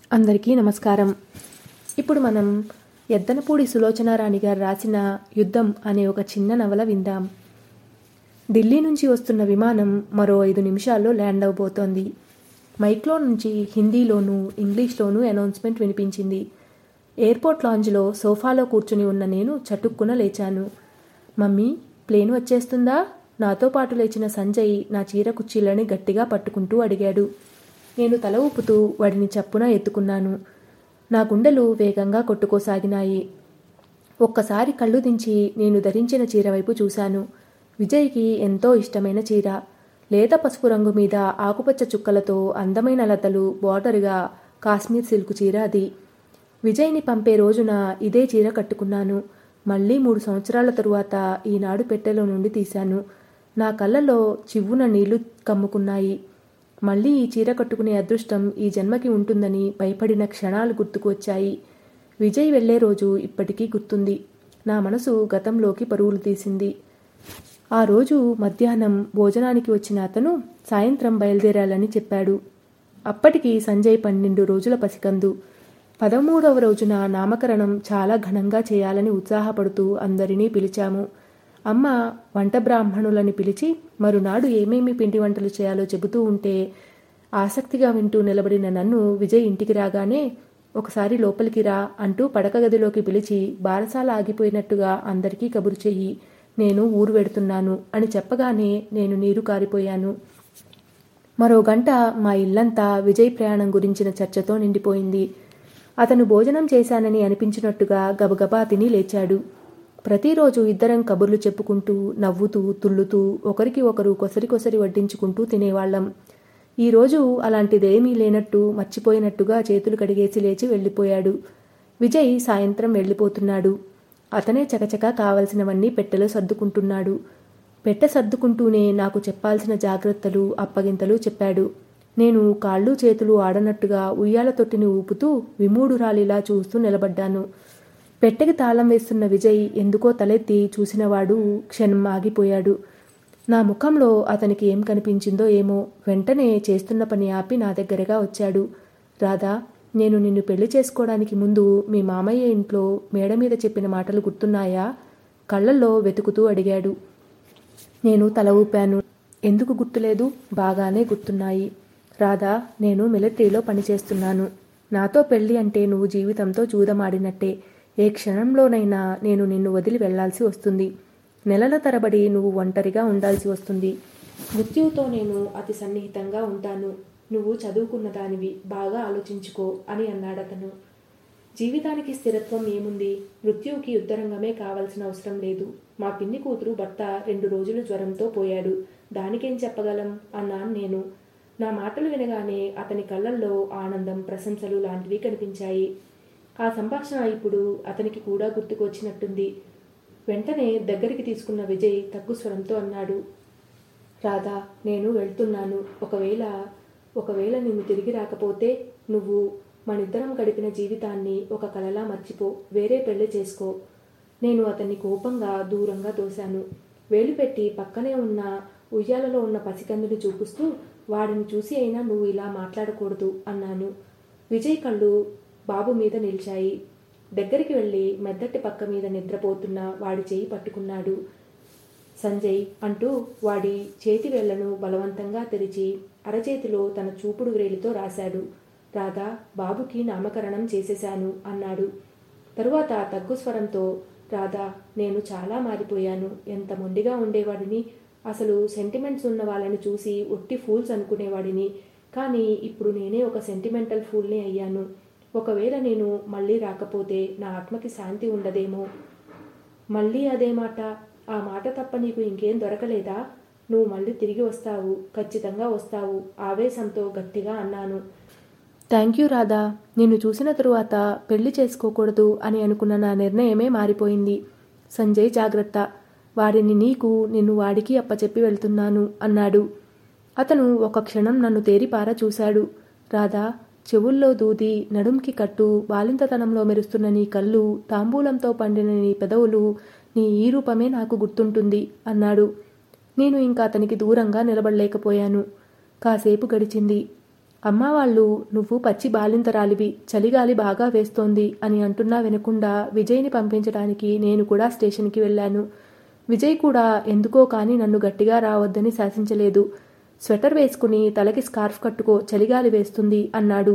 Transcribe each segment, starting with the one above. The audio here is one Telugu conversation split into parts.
అందరికీ నమస్కారం ఇప్పుడు మనం ఎద్దనపూడి సులోచనారాణి గారు రాసిన యుద్ధం అనే ఒక చిన్న నవల విందాం ఢిల్లీ నుంచి వస్తున్న విమానం మరో ఐదు నిమిషాల్లో ల్యాండ్ అవబోతోంది మైక్లో నుంచి హిందీలోనూ ఇంగ్లీష్లోనూ అనౌన్స్మెంట్ వినిపించింది ఎయిర్పోర్ట్ లాంజ్లో సోఫాలో కూర్చుని ఉన్న నేను చటుక్కున లేచాను మమ్మీ ప్లేన్ వచ్చేస్తుందా నాతో పాటు లేచిన సంజయ్ నా చీర కుర్చీలని గట్టిగా పట్టుకుంటూ అడిగాడు నేను తల ఊపుతూ వాడిని చప్పున ఎత్తుకున్నాను నా గుండెలు వేగంగా కొట్టుకోసాగినాయి ఒక్కసారి కళ్ళు దించి నేను ధరించిన చీర వైపు చూశాను విజయ్కి ఎంతో ఇష్టమైన చీర లేత పసుపు రంగు మీద ఆకుపచ్చ చుక్కలతో అందమైన లతలు బోర్డర్గా కాశ్మీర్ సిల్క్ చీర అది విజయ్ని పంపే రోజున ఇదే చీర కట్టుకున్నాను మళ్ళీ మూడు సంవత్సరాల తరువాత ఈనాడు పెట్టెలో నుండి తీశాను నా కళ్ళలో చివ్వున నీళ్లు కమ్ముకున్నాయి మళ్ళీ ఈ చీర కట్టుకునే అదృష్టం ఈ జన్మకి ఉంటుందని భయపడిన క్షణాలు గుర్తుకు వచ్చాయి విజయ్ వెళ్లే రోజు ఇప్పటికీ గుర్తుంది నా మనసు గతంలోకి పరుగులు తీసింది ఆ రోజు మధ్యాహ్నం భోజనానికి వచ్చిన అతను సాయంత్రం బయలుదేరాలని చెప్పాడు అప్పటికి సంజయ్ పన్నెండు రోజుల పసికందు పదమూడవ రోజున నామకరణం చాలా ఘనంగా చేయాలని ఉత్సాహపడుతూ అందరినీ పిలిచాము అమ్మ వంట బ్రాహ్మణులని పిలిచి మరునాడు ఏమేమి పిండి వంటలు చేయాలో చెబుతూ ఉంటే ఆసక్తిగా వింటూ నిలబడిన నన్ను విజయ్ ఇంటికి రాగానే ఒకసారి లోపలికి రా అంటూ పడక గదిలోకి పిలిచి బారసాల ఆగిపోయినట్టుగా అందరికీ కబురు చెయ్యి నేను ఊరు వెడుతున్నాను అని చెప్పగానే నేను నీరు కారిపోయాను మరో గంట మా ఇల్లంతా విజయ్ ప్రయాణం గురించిన చర్చతో నిండిపోయింది అతను భోజనం చేశానని అనిపించినట్టుగా గబగబా తిని లేచాడు ప్రతిరోజు ఇద్దరం కబుర్లు చెప్పుకుంటూ నవ్వుతూ తుల్లుతూ ఒకరికి ఒకరు కొసరి కొసరి వడ్డించుకుంటూ తినేవాళ్లం ఈరోజు అలాంటిదేమీ లేనట్టు మర్చిపోయినట్టుగా చేతులు కడిగేసి లేచి వెళ్ళిపోయాడు విజయ్ సాయంత్రం వెళ్ళిపోతున్నాడు అతనే చకచకా కావలసినవన్నీ పెట్టెలో సర్దుకుంటున్నాడు పెట్టె సర్దుకుంటూనే నాకు చెప్పాల్సిన జాగ్రత్తలు అప్పగింతలు చెప్పాడు నేను కాళ్ళు చేతులు ఆడనట్టుగా ఉయ్యాల తొట్టిని ఊపుతూ విమూఢురాలిలా చూస్తూ నిలబడ్డాను పెట్టెకి తాళం వేస్తున్న విజయ్ ఎందుకో తలెత్తి చూసినవాడు క్షణం ఆగిపోయాడు నా ముఖంలో అతనికి ఏం కనిపించిందో ఏమో వెంటనే చేస్తున్న పని ఆపి నా దగ్గరగా వచ్చాడు రాధా నేను నిన్ను పెళ్లి చేసుకోవడానికి ముందు మీ మామయ్య ఇంట్లో మేడ మీద చెప్పిన మాటలు గుర్తున్నాయా కళ్ళల్లో వెతుకుతూ అడిగాడు నేను తల ఊపాను ఎందుకు గుర్తులేదు బాగానే గుర్తున్నాయి రాధా నేను మిలిటరీలో పనిచేస్తున్నాను నాతో పెళ్లి అంటే నువ్వు జీవితంతో జూదమాడినట్టే ఏ క్షణంలోనైనా నేను నిన్ను వదిలి వెళ్లాల్సి వస్తుంది నెలల తరబడి నువ్వు ఒంటరిగా ఉండాల్సి వస్తుంది మృత్యువుతో నేను అతి సన్నిహితంగా ఉంటాను నువ్వు చదువుకున్న దానివి బాగా ఆలోచించుకో అని అన్నాడతను జీవితానికి స్థిరత్వం ఏముంది మృత్యువుకి యుద్ధరంగమే కావాల్సిన అవసరం లేదు మా పిన్ని కూతురు భర్త రెండు రోజులు జ్వరంతో పోయాడు దానికేం చెప్పగలం అన్నాను నేను నా మాటలు వినగానే అతని కళ్ళల్లో ఆనందం ప్రశంసలు లాంటివి కనిపించాయి ఆ సంభాషణ ఇప్పుడు అతనికి కూడా గుర్తుకొచ్చినట్టుంది వెంటనే దగ్గరికి తీసుకున్న విజయ్ తగ్గు స్వరంతో అన్నాడు రాధా నేను వెళ్తున్నాను ఒకవేళ ఒకవేళ నిన్ను తిరిగి రాకపోతే నువ్వు మనిద్దరం గడిపిన జీవితాన్ని ఒక కలలా మర్చిపో వేరే పెళ్లి చేసుకో నేను అతన్ని కోపంగా దూరంగా తోశాను వేలు పెట్టి పక్కనే ఉన్న ఉయ్యాలలో ఉన్న పసికందుని చూపిస్తూ వాడిని చూసి అయినా నువ్వు ఇలా మాట్లాడకూడదు అన్నాను విజయ్ కళ్ళు బాబు మీద నిలిచాయి దగ్గరికి వెళ్ళి మెద్దటి పక్క మీద నిద్రపోతున్న వాడి చేయి పట్టుకున్నాడు సంజయ్ అంటూ వాడి చేతి వేళ్లను బలవంతంగా తెరిచి అరచేతిలో తన చూపుడు వ్రేలితో రాశాడు రాధా బాబుకి నామకరణం చేసేశాను అన్నాడు తరువాత తగ్గు స్వరంతో రాధా నేను చాలా మారిపోయాను ఎంత మొండిగా ఉండేవాడిని అసలు సెంటిమెంట్స్ ఉన్న వాళ్ళని చూసి ఒట్టి ఫూల్స్ అనుకునేవాడిని కానీ ఇప్పుడు నేనే ఒక సెంటిమెంటల్ ఫూల్ని అయ్యాను ఒకవేళ నేను మళ్ళీ రాకపోతే నా ఆత్మకి శాంతి ఉండదేమో మళ్ళీ అదే మాట ఆ మాట తప్ప నీకు ఇంకేం దొరకలేదా నువ్వు మళ్ళీ తిరిగి వస్తావు ఖచ్చితంగా వస్తావు ఆవేశంతో గట్టిగా అన్నాను థ్యాంక్ యూ రాధా నిన్ను చూసిన తరువాత పెళ్లి చేసుకోకూడదు అని అనుకున్న నా నిర్ణయమే మారిపోయింది సంజయ్ జాగ్రత్త వాడిని నీకు నిన్ను వాడికి అప్పచెప్పి వెళ్తున్నాను అన్నాడు అతను ఒక క్షణం నన్ను తేరిపార చూశాడు రాధా చెవుల్లో దూది నడుంకి కట్టు బాలింతతనంలో మెరుస్తున్న నీ కళ్ళు తాంబూలంతో పండిన నీ పెదవులు నీ ఈ రూపమే నాకు గుర్తుంటుంది అన్నాడు నేను ఇంకా అతనికి దూరంగా నిలబడలేకపోయాను కాసేపు గడిచింది అమ్మా వాళ్ళు నువ్వు పచ్చి బాలింతరాలివి చలిగాలి బాగా వేస్తోంది అని అంటున్నా వినకుండా విజయ్ని పంపించడానికి నేను కూడా స్టేషన్కి వెళ్ళాను విజయ్ కూడా ఎందుకో కానీ నన్ను గట్టిగా రావద్దని శాసించలేదు స్వెటర్ వేసుకుని తలకి స్కార్ఫ్ కట్టుకో చలిగాలి వేస్తుంది అన్నాడు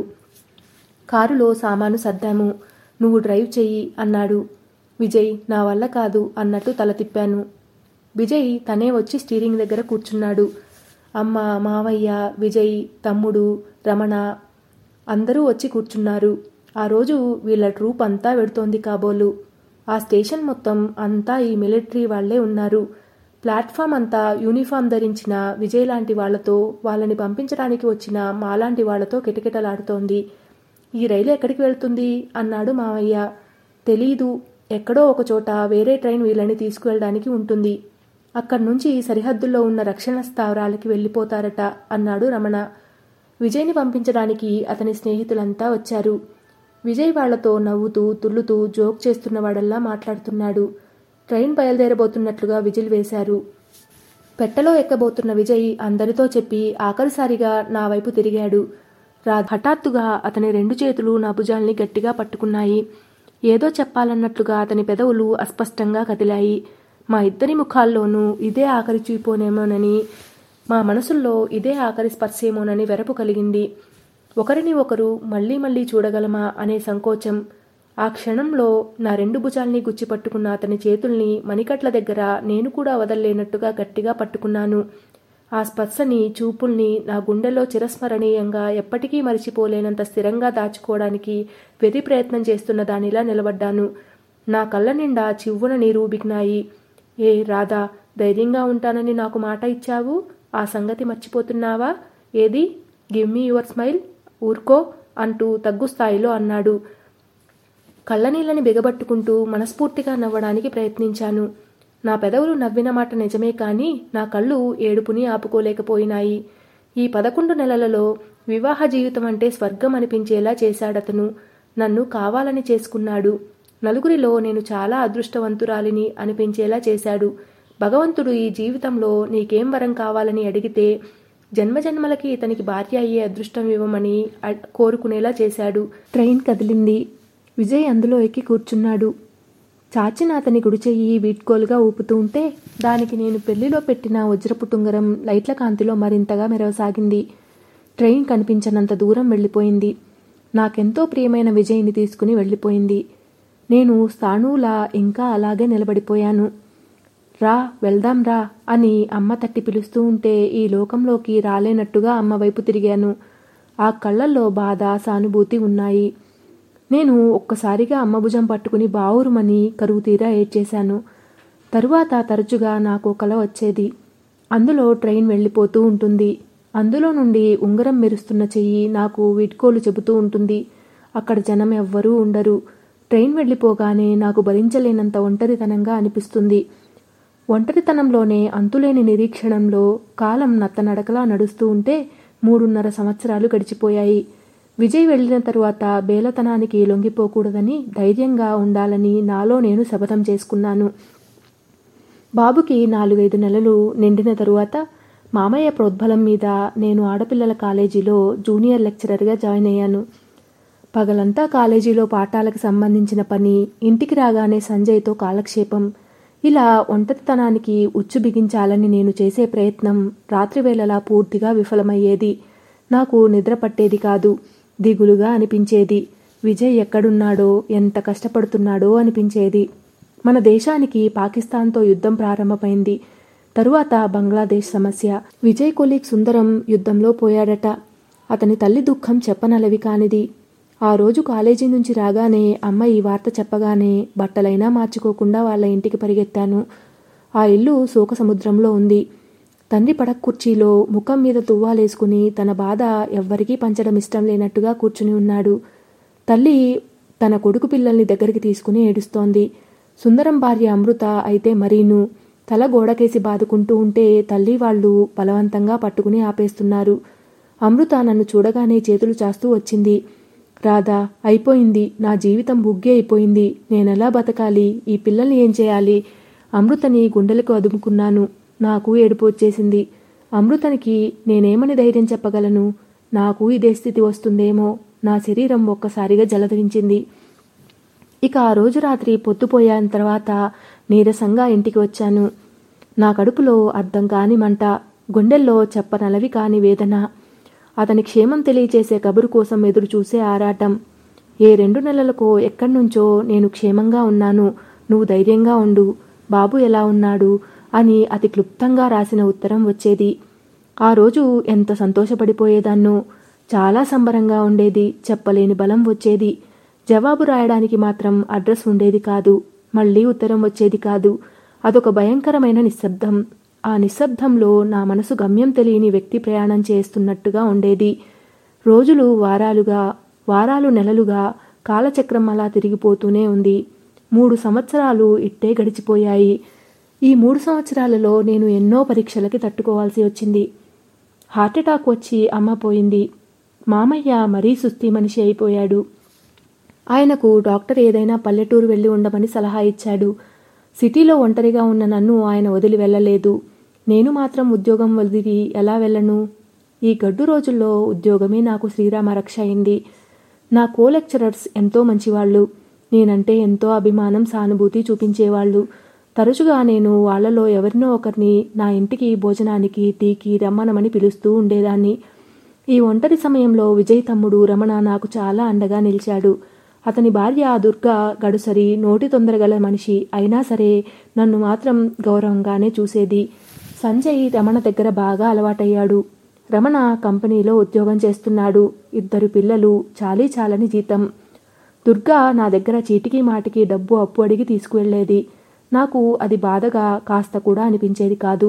కారులో సామాను సర్దాము నువ్వు డ్రైవ్ చెయ్యి అన్నాడు విజయ్ నా వల్ల కాదు అన్నట్టు తల తిప్పాను విజయ్ తనే వచ్చి స్టీరింగ్ దగ్గర కూర్చున్నాడు అమ్మ మావయ్య విజయ్ తమ్ముడు రమణ అందరూ వచ్చి కూర్చున్నారు ఆ రోజు వీళ్ళ ట్రూప్ అంతా వెడుతోంది కాబోలు ఆ స్టేషన్ మొత్తం అంతా ఈ మిలిటరీ వాళ్లే ఉన్నారు ప్లాట్ఫామ్ అంతా యూనిఫామ్ ధరించిన విజయ్ లాంటి వాళ్లతో వాళ్ళని పంపించడానికి వచ్చిన మాలాంటి వాళ్లతో కిటకిటలాడుతోంది ఈ రైలు ఎక్కడికి వెళ్తుంది అన్నాడు మావయ్య తెలీదు ఎక్కడో ఒక చోట వేరే ట్రైన్ వీళ్ళని తీసుకువెళ్ళడానికి ఉంటుంది అక్కడి నుంచి సరిహద్దుల్లో ఉన్న రక్షణ స్థావరాలకి వెళ్ళిపోతారట అన్నాడు రమణ విజయ్ని పంపించడానికి అతని స్నేహితులంతా వచ్చారు విజయ్ వాళ్లతో నవ్వుతూ తుల్లుతూ జోక్ చేస్తున్నవాడల్లా మాట్లాడుతున్నాడు ట్రైన్ బయలుదేరబోతున్నట్లుగా విజిల్ వేశారు పెట్టెలో ఎక్కబోతున్న విజయ్ అందరితో చెప్పి ఆఖరిసారిగా నా వైపు తిరిగాడు రా హఠాత్తుగా అతని రెండు చేతులు నా భుజాల్ని గట్టిగా పట్టుకున్నాయి ఏదో చెప్పాలన్నట్లుగా అతని పెదవులు అస్పష్టంగా కదిలాయి మా ఇద్దరి ముఖాల్లోనూ ఇదే ఆఖరి చూపోనేమోనని మా మనసుల్లో ఇదే ఆఖరి స్పర్శేమోనని వెరపు కలిగింది ఒకరిని ఒకరు మళ్ళీ మళ్ళీ చూడగలమా అనే సంకోచం ఆ క్షణంలో నా రెండు భుజాల్ని గుచ్చిపట్టుకున్న అతని చేతుల్ని మణికట్ల దగ్గర నేను కూడా వదల్లేనట్టుగా గట్టిగా పట్టుకున్నాను ఆ స్పర్శని చూపుల్ని నా గుండెలో చిరస్మరణీయంగా ఎప్పటికీ మరిచిపోలేనంత స్థిరంగా దాచుకోవడానికి వెర్రి ప్రయత్నం చేస్తున్న దానిలా నిలబడ్డాను నా కళ్ళ నిండా చివ్వున నీరు బిగినాయి ఏ రాధా ధైర్యంగా ఉంటానని నాకు మాట ఇచ్చావు ఆ సంగతి మర్చిపోతున్నావా ఏది గివ్ మీ యువర్ స్మైల్ ఊరుకో అంటూ తగ్గు స్థాయిలో అన్నాడు కళ్ళనీళ్ళని బిగబట్టుకుంటూ మనస్ఫూర్తిగా నవ్వడానికి ప్రయత్నించాను నా పెదవులు నవ్విన మాట నిజమే కానీ నా కళ్ళు ఏడుపుని ఆపుకోలేకపోయినాయి ఈ పదకొండు నెలలలో వివాహ జీవితం అంటే స్వర్గం అనిపించేలా చేశాడతను నన్ను కావాలని చేసుకున్నాడు నలుగురిలో నేను చాలా అదృష్టవంతురాలిని అనిపించేలా చేశాడు భగవంతుడు ఈ జీవితంలో నీకేం వరం కావాలని అడిగితే జన్మజన్మలకి ఇతనికి భార్య అయ్యే అదృష్టం ఇవ్వమని అ- కోరుకునేలా చేశాడు ట్రైన్ కదిలింది విజయ్ అందులో ఎక్కి కూర్చున్నాడు చాచిన అతని కుడి చెయ్యి వీడ్కోలుగా ఊపుతూ ఉంటే దానికి నేను పెళ్లిలో పెట్టిన వజ్రపు టుంగరం లైట్ల కాంతిలో మరింతగా మెరవసాగింది ట్రైన్ కనిపించనంత దూరం వెళ్ళిపోయింది నాకెంతో ప్రియమైన విజయ్ని తీసుకుని వెళ్ళిపోయింది నేను స్థాణువులా ఇంకా అలాగే నిలబడిపోయాను రా వెళ్దాం రా అని అమ్మ తట్టి పిలుస్తూ ఉంటే ఈ లోకంలోకి రాలేనట్టుగా అమ్మ వైపు తిరిగాను ఆ కళ్ళల్లో బాధ సానుభూతి ఉన్నాయి నేను ఒక్కసారిగా అమ్మ భుజం పట్టుకుని బావురుమని కరువు తీరా ఏడ్చేశాను తరువాత తరచుగా నాకు కల వచ్చేది అందులో ట్రైన్ వెళ్ళిపోతూ ఉంటుంది అందులో నుండి ఉంగరం మెరుస్తున్న చెయ్యి నాకు వీడ్కోలు చెబుతూ ఉంటుంది అక్కడ జనం ఎవ్వరూ ఉండరు ట్రైన్ వెళ్ళిపోగానే నాకు భరించలేనంత ఒంటరితనంగా అనిపిస్తుంది ఒంటరితనంలోనే అంతులేని నిరీక్షణంలో కాలం నత్తనడకలా నడుస్తూ ఉంటే మూడున్నర సంవత్సరాలు గడిచిపోయాయి విజయ్ వెళ్ళిన తరువాత బేలతనానికి లొంగిపోకూడదని ధైర్యంగా ఉండాలని నాలో నేను శపథం చేసుకున్నాను బాబుకి నాలుగైదు నెలలు నిండిన తరువాత మామయ్య ప్రోద్బలం మీద నేను ఆడపిల్లల కాలేజీలో జూనియర్ లెక్చరర్గా జాయిన్ అయ్యాను పగలంతా కాలేజీలో పాఠాలకు సంబంధించిన పని ఇంటికి రాగానే సంజయ్తో కాలక్షేపం ఇలా ఒంటరితనానికి ఉచ్చు బిగించాలని నేను చేసే ప్రయత్నం రాత్రివేళలా పూర్తిగా విఫలమయ్యేది నాకు నిద్ర పట్టేది కాదు దిగులుగా అనిపించేది విజయ్ ఎక్కడున్నాడో ఎంత కష్టపడుతున్నాడో అనిపించేది మన దేశానికి పాకిస్తాన్తో యుద్ధం ప్రారంభమైంది తరువాత బంగ్లాదేశ్ సమస్య విజయ్ కొలీగ్ సుందరం యుద్ధంలో పోయాడట అతని తల్లి దుఃఖం చెప్పనలవి కానిది ఆ రోజు కాలేజీ నుంచి రాగానే అమ్మ ఈ వార్త చెప్పగానే బట్టలైనా మార్చుకోకుండా వాళ్ళ ఇంటికి పరిగెత్తాను ఆ ఇల్లు శోక సముద్రంలో ఉంది తండ్రి పడక కుర్చీలో ముఖం మీద తువ్వాలేసుకుని తన బాధ ఎవ్వరికీ పంచడం ఇష్టం లేనట్టుగా కూర్చుని ఉన్నాడు తల్లి తన కొడుకు పిల్లల్ని దగ్గరికి తీసుకుని ఏడుస్తోంది సుందరం భార్య అమృత అయితే మరీను తల గోడకేసి బాదుకుంటూ ఉంటే తల్లి వాళ్ళు బలవంతంగా పట్టుకుని ఆపేస్తున్నారు అమృత నన్ను చూడగానే చేతులు చాస్తూ వచ్చింది రాధా అయిపోయింది నా జీవితం బుగ్గే అయిపోయింది నేనెలా బతకాలి ఈ పిల్లల్ని ఏం చేయాలి అమృతని గుండెలకు అదుముకున్నాను నాకు ఏడుపు వచ్చేసింది అమృతనికి నేనేమని ధైర్యం చెప్పగలను నాకు ఇదే స్థితి వస్తుందేమో నా శరీరం ఒక్కసారిగా జలధరించింది ఇక ఆ రోజు రాత్రి పొద్దుపోయిన తర్వాత నీరసంగా ఇంటికి వచ్చాను నా కడుపులో అర్థం కాని మంట గుండెల్లో చెప్పనలవి కాని వేదన అతని క్షేమం తెలియచేసే కబురు కోసం ఎదురు చూసే ఆరాటం ఏ రెండు నెలలకో ఎక్కడి నుంచో నేను క్షేమంగా ఉన్నాను నువ్వు ధైర్యంగా ఉండు బాబు ఎలా ఉన్నాడు అని అతి క్లుప్తంగా రాసిన ఉత్తరం వచ్చేది ఆ రోజు ఎంత సంతోషపడిపోయేదాన్నో చాలా సంబరంగా ఉండేది చెప్పలేని బలం వచ్చేది జవాబు రాయడానికి మాత్రం అడ్రస్ ఉండేది కాదు మళ్ళీ ఉత్తరం వచ్చేది కాదు అదొక భయంకరమైన నిశ్శబ్దం ఆ నిశ్శబ్దంలో నా మనసు గమ్యం తెలియని వ్యక్తి ప్రయాణం చేస్తున్నట్టుగా ఉండేది రోజులు వారాలుగా వారాలు నెలలుగా కాలచక్రం అలా తిరిగిపోతూనే ఉంది మూడు సంవత్సరాలు ఇట్టే గడిచిపోయాయి ఈ మూడు సంవత్సరాలలో నేను ఎన్నో పరీక్షలకి తట్టుకోవాల్సి వచ్చింది హార్ట్అటాక్ వచ్చి అమ్మ పోయింది మామయ్య మరీ సుస్థి మనిషి అయిపోయాడు ఆయనకు డాక్టర్ ఏదైనా పల్లెటూరు వెళ్ళి ఉండమని సలహా ఇచ్చాడు సిటీలో ఒంటరిగా ఉన్న నన్ను ఆయన వదిలి వెళ్ళలేదు నేను మాత్రం ఉద్యోగం వదిలి ఎలా వెళ్ళను ఈ గడ్డు రోజుల్లో ఉద్యోగమే నాకు శ్రీరామ రక్ష అయింది నా కో లెక్చరర్స్ ఎంతో మంచివాళ్ళు నేనంటే ఎంతో అభిమానం సానుభూతి చూపించేవాళ్ళు తరచుగా నేను వాళ్ళలో ఎవరినో ఒకరిని నా ఇంటికి భోజనానికి టీకి రమ్మనమని పిలుస్తూ ఉండేదాన్ని ఈ ఒంటరి సమయంలో విజయ్ తమ్ముడు రమణ నాకు చాలా అండగా నిలిచాడు అతని భార్య దుర్గ గడుసరి నోటి తొందరగల మనిషి అయినా సరే నన్ను మాత్రం గౌరవంగానే చూసేది సంజయ్ రమణ దగ్గర బాగా అలవాటయ్యాడు రమణ కంపెనీలో ఉద్యోగం చేస్తున్నాడు ఇద్దరు పిల్లలు చాలీ చాలని జీతం దుర్గా నా దగ్గర చీటికి మాటికి డబ్బు అప్పు అడిగి తీసుకువెళ్లేది నాకు అది బాధగా కాస్త కూడా అనిపించేది కాదు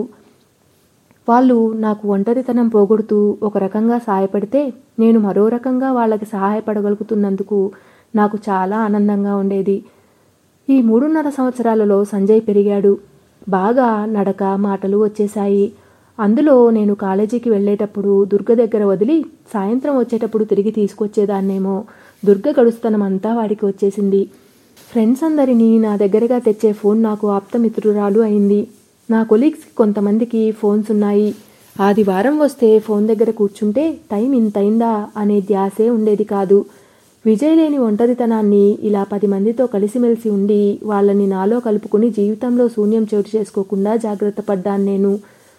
వాళ్ళు నాకు ఒంటరితనం పోగొడుతూ ఒక రకంగా సహాయపడితే నేను మరో రకంగా వాళ్ళకి సహాయపడగలుగుతున్నందుకు నాకు చాలా ఆనందంగా ఉండేది ఈ మూడున్నర సంవత్సరాలలో సంజయ్ పెరిగాడు బాగా నడక మాటలు వచ్చేశాయి అందులో నేను కాలేజీకి వెళ్ళేటప్పుడు దుర్గ దగ్గర వదిలి సాయంత్రం వచ్చేటప్పుడు తిరిగి తీసుకొచ్చేదాన్నేమో దుర్గ గడుస్తనమంతా వాడికి వచ్చేసింది ఫ్రెండ్స్ అందరినీ నా దగ్గరగా తెచ్చే ఫోన్ నాకు ఆప్తమిత్రురాలు అయింది నా కొలీగ్స్ కొంతమందికి ఫోన్స్ ఉన్నాయి ఆదివారం వస్తే ఫోన్ దగ్గర కూర్చుంటే టైం ఇంతైందా అనే ధ్యాసే ఉండేది కాదు విజయ్ లేని ఒంటరితనాన్ని ఇలా పది మందితో కలిసిమెలిసి ఉండి వాళ్ళని నాలో కలుపుకుని జీవితంలో శూన్యం చోటు చేసుకోకుండా జాగ్రత్త పడ్డాను నేను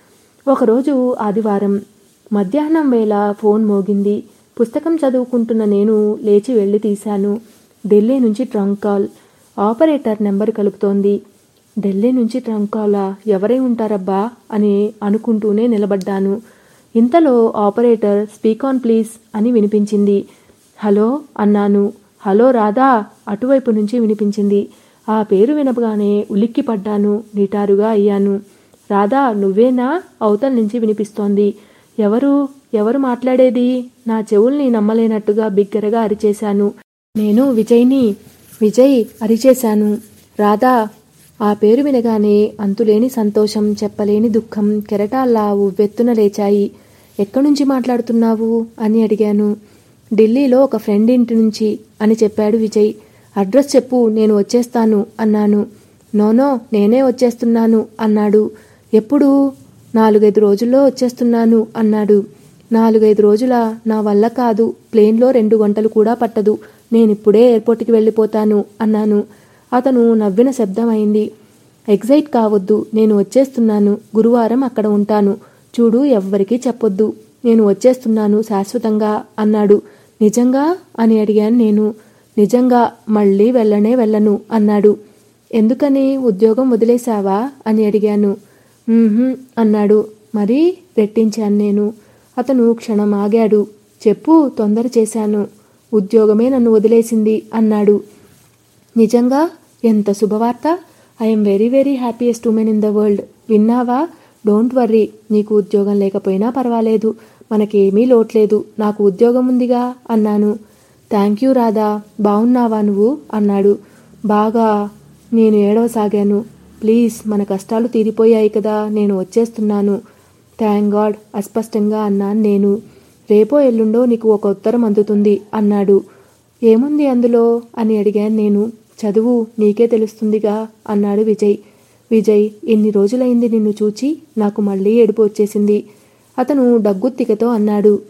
ఒకరోజు ఆదివారం మధ్యాహ్నం వేళ ఫోన్ మోగింది పుస్తకం చదువుకుంటున్న నేను లేచి వెళ్ళి తీశాను ఢిల్లీ నుంచి ట్రంక్ కాల్ ఆపరేటర్ నెంబర్ కలుపుతోంది ఢిల్లీ నుంచి ట్రంక్ కాలా ఎవరై ఉంటారబ్బా అని అనుకుంటూనే నిలబడ్డాను ఇంతలో ఆపరేటర్ స్పీక్ ఆన్ ప్లీజ్ అని వినిపించింది హలో అన్నాను హలో రాధా అటువైపు నుంచి వినిపించింది ఆ పేరు వినపగానే ఉలిక్కి పడ్డాను నిటారుగా అయ్యాను రాధా నువ్వేనా అవతల నుంచి వినిపిస్తోంది ఎవరు ఎవరు మాట్లాడేది నా చెవుల్ని నమ్మలేనట్టుగా బిగ్గరగా అరిచేశాను నేను విజయ్ని విజయ్ అరిచేశాను రాధా ఆ పేరు వినగానే అంతులేని సంతోషం చెప్పలేని దుఃఖం కెరటాల్లా ఉవ్వెత్తున లేచాయి ఎక్కడి నుంచి మాట్లాడుతున్నావు అని అడిగాను ఢిల్లీలో ఒక ఫ్రెండ్ ఇంటి నుంచి అని చెప్పాడు విజయ్ అడ్రస్ చెప్పు నేను వచ్చేస్తాను అన్నాను నోనో నేనే వచ్చేస్తున్నాను అన్నాడు ఎప్పుడు నాలుగైదు రోజుల్లో వచ్చేస్తున్నాను అన్నాడు నాలుగైదు రోజుల నా వల్ల కాదు ప్లేన్లో రెండు గంటలు కూడా పట్టదు నేనిప్పుడే ఎయిర్పోర్ట్కి వెళ్ళిపోతాను అన్నాను అతను నవ్విన శబ్దం అయింది ఎగ్జైట్ కావద్దు నేను వచ్చేస్తున్నాను గురువారం అక్కడ ఉంటాను చూడు ఎవ్వరికీ చెప్పొద్దు నేను వచ్చేస్తున్నాను శాశ్వతంగా అన్నాడు నిజంగా అని అడిగాను నేను నిజంగా మళ్ళీ వెళ్ళనే వెళ్ళను అన్నాడు ఎందుకని ఉద్యోగం వదిలేశావా అని అడిగాను "మ్మ్హ్మ్" అన్నాడు మరి రెట్టించాను నేను అతను క్షణం ఆగాడు చెప్పు తొందర చేశాను ఉద్యోగమే నన్ను వదిలేసింది అన్నాడు నిజంగా ఎంత శుభవార్త I'm very very happiest women in the world విన్నావా డోంట్ వర్రీ నీకు ఉద్యోగం లేకపోయినా పర్వాలేదు మనకేమీ లోట్లేదు నాకు ఉద్యోగం ఉందిగా అన్నాను థ్యాంక్ యూ రాధా బాగున్నావా నువ్వు అన్నాడు బాగా నేను ఏడవసాగాను ప్లీజ్ మన కష్టాలు తీరిపోయాయి కదా నేను వచ్చేస్తున్నాను థ్యాంక్ గాడ్ అస్పష్టంగా అన్నాను నేను రేపో ఎల్లుండో నీకు ఒక ఉత్తరం అందుతుంది అన్నాడు ఏముంది అందులో అని అడిగాను నేను చదువు నీకే తెలుస్తుందిగా అన్నాడు విజయ్ విజయ్ ఎన్ని రోజులైంది నిన్ను చూచి నాకు మళ్ళీ ఏడుపు వచ్చేసింది అతను డగ్గుత్తికతో అన్నాడు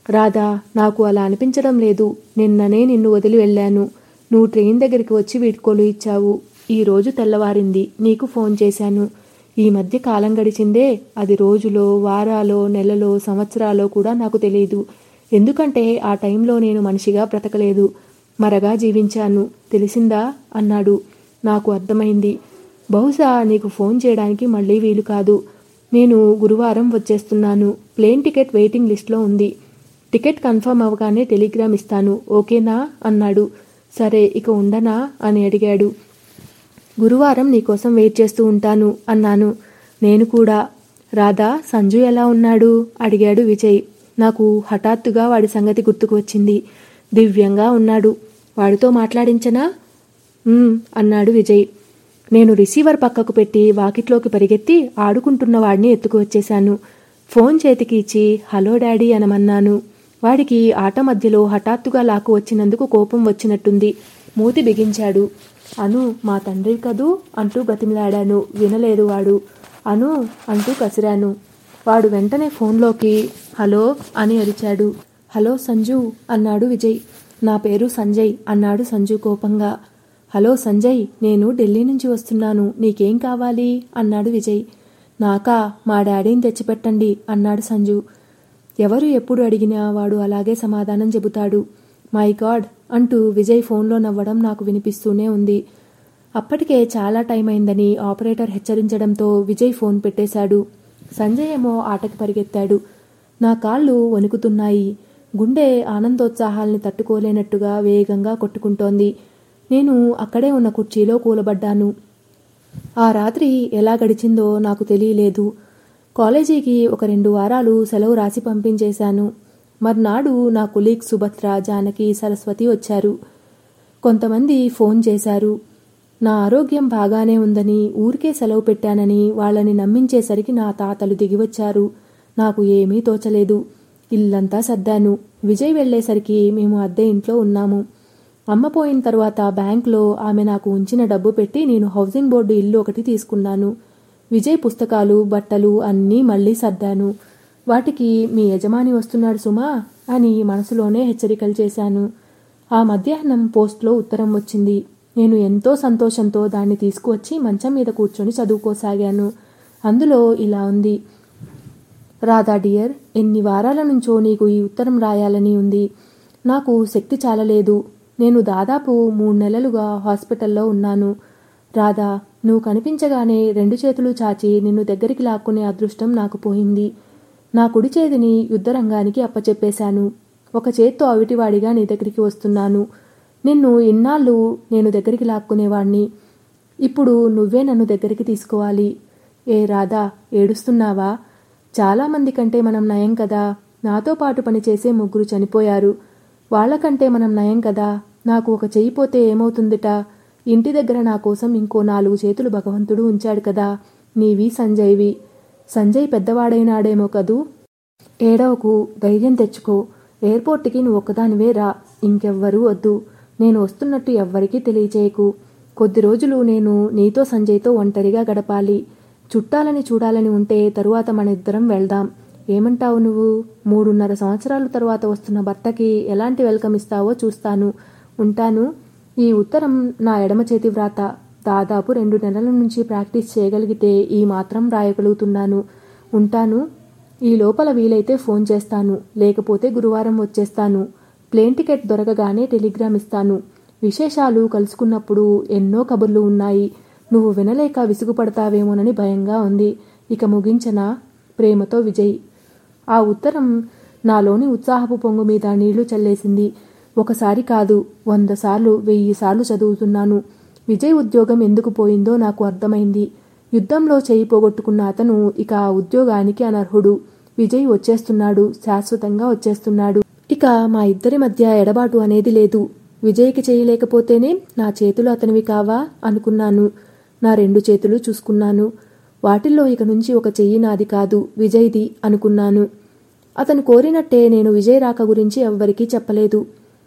రాధా నాకు అలా అనిపించడం లేదు నిన్ననే నిన్ను వదిలి వెళ్ళాను నువ్వు ట్రైన్ దగ్గరికి వచ్చి వీడ్కోలు ఇచ్చావు ఈ రోజు తెల్లవారింది నీకు ఫోన్ చేశాను ఈ మధ్య కాలం గడిచిందే అది రోజులో వారాలో నెలలో సంవత్సరాలో కూడా నాకు తెలియదు ఎందుకంటే ఆ టైంలో నేను మనిషిగా బ్రతకలేదు మరగా జీవించాను తెలిసిందా అన్నాడు నాకు అర్థమైంది బహుశా నీకు ఫోన్ చేయడానికి మళ్ళీ వీలు కాదు నేను గురువారం వచ్చేస్తున్నాను ప్లేన్ టికెట్ వెయిటింగ్ లిస్ట్లో ఉంది టికెట్ కన్ఫర్మ్ అవ్వగానే టెలిగ్రామ్ ఇస్తాను ఓకేనా అన్నాడు సరే ఇక ఉండనా అని అడిగాడు గురువారం నీకోసం వెయిట్ చేస్తూ ఉంటాను అన్నాను నేను కూడా రాధా సంజు ఎలా ఉన్నాడు అడిగాడు విజయ్ నాకు హఠాత్తుగా వాడి సంగతి గుర్తుకు వచ్చింది దివ్యంగా ఉన్నాడు వాడితో మాట్లాడించనా "ఉమ్," అన్నాడు విజయ్ నేను రిసీవర్ పక్కకు పెట్టి వాకిట్లోకి పరిగెత్తి ఆడుకుంటున్న వాడిని ఎత్తుకు వచ్చేశాను ఫోన్ చేతికి ఇచ్చి హలో డాడీ అనమన్నాను వాడికి ఆట మధ్యలో హఠాత్తుగా లాక్కు వచ్చినందుకు కోపం వచ్చినట్టుంది మూతి బిగించాడు అను మా తండ్రి కదూ అంటూ బ్రతిమిలాడాను వినలేదు వాడు అను అంటూ కసిరాను వాడు వెంటనే ఫోన్లోకి హలో అని అరిచాడు హలో సంజు అన్నాడు విజయ్ నా పేరు సంజయ్ అన్నాడు సంజు కోపంగా హలో సంజయ్ నేను ఢిల్లీ నుంచి వస్తున్నాను నీకేం కావాలి అన్నాడు విజయ్ నాకా మా డాడీని తెచ్చిపెట్టండి అన్నాడు సంజు ఎవరు ఎప్పుడు అడిగినా వాడు అలాగే సమాధానం చెబుతాడు మై గాడ్ అంటూ విజయ్ ఫోన్లో నవ్వడం నాకు వినిపిస్తూనే ఉంది అప్పటికే చాలా టైం అయిందని ఆపరేటర్ హెచ్చరించడంతో విజయ్ ఫోన్ పెట్టేశాడు సంజయ్ ఏమో ఆటకి పరిగెత్తాడు నా కాళ్ళు వణుకుతున్నాయి గుండె ఆనందోత్సాహాల్ని తట్టుకోలేనట్టుగా వేగంగా కొట్టుకుంటోంది నేను అక్కడే ఉన్న కుర్చీలో కూలబడ్డాను ఆ రాత్రి ఎలా గడిచిందో నాకు తెలియలేదు కాలేజీకి ఒక రెండు వారాలు సెలవు రాసి పంపించేశాను మర్నాడు నా కులీగ్ సుభద్ర జానకి సరస్వతి వచ్చారు కొంతమంది ఫోన్ చేశారు నా ఆరోగ్యం బాగానే ఉందని ఊరికే సెలవు పెట్టానని వాళ్ళని నమ్మించేసరికి నా తాతలు దిగివచ్చారు నాకు ఏమీ తోచలేదు ఇల్లంతా సర్దాను విజయ్ వెళ్ళేసరికి మేము అద్దె ఇంట్లో ఉన్నాము అమ్మ పోయిన తర్వాత బ్యాంక్లో ఆమె నాకు ఉంచిన డబ్బు పెట్టి నేను హౌసింగ్ బోర్డు ఇల్లు ఒకటి తీసుకున్నాను విజయ్ పుస్తకాలు బట్టలు అన్నీ మళ్ళీ సర్దాను వాటికి మీ యజమాని వస్తున్నాడు సుమా అని మనసులోనే హెచ్చరికలు చేశాను ఆ మధ్యాహ్నం పోస్ట్లో ఉత్తరం వచ్చింది నేను ఎంతో సంతోషంతో దాన్ని తీసుకువచ్చి మంచం మీద కూర్చొని చదువుకోసాగాను అందులో ఇలా ఉంది రాధా డియర్ ఎన్ని వారాల నుంచో నీకు ఈ ఉత్తరం రాయాలని ఉంది నాకు శక్తి చాలలేదు నేను దాదాపు మూడు నెలలుగా హాస్పిటల్లో ఉన్నాను రాధా నువ్వు కనిపించగానే రెండు చేతులు చాచి నిన్ను దగ్గరికి లాక్కునే అదృష్టం నాకు పోయింది నా కుడి చేతిని యుద్ధరంగానికి అప్పచెప్పేశాను ఒక చేత్తో అవిటివాడిగా నీ దగ్గరికి వస్తున్నాను నిన్ను ఇన్నాళ్ళు నేను దగ్గరికి లాక్కునేవాణ్ణి ఇప్పుడు నువ్వే నన్ను దగ్గరికి తీసుకోవాలి ఏ రాధా ఏడుస్తున్నావా చాలామంది కంటే మనం నయం కదా నాతో పాటు పనిచేసే ముగ్గురు చనిపోయారు వాళ్ళకంటే మనం నయం కదా నాకు ఒక చెయ్యి పోతే ఏమవుతుందిట ఇంటి దగ్గర నా కోసం ఇంకో నాలుగు చేతులు భగవంతుడు ఉంచాడు కదా నీవి సంజయ్వి సంజయ్ పెద్దవాడైనాడేమో కదూ ఏడవకు ధైర్యం తెచ్చుకో ఎయిర్పోర్ట్కి నువ్వు ఒక్కదానివే రా ఇంకెవ్వరూ వద్దు నేను వస్తున్నట్టు ఎవ్వరికీ తెలియచేయకు కొద్ది రోజులు నేను నీతో సంజయ్తో ఒంటరిగా గడపాలి చుట్టాలని చూడాలని ఉంటే తరువాత మన ఇద్దరం వెళ్దాం ఏమంటావు నువ్వు మూడున్నర సంవత్సరాల తరువాత వస్తున్న భర్తకి ఎలాంటి వెల్కమ్ ఇస్తావో చూస్తాను ఉంటాను ఈ ఉత్తరం నా ఎడమ చేతి వ్రాత దాదాపు రెండు నెలల నుంచి ప్రాక్టీస్ చేయగలిగితే ఈ మాత్రం రాయగలుగుతున్నాను ఉంటాను ఈ లోపల వీలైతే ఫోన్ చేస్తాను లేకపోతే గురువారం వచ్చేస్తాను ప్లేన్ టికెట్ దొరకగానే టెలిగ్రామ్ ఇస్తాను విశేషాలు కలుసుకున్నప్పుడు ఎన్నో కబుర్లు ఉన్నాయి నువ్వు వినలేక విసుగుపడతావేమోనని భయంగా ఉంది ఇక ముగించనా ప్రేమతో విజయ్ ఆ ఉత్తరం నాలోని ఉత్సాహపు పొంగు మీద నీళ్లు చల్లేసింది ఒకసారి కాదు వంద సార్లు వెయ్యి సార్లు చదువుతున్నాను విజయ్ ఉద్యోగం ఎందుకు పోయిందో నాకు అర్థమైంది యుద్ధంలో చేయి పోగొట్టుకున్న అతను ఇక ఆ ఉద్యోగానికి అనర్హుడు విజయ్ వచ్చేస్తున్నాడు శాశ్వతంగా వచ్చేస్తున్నాడు ఇక మా ఇద్దరి మధ్య ఎడబాటు అనేది లేదు విజయ్కి చేయలేకపోతేనే నా చేతులు అతనివి కావా అనుకున్నాను నా రెండు చేతులు చూసుకున్నాను వాటిల్లో ఇక నుంచి ఒక చెయ్యి నాది కాదు విజయ్ది అనుకున్నాను అతను కోరినట్టే నేను విజయ్ రాక గురించి ఎవ్వరికీ చెప్పలేదు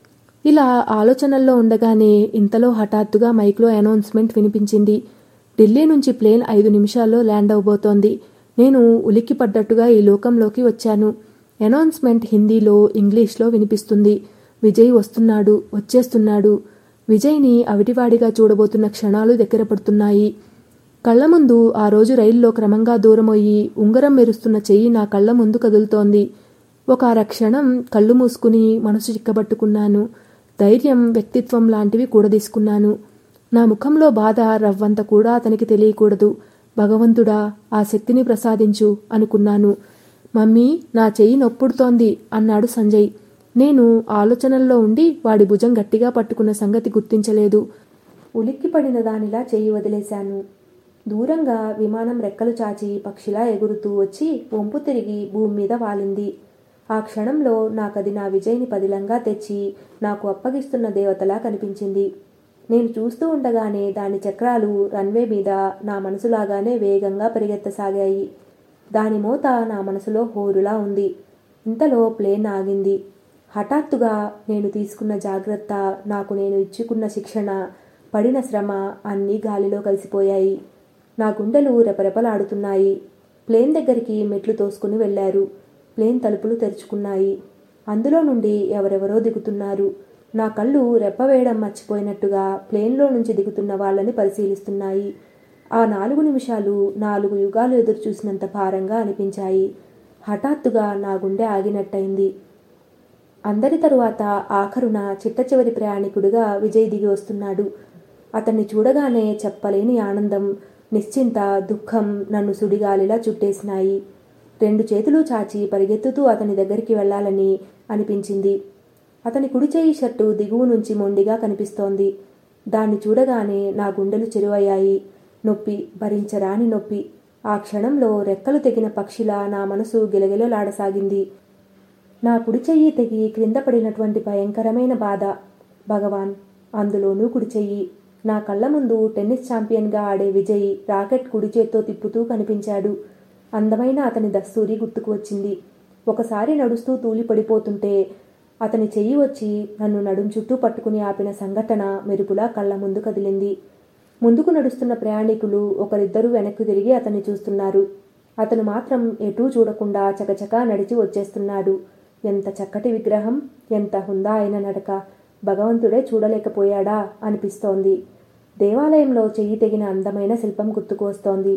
ఇలా ఆలోచనల్లో ఉండగానే ఇంతలో హఠాత్తుగా మైక్లో అనౌన్స్మెంట్ వినిపించింది ఢిల్లీ నుంచి ప్లేన్ ఐదు నిమిషాల్లో ల్యాండ్ అవబోతోంది నేను ఉలిక్కిపడ్డట్టుగా ఈ లోకంలోకి వచ్చాను అనౌన్స్మెంట్ హిందీలో ఇంగ్లీష్లో వినిపిస్తుంది విజయ్ వస్తున్నాడు వచ్చేస్తున్నాడు విజయ్ని అవిటివాడిగా చూడబోతున్న క్షణాలు దగ్గర పడుతున్నాయి కళ్ళ ముందు ఆ రోజు రైల్లో క్రమంగా దూరమయ్యి ఉంగరం మెరుస్తున్న చెయ్యి నా కళ్ళ ముందు కదులుతోంది ఒక అరక్షణం కళ్ళు మూసుకుని మనసు చిక్కబట్టుకున్నాను ధైర్యం వ్యక్తిత్వం లాంటివి కూడదీసుకున్నాను నా ముఖంలో బాధ రవ్వంత కూడా అతనికి తెలియకూడదు భగవంతుడా ఆ శక్తిని ప్రసాదించు అనుకున్నాను మమ్మీ నా చెయ్యి నొప్పుడుతోంది అన్నాడు సంజయ్ నేను ఆలోచనల్లో ఉండి వాడి భుజం గట్టిగా పట్టుకున్న సంగతి గుర్తించలేదు ఉలిక్కిపడిన దానిలా చెయ్యి వదిలేశాను దూరంగా విమానం రెక్కలు చాచి పక్షిలా ఎగురుతూ వచ్చి వంపు తిరిగి భూమి మీద వాలింది ఆ క్షణంలో నాకది నా విజయ్ని పదిలంగా తెచ్చి నాకు అప్పగిస్తున్న దేవతలా కనిపించింది నేను చూస్తూ ఉండగానే దాని చక్రాలు రన్వే మీద నా మనసులాగానే వేగంగా పరిగెత్తసాగాయి దాని మోత నా మనసులో హోరులా ఉంది ఇంతలో ప్లేన్ ఆగింది హఠాత్తుగా నేను తీసుకున్న జాగ్రత్త నాకు నేను ఇచ్చుకున్న శిక్షణ పడిన శ్రమ అన్నీ గాలిలో కలిసిపోయాయి నా గుండెలు రెపరెపలాడుతున్నాయి ప్లేన్ దగ్గరికి మెట్లు తోసుకుని వెళ్లారు ప్లేన్ తలుపులు తెరుచుకున్నాయి అందులో నుండి ఎవరెవరో దిగుతున్నారు నా కళ్ళు రెప్పవేయడం మర్చిపోయినట్టుగా ప్లేన్లో నుంచి దిగుతున్న వాళ్ళని పరిశీలిస్తున్నాయి ఆ నాలుగు నిమిషాలు నాలుగు యుగాలు ఎదురు చూసినంత భారంగా అనిపించాయి హఠాత్తుగా నా గుండె ఆగినట్టయింది అందరి తరువాత ఆఖరున చిట్ట చివరి ప్రయాణికుడిగా విజయ్ దిగి వస్తున్నాడు అతన్ని చూడగానే చెప్పలేని ఆనందం నిశ్చింత దుఃఖం నన్ను సుడిగాలిలా చుట్టేసినాయి రెండు చేతులు చాచి పరిగెత్తుతూ అతని దగ్గరికి వెళ్ళాలని అనిపించింది అతని కుడి చేయి షర్టు దిగువ నుంచి మొండిగా కనిపిస్తోంది దాన్ని చూడగానే నా గుండెలు చెరువయ్యాయి నొప్పి భరించరాని నొప్పి ఆ క్షణంలో రెక్కలు తెగిన పక్షిలా నా మనసు గిలగిలలాడసాగింది నా కుడి చెయ్యి తెగి క్రింద పడినటువంటి భయంకరమైన బాధ భగవాన్ అందులోనూ కుడి చెయ్యి నా కళ్ళ ముందు టెన్నిస్ ఛాంపియన్గా ఆడే విజయ్ రాకెట్ కుడి చేత్తో తిప్పుతూ కనిపించాడు అందమైన అతని దస్తూరి గుర్తుకు వచ్చింది ఒకసారి నడుస్తూ తూలి పడిపోతుంటే అతని చెయ్యి వచ్చి నన్ను నడుం చుట్టూ పట్టుకుని ఆపిన సంఘటన మెరుపులా కళ్ళ ముందు కదిలింది ముందుకు నడుస్తున్న ప్రయాణికులు ఒకరిద్దరూ వెనక్కి తిరిగి అతన్ని చూస్తున్నారు అతను మాత్రం ఎటూ చూడకుండా చకచకా నడిచి వచ్చేస్తున్నాడు ఎంత చక్కటి విగ్రహం ఎంత హుందా అయిన నడక భగవంతుడే చూడలేకపోయాడా అనిపిస్తోంది దేవాలయంలో చెయ్యి తెగిన అందమైన శిల్పం గుర్తుకు వస్తోంది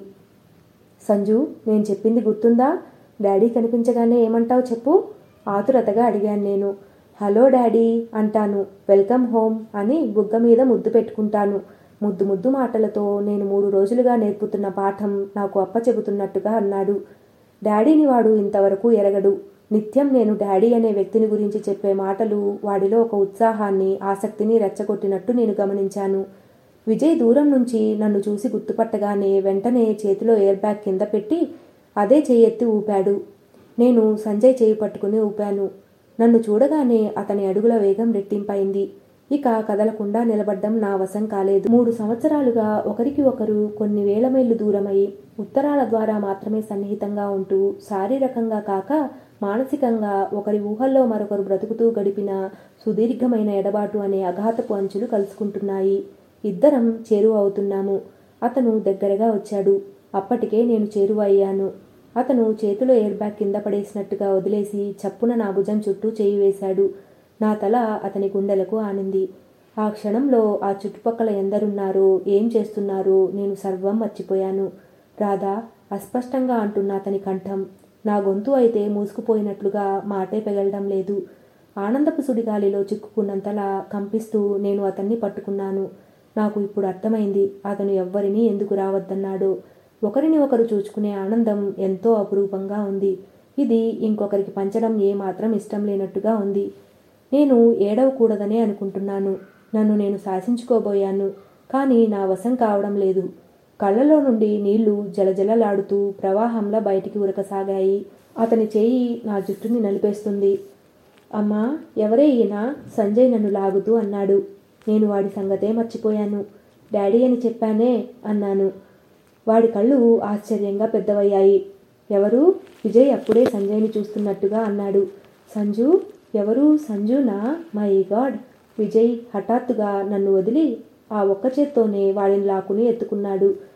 సంజు నేను చెప్పింది గుర్తుందా డాడీ కనిపించగానే ఏమంటావు చెప్పు ఆతురతగా అడిగాను నేను హలో డాడీ అంటాను వెల్కమ్ హోమ్ అని బుగ్గ మీద ముద్దు పెట్టుకుంటాను ముద్దు ముద్దు మాటలతో నేను మూడు రోజులుగా నేర్పుతున్న పాఠం నాకు అప్ప చెబుతున్నట్టుగా అన్నాడు డాడీని వాడు ఇంతవరకు ఎరగడు నిత్యం నేను డాడీ అనే వ్యక్తిని గురించి చెప్పే మాటలు వాడిలో ఒక ఉత్సాహాన్ని ఆసక్తిని రెచ్చగొట్టినట్టు నేను గమనించాను విజయ్ దూరం నుంచి నన్ను చూసి గుర్తుపట్టగానే వెంటనే చేతిలో ఎయిర్ బ్యాగ్ కింద పెట్టి అదే చేయెత్తి ఊపాడు నేను సంజయ్ చేయి పట్టుకుని ఊపాను నన్ను చూడగానే అతని అడుగుల వేగం రెట్టింపైంది ఇక కదలకుండా నిలబడ్డం నా వశం కాలేదు మూడు సంవత్సరాలుగా ఒకరికి ఒకరు కొన్ని వేల మైళ్ళు దూరమై ఉత్తరాల ద్వారా మాత్రమే సన్నిహితంగా ఉంటూ శారీరకంగా కాక మానసికంగా ఒకరి ఊహల్లో మరొకరు బ్రతుకుతూ గడిపిన సుదీర్ఘమైన ఎడబాటు అనే అఘాతపు అంచులు కలుసుకుంటున్నాయి ఇద్దరం చేరువ అవుతున్నాము అతను దగ్గరగా వచ్చాడు అప్పటికే నేను చేరువ అయ్యాను అతను చేతిలో ఎయిర్ బ్యాగ్ కింద పడేసినట్టుగా వదిలేసి చప్పున నా భుజం చుట్టూ చేయి వేశాడు నా తల అతని గుండెలకు ఆనింది ఆ క్షణంలో ఆ చుట్టుపక్కల ఎందరున్నారో ఏం చేస్తున్నారో నేను సర్వం మర్చిపోయాను రాధా అస్పష్టంగా అంటున్న అతని కంఠం నా గొంతు అయితే మూసుకుపోయినట్లుగా మాటే పెగలడం లేదు ఆనందపు సుడిగాలిలో చిక్కుకున్నంతలా కంపిస్తూ నేను అతన్ని పట్టుకున్నాను నాకు ఇప్పుడు అర్థమైంది అతను ఎవ్వరినీ ఎందుకు రావద్దన్నాడో ఒకరిని ఒకరు చూచుకునే ఆనందం ఎంతో అపురూపంగా ఉంది ఇది ఇంకొకరికి పంచడం ఏమాత్రం ఇష్టం లేనట్టుగా ఉంది నేను ఏడవకూడదనే అనుకుంటున్నాను నన్ను నేను శాసించుకోబోయాను కానీ నా వశం కావడం లేదు కళ్ళలో నుండి నీళ్లు జలజలలాడుతూ ప్రవాహంలా బయటికి ఉరకసాగాయి అతని చేయి నా జుట్టుని నలిపేస్తుంది అమ్మా ఎవరే ఈయన సంజయ్ నన్ను లాగుతూ అన్నాడు నేను వాడి సంగతే మర్చిపోయాను డాడీ అని చెప్పానే అన్నాను వాడి కళ్ళు ఆశ్చర్యంగా పెద్దవయ్యాయి ఎవరు విజయ్ అప్పుడే సంజయ్ని చూస్తున్నట్టుగా అన్నాడు సంజు ఎవరు సంజునా మై గాడ్ విజయ్ హఠాత్తుగా నన్ను వదిలి ఆ ఒక్క చేత్తోనే వాడిని లాక్కుని ఎత్తుకున్నాడు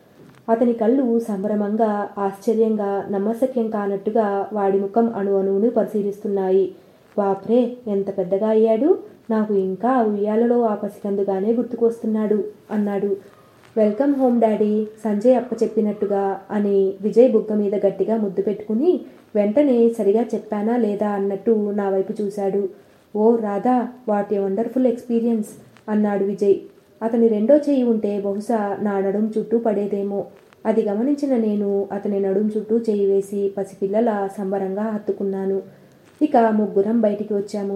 అతని కళ్ళు సంభ్రమంగా ఆశ్చర్యంగా నమ్మశక్యం కానట్టుగా వాడి ముఖం అణు అణువును పరిశీలిస్తున్నాయి వాప్రే ఎంత పెద్దగా అయ్యాడు నాకు ఇంకా ఆ ఉయ్యాలలో ఆ పసికందుగానే గుర్తుకొస్తున్నాడు అన్నాడు వెల్కమ్ హోమ్ డాడీ సంజయ్ అప్ప చెప్పినట్టుగా అని విజయ్ బుగ్గ మీద గట్టిగా ముద్దు పెట్టుకుని వెంటనే సరిగా చెప్పానా లేదా అన్నట్టు నా వైపు చూశాడు ఓ Radha what a wonderful experience అన్నాడు విజయ్ అతని రెండో చెయ్యి ఉంటే బహుశా నా నడుం చుట్టూ పడేదేమో అది గమనించిన నేను అతని నడుం చుట్టూ చెయ్యి వేసి పసిపిల్లల సంబరంగా హత్తుకున్నాను ఇక ముగ్గురం బయటికి వచ్చాము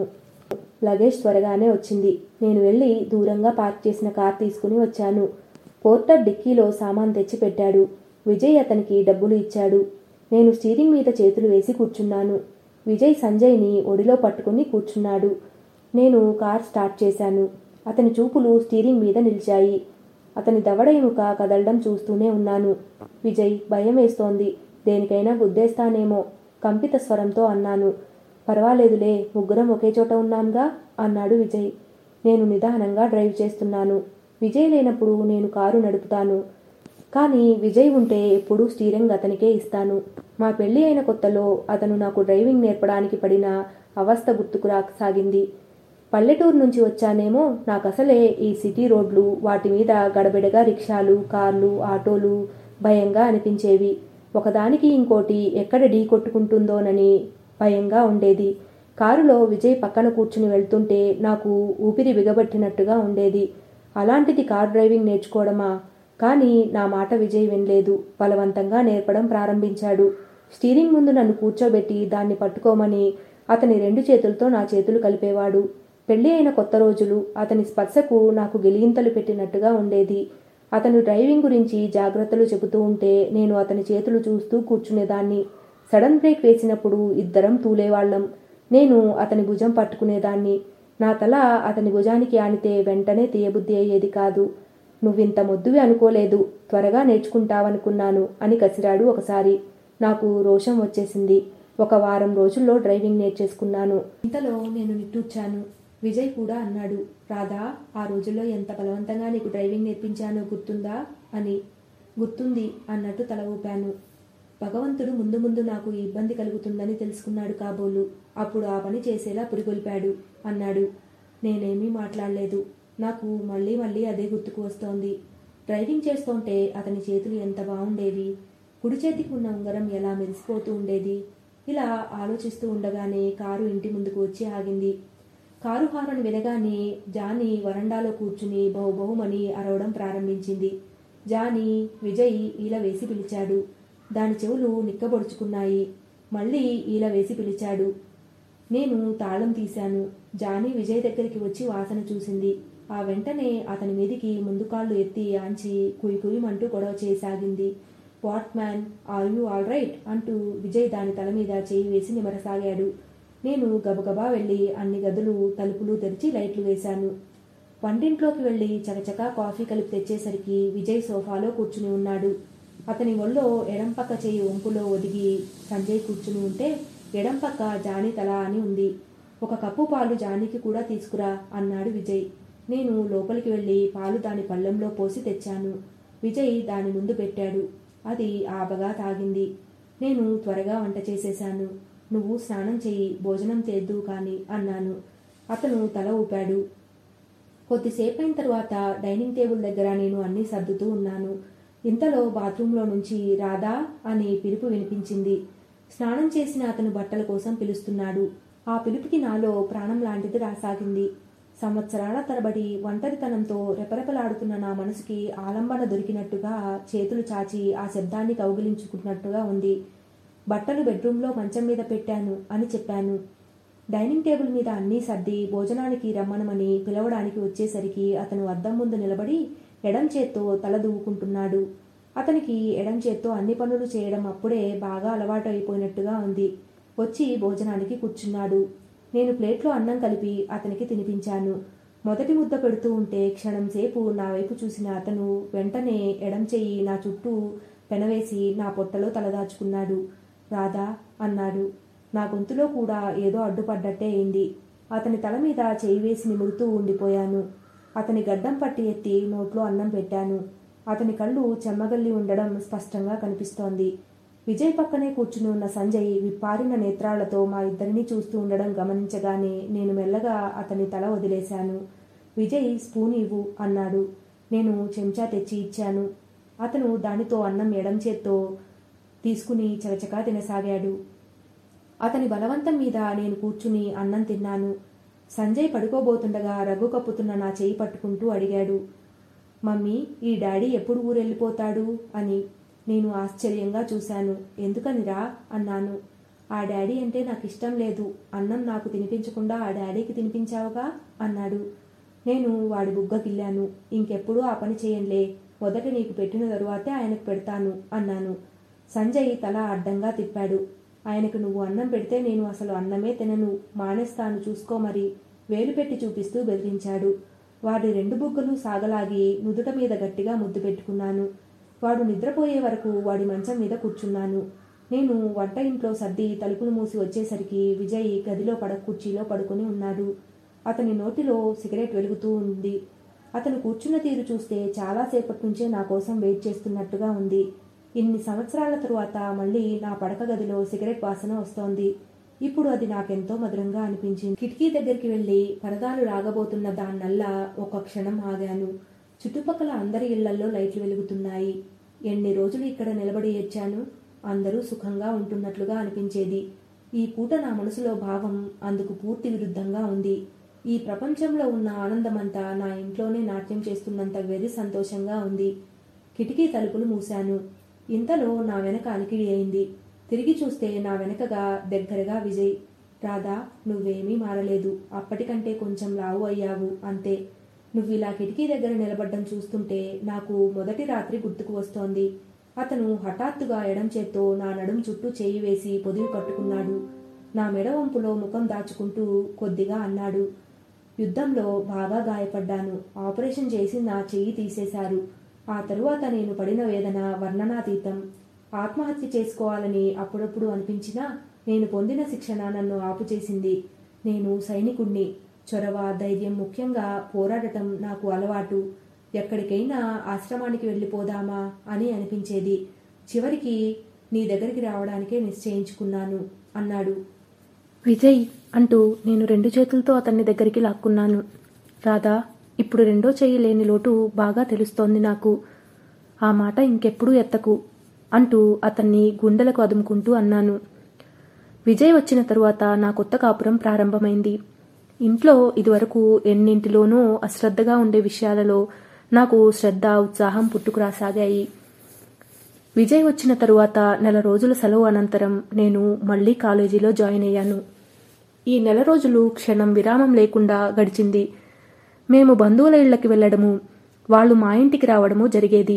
లగేజ్ త్వరగానే వచ్చింది నేను వెళ్ళి దూరంగా పార్క్ చేసిన కార్ తీసుకుని వచ్చాను పోర్టర్ డిక్కీలో సామాన్ తెచ్చి పెట్టాడు విజయ్ అతనికి డబ్బులు ఇచ్చాడు నేను స్టీరింగ్ మీద చేతులు వేసి కూర్చున్నాను విజయ్ సంజయ్ని ఒడిలో పట్టుకుని కూర్చున్నాడు నేను కార్ స్టార్ట్ చేశాను అతని చూపులు స్టీరింగ్ మీద నిలిచాయి అతని దవడ ఎముక కదలడం చూస్తూనే ఉన్నాను విజయ్ భయం వేస్తోంది దేనికైనా గుద్దేస్తానేమో కంపిత స్వరంతో అన్నాను పర్వాలేదులే ముగ్గురం ఒకే చోట ఉన్నాంగా అన్నాడు విజయ్ నేను నిదానంగా డ్రైవ్ చేస్తున్నాను విజయ్ లేనప్పుడు నేను కారు నడుపుతాను కానీ విజయ్ ఉంటే ఎప్పుడూ స్టీరింగ్ అతనికే ఇస్తాను మా పెళ్లి అయిన కొత్తలో అతను నాకు డ్రైవింగ్ నేర్పడానికి పడిన అవస్థ గుర్తుకు రాసాగింది పల్లెటూరు నుంచి వచ్చానేమో నాకు అసలే ఈ సిటీ రోడ్లు వాటి మీద గడబిడగా రిక్షాలు కార్లు ఆటోలు భయంగా అనిపించేవి ఒకదానికి ఇంకోటి ఎక్కడ ఢీ కొట్టుకుంటుందోనని భయంగా ఉండేది కారులో విజయ్ పక్కన కూర్చుని వెళ్తుంటే నాకు ఊపిరి బిగబట్టినట్టుగా ఉండేది అలాంటిది కార్ డ్రైవింగ్ నేర్చుకోవడమా కానీ నా మాట విజయ్ వినలేదు బలవంతంగా నేర్పడం ప్రారంభించాడు స్టీరింగ్ ముందు నన్ను కూర్చోబెట్టి దాన్ని పట్టుకోమని అతని రెండు చేతులతో నా చేతులు కలిపేవాడు పెళ్లి అయిన కొత్త రోజులు అతని స్పర్శకు నాకు గిలిగింతలు పెట్టినట్టుగా ఉండేది అతను డ్రైవింగ్ గురించి జాగ్రత్తలు చెబుతూ ఉంటే నేను అతని చేతులు చూస్తూ కూర్చునేదాన్ని సడన్ బ్రేక్ వేసినప్పుడు ఇద్దరం తూలేవాళ్లం నేను అతని భుజం పట్టుకునేదాన్ని నా తల అతని భుజానికి ఆనితే వెంటనే తీయబుద్ధి అయ్యేది కాదు నువ్వింత మొద్దువి అనుకోలేదు త్వరగా నేర్చుకుంటావనుకున్నాను అని కసిరాడు ఒకసారి నాకు రోషం వచ్చేసింది ఒక వారం రోజుల్లో డ్రైవింగ్ నేర్చేసుకున్నాను ఇంతలో నేను నిట్టూర్చాను విజయ్ కూడా అన్నాడు రాధా ఆ రోజుల్లో ఎంత బలవంతంగా నీకు డ్రైవింగ్ నేర్పించానో గుర్తుందా అని గుర్తుంది అన్నట్టు తల ఊపాను భగవంతుడు ముందు ముందు నాకు ఈ ఇబ్బంది కలుగుతుందని తెలుసుకున్నాడు కాబోలు అప్పుడు ఆ పని చేసేలా పురిగొల్పాడు అన్నాడు నేనేమీ మాట్లాడలేదు నాకు మళ్ళీ మళ్ళీ అదే గుర్తుకు వస్తోంది డ్రైవింగ్ చేస్తుంటే అతని చేతులు ఎంత బాగుండేవి కుడి చేతికి ఉన్న ఉంగరం ఎలా మెరిసిపోతూ ఉండేది ఇలా ఆలోచిస్తూ ఉండగానే కారు ఇంటి ముందుకు వచ్చి ఆగింది కారు హారన్ వినగానే జానీ వరండాలో కూర్చుని బహుబహుమని అరవడం ప్రారంభించింది జానీ విజయ్ ఈల వేసి పిలిచాడు దాని చెవులు నిక్కబొడుచుకున్నాయి మళ్ళీ ఈల వేసి పిలిచాడు నేను తాళం తీశాను జానీ విజయ్ దగ్గరికి వచ్చి వాసన చూసింది ఆ వెంటనే అతని మీదికి ముందు కాళ్ళు ఎత్తి ఆంచి కుయి కుయిమంటూ గొడవ చేయసాగింది what man are you all right అంటూ విజయ్ దాని తల మీద చేయి వేసి నిమరసాగాడు నేను గబగబా వెళ్ళి అన్ని గదులు తలుపులు తెరిచి లైట్లు వేశాను వంటింట్లోకి వెళ్ళి చకచకా కాఫీ కలిపి తెచ్చేసరికి విజయ్ సోఫాలో కూర్చుని ఉన్నాడు అతని ఒళ్ళో ఎడం పక్క చేయి వంపులో ఒదిగి సంజయ్ కూర్చుని ఉంటే ఎడం పక్క జానీ తల అని ఉంది ఒక కప్పు పాలు జానీకి కూడా తీసుకురా అన్నాడు విజయ్ నేను లోపలికి వెళ్ళి పాలు దాని పళ్ళెంలో పోసి తెచ్చాను విజయ్ దాని ముందు పెట్టాడు అది ఆబగా తాగింది నేను త్వరగా వంట చేసేశాను నువ్వు స్నానం చెయ్యి భోజనం చేద్దు కాని అన్నాను అతను తల ఊపాడు కొద్దిసేపైన తర్వాత డైనింగ్ టేబుల్ దగ్గర నేను అన్నీ సర్దుతూ ఉన్నాను ఇంతలో బాత్రూంలో నుంచి రాధా అని పిలుపు వినిపించింది స్నానం చేసిన అతను బట్టల కోసం పిలుస్తున్నాడు ఆ పిలుపుకి నాలో ప్రాణం లాంటిది రాసాగింది సంవత్సరాల తరబడి ఒంటరితనంతో రెపరెపలాడుతున్న నా మనసుకి ఆలంబన దొరికినట్టుగా చేతులు చాచి ఆ శబ్దాన్ని కౌగిలించుకున్నట్టుగా ఉంది బట్టలు బెడ్రూమ్లో మంచం మీద పెట్టాను అని చెప్పాను డైనింగ్ టేబుల్ మీద అన్నీ సర్ది భోజనానికి రమ్మనమని పిలవడానికి వచ్చేసరికి అతను అద్దం ముందు నిలబడి ఎడం చేత్తో తల దువ్వుకుంటున్నాడు అతనికి ఎడం చేత్తో అన్ని పనులు చేయడం అప్పుడే బాగా అలవాటు అయిపోయినట్టుగా ఉంది వచ్చి భోజనానికి కూర్చున్నాడు నేను ప్లేట్లో అన్నం కలిపి అతనికి తినిపించాను మొదటి ముద్ద పెడుతూ ఉంటే క్షణం సేపు నా వైపు చూసిన అతను వెంటనే ఎడం చెయ్యి నా చుట్టూ పెనవేసి నా పొట్టలో తలదాచుకున్నాడు రాధా అన్నాడు నా గొంతులో కూడా ఏదో అడ్డుపడ్డట్టే అయింది అతని తల మీద చేయి వేసి నిమురుతూ ఉండిపోయాను అతని గడ్డం పట్టి ఎత్తి నోట్లో అన్నం పెట్టాను అతని కళ్ళు చెమ్మగల్లి ఉండడం స్పష్టంగా కనిపిస్తోంది విజయ్ పక్కనే కూర్చుని ఉన్న సంజయ్ విప్పారిన నేత్రాలతో మా ఇద్దరిని చూస్తూ ఉండడం గమనించగానే నేను మెల్లగా అతని తల వదిలేశాను విజయ్ స్పూన్ ఇవ్వు అన్నాడు నేను చెంచా తెచ్చి ఇచ్చాను అతను దానితో అన్నం ఎడం చేత్తో తీసుకుని చకచకా తినసాగాడు అతని బలవంతం మీద నేను కూర్చుని అన్నం తిన్నాను సంజయ్ పడుకోబోతుండగా రగ్గు కప్పుతున్న నా చేయి పట్టుకుంటూ అడిగాడు మమ్మీ ఈ డాడీ ఎప్పుడు ఊరెళ్ళిపోతాడు అని నేను ఆశ్చర్యంగా చూశాను ఎందుకనిరా అన్నాను ఆ డాడీ అంటే నాకు ఇష్టం లేదు అన్నం నాకు తినిపించకుండా ఆ డాడీకి తినిపించావుగా అన్నాడు నేను వాడి బుగ్గ గిల్లాను ఇంకెప్పుడూ ఆ పని చేయంలే మొదట నీకు పెట్టిన తరువాతే ఆయనకు పెడతాను అన్నాను సంజయ్ తల అడ్డంగా తిప్పాడు ఆయనకు నువ్వు అన్నం పెడితే నేను అసలు అన్నమే తినను మానేస్తాను చూసుకో మరి వేలు పెట్టి చూపిస్తూ బెదిరించాడు వాడి రెండు బుగ్గలు సాగలాగి నుదుట మీద గట్టిగా ముద్దు పెట్టుకున్నాను వాడు నిద్రపోయే వరకు వాడి మంచం మీద కూర్చున్నాను నేను వంట ఇంట్లో సర్ది తలుపులు మూసి వచ్చేసరికి విజయ్ గదిలో పడ కుర్చీలో పడుకొని ఉన్నాడు అతని నోటిలో సిగరెట్ వెలుగుతూ ఉంది అతను కూర్చున్న తీరు చూస్తే చాలాసేపటి నుంచే నా కోసం వెయిట్ చేస్తున్నట్టుగా ఉంది ఇన్ని సంవత్సరాల తరువాత మళ్ళీ నా పడక గదిలో సిగరెట్ వాసన వస్తోంది ఇప్పుడు అది నాకెంతో మధురంగా అనిపించింది కిటికీ దగ్గరికి వెళ్ళి పరదాలు రాగబోతున్న దాన్నల్లా ఒక క్షణం ఆగాను చుట్టుపక్కల అందరి ఇళ్లలో లైట్లు వెలుగుతున్నాయి ఎన్ని రోజులు ఇక్కడ నిలబడి ఏడ్చాను అందరూ సుఖంగా ఉంటున్నట్లుగా అనిపించేది ఈ పూట నా మనసులో భావం అందుకు పూర్తి విరుద్ధంగా ఉంది ఈ ప్రపంచంలో ఉన్న ఆనందమంతా నా ఇంట్లోనే నాట్యం చేస్తున్నంత వెరి సంతోషంగా ఉంది కిటికీ తలుపులు మూశాను ఇంతలో నా వెనక అలికిడి అయింది తిరిగి చూస్తే నా వెనకగా దగ్గరగా విజయ్ రాధా నువ్వేమీ మారలేదు అప్పటికంటే కొంచెం లావు అయ్యావు అంతే నువ్వు ఇలా కిటికీ దగ్గర నిలబడ్డం చూస్తుంటే నాకు మొదటి రాత్రి గుర్తుకు వస్తోంది అతను హఠాత్తుగా ఎడం చేత్తో నా నడుం చుట్టూ చేయి వేసి పొదివి పట్టుకున్నాడు నా మెడ వంపులో ముఖం దాచుకుంటూ కొద్దిగా అన్నాడు యుద్ధంలో బాగా గాయపడ్డాను ఆపరేషన్ చేసి నా చెయ్యి తీసేశారు ఆ తరువాత నేను పడిన వేదన వర్ణనాతీతం ఆత్మహత్య చేసుకోవాలని అప్పుడప్పుడు అనిపించినా నేను పొందిన శిక్షణ నన్ను ఆపు చేసింది నేను సైనికుణ్ణి చొరవ ధైర్యం ముఖ్యంగా పోరాడటం నాకు అలవాటు ఎక్కడికైనా ఆశ్రమానికి వెళ్ళిపోదామా అని అనిపించేది చివరికి నీ దగ్గరికి రావడానికే నిశ్చయించుకున్నాను అన్నాడు విజయ్ అంటూ నేను రెండు చేతులతో అతన్ని దగ్గరికి లాక్కున్నాను రాధా ఇప్పుడు రెండో చెయ్యి లేని లోటు బాగా తెలుస్తోంది నాకు ఆ మాట ఇంకెప్పుడూ ఎత్తకు అంటూ అతన్ని గుండెలకు అదుముకుంటూ అన్నాను విజయ్ వచ్చిన తరువాత నా కొత్త కాపురం ప్రారంభమైంది ఇంట్లో ఇదివరకు ఎన్నింటిలోనూ అశ్రద్ధగా ఉండే విషయాలలో నాకు శ్రద్ధ ఉత్సాహం పుట్టుకురాసాగాయి విజయ్ వచ్చిన తరువాత నెల రోజుల సెలవు అనంతరం నేను మళ్ళీ కాలేజీలో జాయిన్ అయ్యాను ఈ నెల రోజులు క్షణం విరామం లేకుండా గడిచింది మేము బంధువుల ఇళ్లకి వెళ్ళడము వాళ్ళు మా ఇంటికి రావడము జరిగేది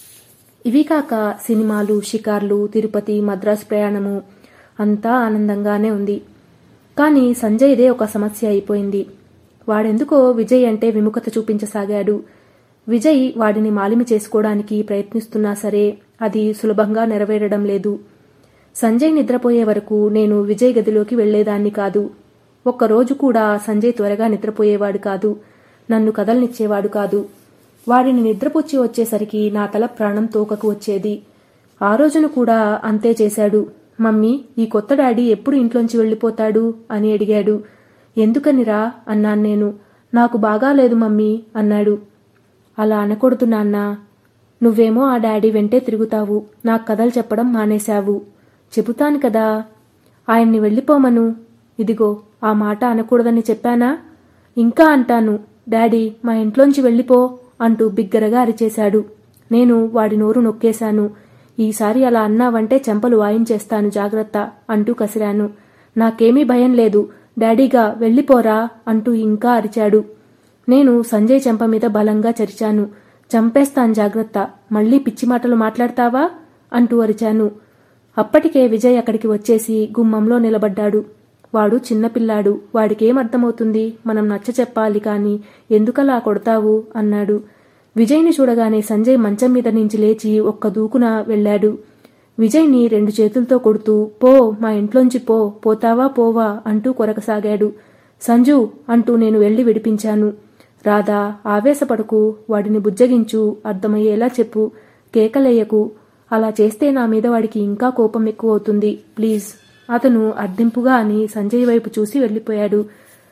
ఇవి కాక సినిమాలు షికార్లు తిరుపతి మద్రాసు ప్రయాణము అంతా ఆనందంగానే ఉంది కానీ సంజయ్దే ఒక సమస్య అయిపోయింది వాడెందుకో విజయ్ అంటే విముఖత చూపించసాగాడు విజయ్ వాడిని మాలిమి చేసుకోవడానికి ప్రయత్నిస్తున్నా సరే అది సులభంగా నెరవేరడం లేదు సంజయ్ నిద్రపోయే వరకు నేను విజయ్ గదిలోకి వెళ్లేదాన్ని కాదు ఒక్కరోజు కూడా సంజయ్ త్వరగా నిద్రపోయేవాడు కాదు నన్ను కదలనిచ్చేవాడు కాదు వాడిని నిద్రపుచ్చి వచ్చేసరికి నా తల ప్రాణం తోకకు వచ్చేది ఆ రోజున కూడా అంతే చేశాడు మమ్మీ ఈ కొత్త డాడీ ఎప్పుడు ఇంట్లోంచి వెళ్ళిపోతాడు అని అడిగాడు ఎందుకనిరా అన్నాను నేను నాకు బాగాలేదు మమ్మీ అన్నాడు అలా అనకూడదు నాన్న నువ్వేమో ఆ డాడీ వెంటే తిరుగుతావు నాకు కథలు చెప్పడం మానేశావు చెబుతాను కదా ఆయన్ని వెళ్ళిపోమను ఇదిగో ఆ మాట అనకూడదని చెప్పానా ఇంకా అంటాను డాడీ మా ఇంట్లోంచి వెళ్ళిపో అంటూ బిగ్గరగా అరిచేశాడు నేను వాడి నోరు నొక్కేశాను ఈసారి అలా అన్నావంటే చెంపలు వాయించేస్తాను జాగ్రత్త అంటూ కసిరాను నాకేమీ భయం లేదు డాడీగా వెళ్ళిపోరా అంటూ ఇంకా అరిచాడు నేను సంజయ్ చెంప మీద బలంగా చరిచాను చంపేస్తాను జాగ్రత్త మళ్ళీ పిచ్చి మాటలు మాట్లాడతావా అంటూ అరిచాను అప్పటికే విజయ్ అక్కడికి వచ్చేసి గుమ్మంలో నిలబడ్డాడు వాడు చిన్నపిల్లాడు వాడికేం అర్థమవుతుంది మనం నచ్చ చెప్పాలి కాని ఎందుకలా కొడతావు అన్నాడు విజయ్ని చూడగానే సంజయ్ మంచం మీద నుంచి లేచి ఒక్క దూకున వెళ్ళాడు విజయ్ని రెండు చేతులతో కొడుతూ పో మా ఇంట్లోంచి పో పోతావా పోవా అంటూ కొరకసాగాడు సంజు అంటూ నేను వెళ్లి విడిపించాను రాధా ఆవేశపడకు వాడిని బుజ్జగించు అర్థమయ్యేలా చెప్పు కేకలేయకు అలా చేస్తే నా మీద వాడికి ఇంకా కోపం ఎక్కువ అవుతుంది ప్లీజ్ అతను అర్థింపుగా అని సంజయ్ వైపు చూసి వెళ్ళిపోయాడు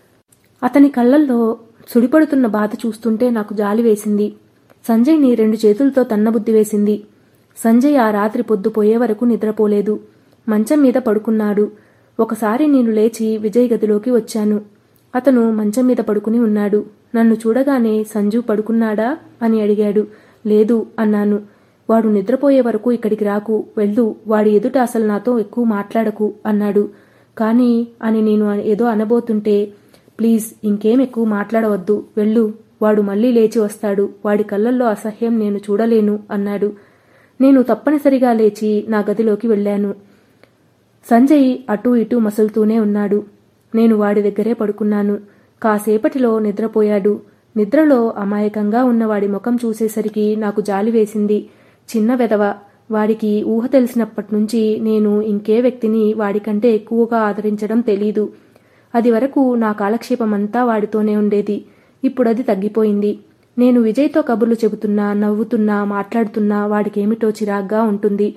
అతని కళ్ళల్లో సుడిపడుతున్న బాధ చూస్తుంటే నాకు జాలి వేసింది సంజయ్ని రెండు చేతులతో తన్నబుద్ధి వేసింది సంజయ్ ఆ రాత్రి పొద్దుపోయే వరకు నిద్రపోలేదు మంచం మీద పడుకున్నాడు ఒకసారి నేను లేచి విజయ్ గదిలోకి వచ్చాను అతను మంచం మీద పడుకుని ఉన్నాడు నన్ను చూడగానే సంజు పడుకున్నాడా అని అడిగాడు లేదు అన్నాను వాడు నిద్రపోయే వరకు ఇక్కడికి రాకు వెళ్ళు వాడి ఎదుట అసలు నాతో ఎక్కువ మాట్లాడకు అన్నాడు కానీ అని నేను ఏదో అనబోతుంటే ప్లీజ్ ఇంకేం ఎక్కువ మాట్లాడవద్దు వెళ్ళు వాడు మళ్ళీ లేచి వస్తాడు వాడి కళ్ళల్లో అసహ్యం నేను చూడలేను అన్నాడు నేను తప్పనిసరిగా లేచి నా గదిలోకి వెళ్ళాను సంజయ్ అటూ ఇటూ మసులుతూనే ఉన్నాడు నేను వాడి దగ్గరే పడుకున్నాను కాసేపటిలో నిద్రపోయాడు నిద్రలో అమాయకంగా ఉన్న వాడి ముఖం చూసేసరికి నాకు జాలి వేసింది చిన్న వెధవ వాడికి ఊహ తెలిసినప్పటి నుంచి నేను ఇంకే వ్యక్తిని వాడికంటే ఎక్కువగా ఆదరించడం తెలీదు అది వరకు నా కాలక్షేపమంతా వాడితోనే ఉండేది ఇప్పుడది తగ్గిపోయింది నేను విజయ్తో కబుర్లు చెబుతున్నా నవ్వుతున్నా మాట్లాడుతున్నా వాడికేమిటో చిరాగ్గా ఉంటుంది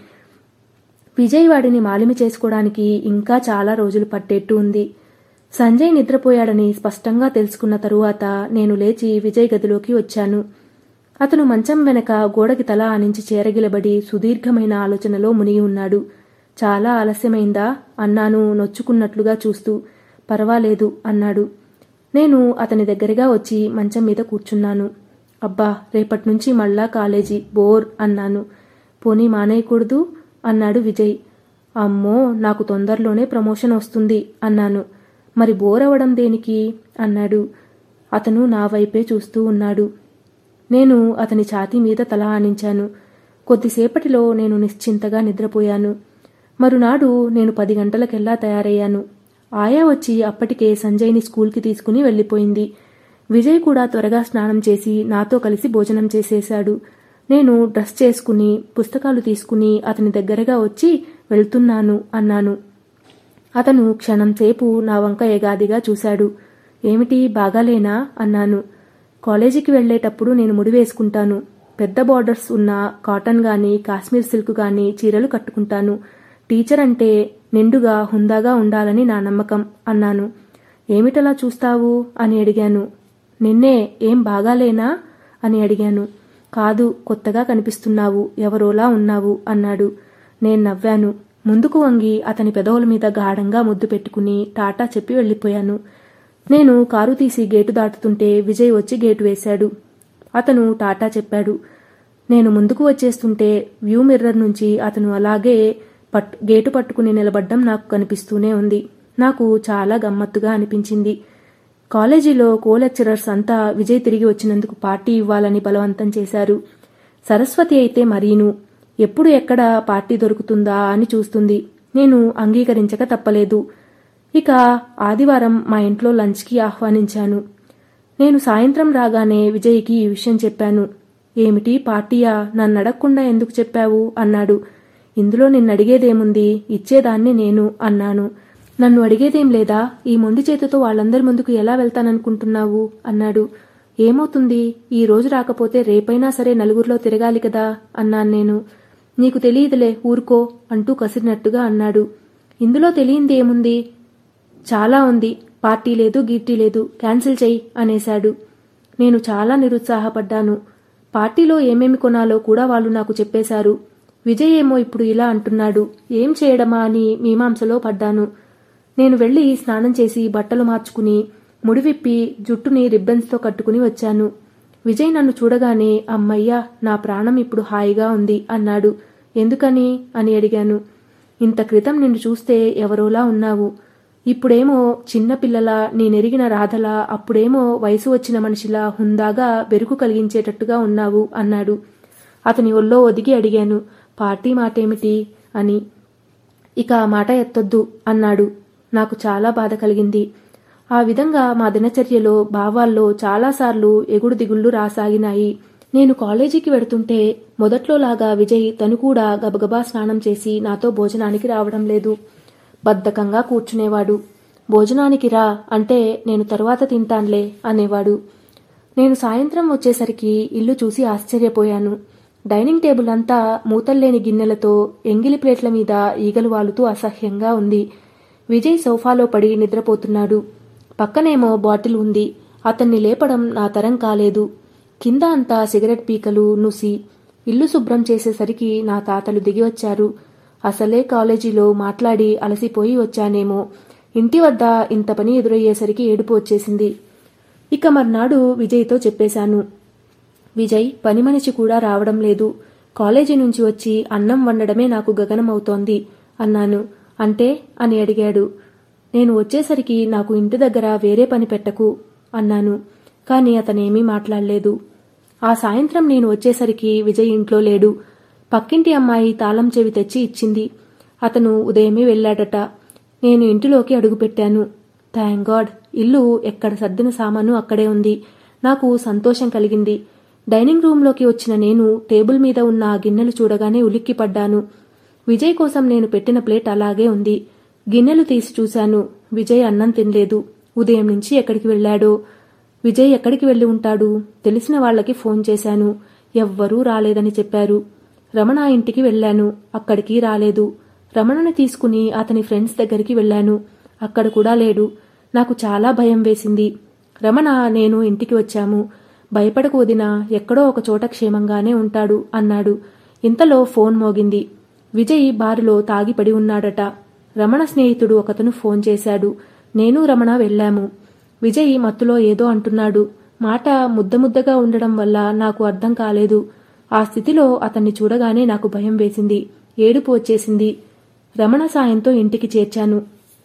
విజయ్ వాడిని మాలిమి చేసుకోవడానికి ఇంకా చాలా రోజులు పట్టేట్టు ఉంది సంజయ్ నిద్రపోయాడని స్పష్టంగా తెలుసుకున్న తరువాత నేను లేచి విజయ్ గదిలోకి వచ్చాను అతను మంచం వెనక గోడకి తల ఆనించి చేరగిలబడి సుదీర్ఘమైన ఆలోచనలో మునిగి ఉన్నాడు చాలా ఆలస్యమైందా అన్నాను నొచ్చుకున్నట్లుగా చూస్తూ పర్వాలేదు అన్నాడు నేను అతని దగ్గరగా వచ్చి మంచం మీద కూర్చున్నాను అబ్బా రేపటి నుంచి మళ్ళా కాలేజీ బోర్ అన్నాను పోనీ మానేయకూడదు అన్నాడు విజయ్ అమ్మో నాకు తొందరలోనే ప్రమోషన్ వస్తుంది అన్నాను మరి బోర్ అవడం దేనికి అన్నాడు అతను నా వైపే చూస్తూ ఉన్నాడు నేను అతని ఛాతీ మీద తల ఆనించాను కొద్దిసేపటిలో నేను నిశ్చింతగా నిద్రపోయాను మరునాడు నేను పది గంటలకెల్లా తయారయ్యాను ఆయా వచ్చి అప్పటికే సంజయ్ని స్కూల్కి తీసుకుని వెళ్ళిపోయింది విజయ్ కూడా త్వరగా స్నానం చేసి నాతో కలిసి భోజనం చేసేశాడు నేను డ్రెస్ చేసుకుని పుస్తకాలు తీసుకుని అతని దగ్గరగా వచ్చి వెళ్తున్నాను అన్నాను అతను క్షణంసేపు నా వంక ఎగాదిగా చూశాడు ఏమిటి బాగాలేనా అన్నాను కాలేజీకి వెళ్లేటప్పుడు నేను ముడి వేసుకుంటాను పెద్ద బార్డర్స్ ఉన్న కాటన్ గాని కాశ్మీర్ సిల్క్ గాని చీరలు కట్టుకుంటాను టీచర్ అంటే నిండుగా హుందాగా ఉండాలని నా నమ్మకం అన్నాను ఏమిటలా చూస్తావు అని అడిగాను నిన్నే ఏం బాగాలేనా అని అడిగాను కాదు కొత్తగా కనిపిస్తున్నావు ఎవరోలా ఉన్నావు అన్నాడు నేను నవ్వాను ముందుకు వంగి అతని పెదవుల మీద గాఢంగా ముద్దు పెట్టుకుని టాటా చెప్పి వెళ్ళిపోయాను నేను కారు తీసి గేటు దాటుతుంటే విజయ్ వచ్చి గేటు వేశాడు అతను టాటా చెప్పాడు నేను ముందుకు వచ్చేస్తుంటే వ్యూ మిర్రర్ నుంచి అతను అలాగే పట్ గేటు పట్టుకుని నిలబడ్డం నాకు కనిపిస్తూనే ఉంది నాకు చాలా గమ్మత్తుగా అనిపించింది కాలేజీలో కో లెక్చరర్స్ అంతా విజయ్ తిరిగి వచ్చినందుకు పార్టీ ఇవ్వాలని బలవంతం చేశారు సరస్వతి అయితే మరీను ఎప్పుడు ఎక్కడ పార్టీ దొరుకుతుందా అని చూస్తుంది నేను అంగీకరించక తప్పలేదు ఇక ఆదివారం మా ఇంట్లో లంచ్కి ఆహ్వానించాను నేను సాయంత్రం రాగానే విజయ్కి ఈ విషయం చెప్పాను ఏమిటి పార్టీయా నన్ను అడగకుండా ఎందుకు చెప్పావు అన్నాడు ఇందులో నిన్నడిగేదేముంది ఇచ్చేదాన్ని నేను అన్నాను నన్ను అడిగేదేం లేదా ఈ మొండి చేతితో వాళ్ళందరి ముందుకు ఎలా వెళ్తాననుకుంటున్నావు అన్నాడు ఏమవుతుంది ఈ రోజు రాకపోతే రేపైనా సరే నలుగురిలో తిరగాలి కదా అన్నాను నేను నీకు తెలియదులే ఊరుకో అంటూ కసిరినట్టుగా అన్నాడు ఇందులో తెలియంది ఏముంది చాలా ఉంది పార్టీ లేదు గీర్టీ లేదు క్యాన్సిల్ చెయ్యి అనేశాడు నేను చాలా నిరుత్సాహపడ్డాను పార్టీలో ఏమేమి కొనాలో కూడా వాళ్ళు నాకు చెప్పేశారు విజయ్ ఏమో ఇప్పుడు ఇలా అంటున్నాడు ఏం చేయడమా అని మీమాంసలో పడ్డాను నేను వెళ్ళి స్నానం చేసి బట్టలు మార్చుకుని ముడివిప్పి జుట్టుని రిబ్బన్స్తో కట్టుకుని వచ్చాను విజయ్ నన్ను చూడగానే అమ్మయ్యా నా ప్రాణం ఇప్పుడు హాయిగా ఉంది అన్నాడు ఎందుకని అని అడిగాను ఇంత క్రితం నిన్ను చూస్తే ఎవరోలా ఉన్నావు ఇప్పుడేమో చిన్నపిల్లల నేనెరిగిన రాధలా అప్పుడేమో వయసు వచ్చిన మనిషిలా హుందాగా బెరుకు కలిగించేటట్టుగా ఉన్నావు అన్నాడు అతని ఒళ్ళో ఒదిగి అడిగాను పార్టీ మాటేమిటి అని ఇక ఆ మాట ఎత్తొద్దు అన్నాడు నాకు చాలా బాధ కలిగింది ఆ విధంగా మా దినచర్యలో భావాల్లో చాలాసార్లు ఎగుడు దిగుళ్ళు రాసాగినాయి నేను కాలేజీకి వెడుతుంటే మొదట్లోలాగా విజయ్ తను కూడా గబగబా స్నానం చేసి నాతో భోజనానికి రావడం లేదు బద్ధకంగా కూర్చునేవాడు భోజనానికి రా అంటే నేను తరువాత తింటాన్లే అనేవాడు నేను సాయంత్రం వచ్చేసరికి ఇల్లు చూసి ఆశ్చర్యపోయాను డైనింగ్ టేబుల్ అంతా మూతల్లేని గిన్నెలతో ఎంగిలి ప్లేట్ల మీద ఈగలు వాలుతూ అసహ్యంగా ఉంది విజయ్ సోఫాలో పడి నిద్రపోతున్నాడు పక్కనేమో బాటిల్ ఉంది అతన్ని లేపడం నా తరం కాలేదు కింద అంతా సిగరెట్ పీకలు నుసి ఇల్లు శుభ్రం చేసేసరికి నా తాతలు దిగి వచ్చారు అసలే కాలేజీలో మాట్లాడి అలసిపోయి వచ్చానేమో ఇంటి వద్ద ఇంత పని ఎదురయ్యేసరికి ఏడుపు వచ్చేసింది ఇక మర్నాడు విజయ్తో చెప్పేశాను విజయ్ పని మనిషి కూడా రావడం లేదు కాలేజీ నుంచి వచ్చి అన్నం వండడమే నాకు గగనమవుతోంది అన్నాను అంటే అని అడిగాడు నేను వచ్చేసరికి నాకు ఇంటి దగ్గర వేరే పని పెట్టకు అన్నాను కానీ అతనేమీ మాట్లాడలేదు ఆ సాయంత్రం నేను వచ్చేసరికి విజయ్ ఇంట్లో లేడు పక్కింటి అమ్మాయి తాళం చెవి తెచ్చి ఇచ్చింది అతను ఉదయమే వెళ్ళాడట నేను ఇంటిలోకి అడుగుపెట్టాను థ్యాంక్ గాడ్ ఇల్లు ఎక్కడ సర్దిన సామాను అక్కడే ఉంది నాకు సంతోషం కలిగింది డైనింగ్ రూంలోకి వచ్చిన నేను టేబుల్ మీద ఉన్న ఆ గిన్నెలు చూడగానే ఉలిక్కిపడ్డాను విజయ్ కోసం నేను పెట్టిన ప్లేట్ అలాగే ఉంది గిన్నెలు తీసి చూశాను విజయ్ అన్నం తినలేదు ఉదయం నుంచి ఎక్కడికి వెళ్ళాడో విజయ్ ఎక్కడికి వెళ్ళి ఉంటాడు తెలిసిన వాళ్ళకి ఫోన్ చేశాను ఎవ్వరూ రాలేదని చెప్పారు రమణ ఇంటికి వెళ్ళాను అక్కడికి రాలేదు రమణని తీసుకుని అతని ఫ్రెండ్స్ దగ్గరికి వెళ్ళాను అక్కడ కూడా లేడు నాకు చాలా భయం వేసింది రమణ నేను ఇంటికి వచ్చాము భయపడకు వదినా ఎక్కడో ఒక చోట క్షేమంగానే ఉంటాడు అన్నాడు ఇంతలో ఫోన్ మోగింది విజయ్ బారులో తాగిపడి ఉన్నాడట రమణ స్నేహితుడు ఒకతను ఫోన్ చేశాడు నేను రమణ వెళ్ళాము విజయ్ మత్తులో ఏదో అంటున్నాడు మాట ముద్ద ముద్దగా ఉండడం వల్ల నాకు అర్థం కాలేదు ఆ స్థితిలో అతన్ని చూడగానే నాకు భయం వేసింది ఏడుపు వచ్చేసింది రమణ సాయంతో ఇంటికి చేర్చాను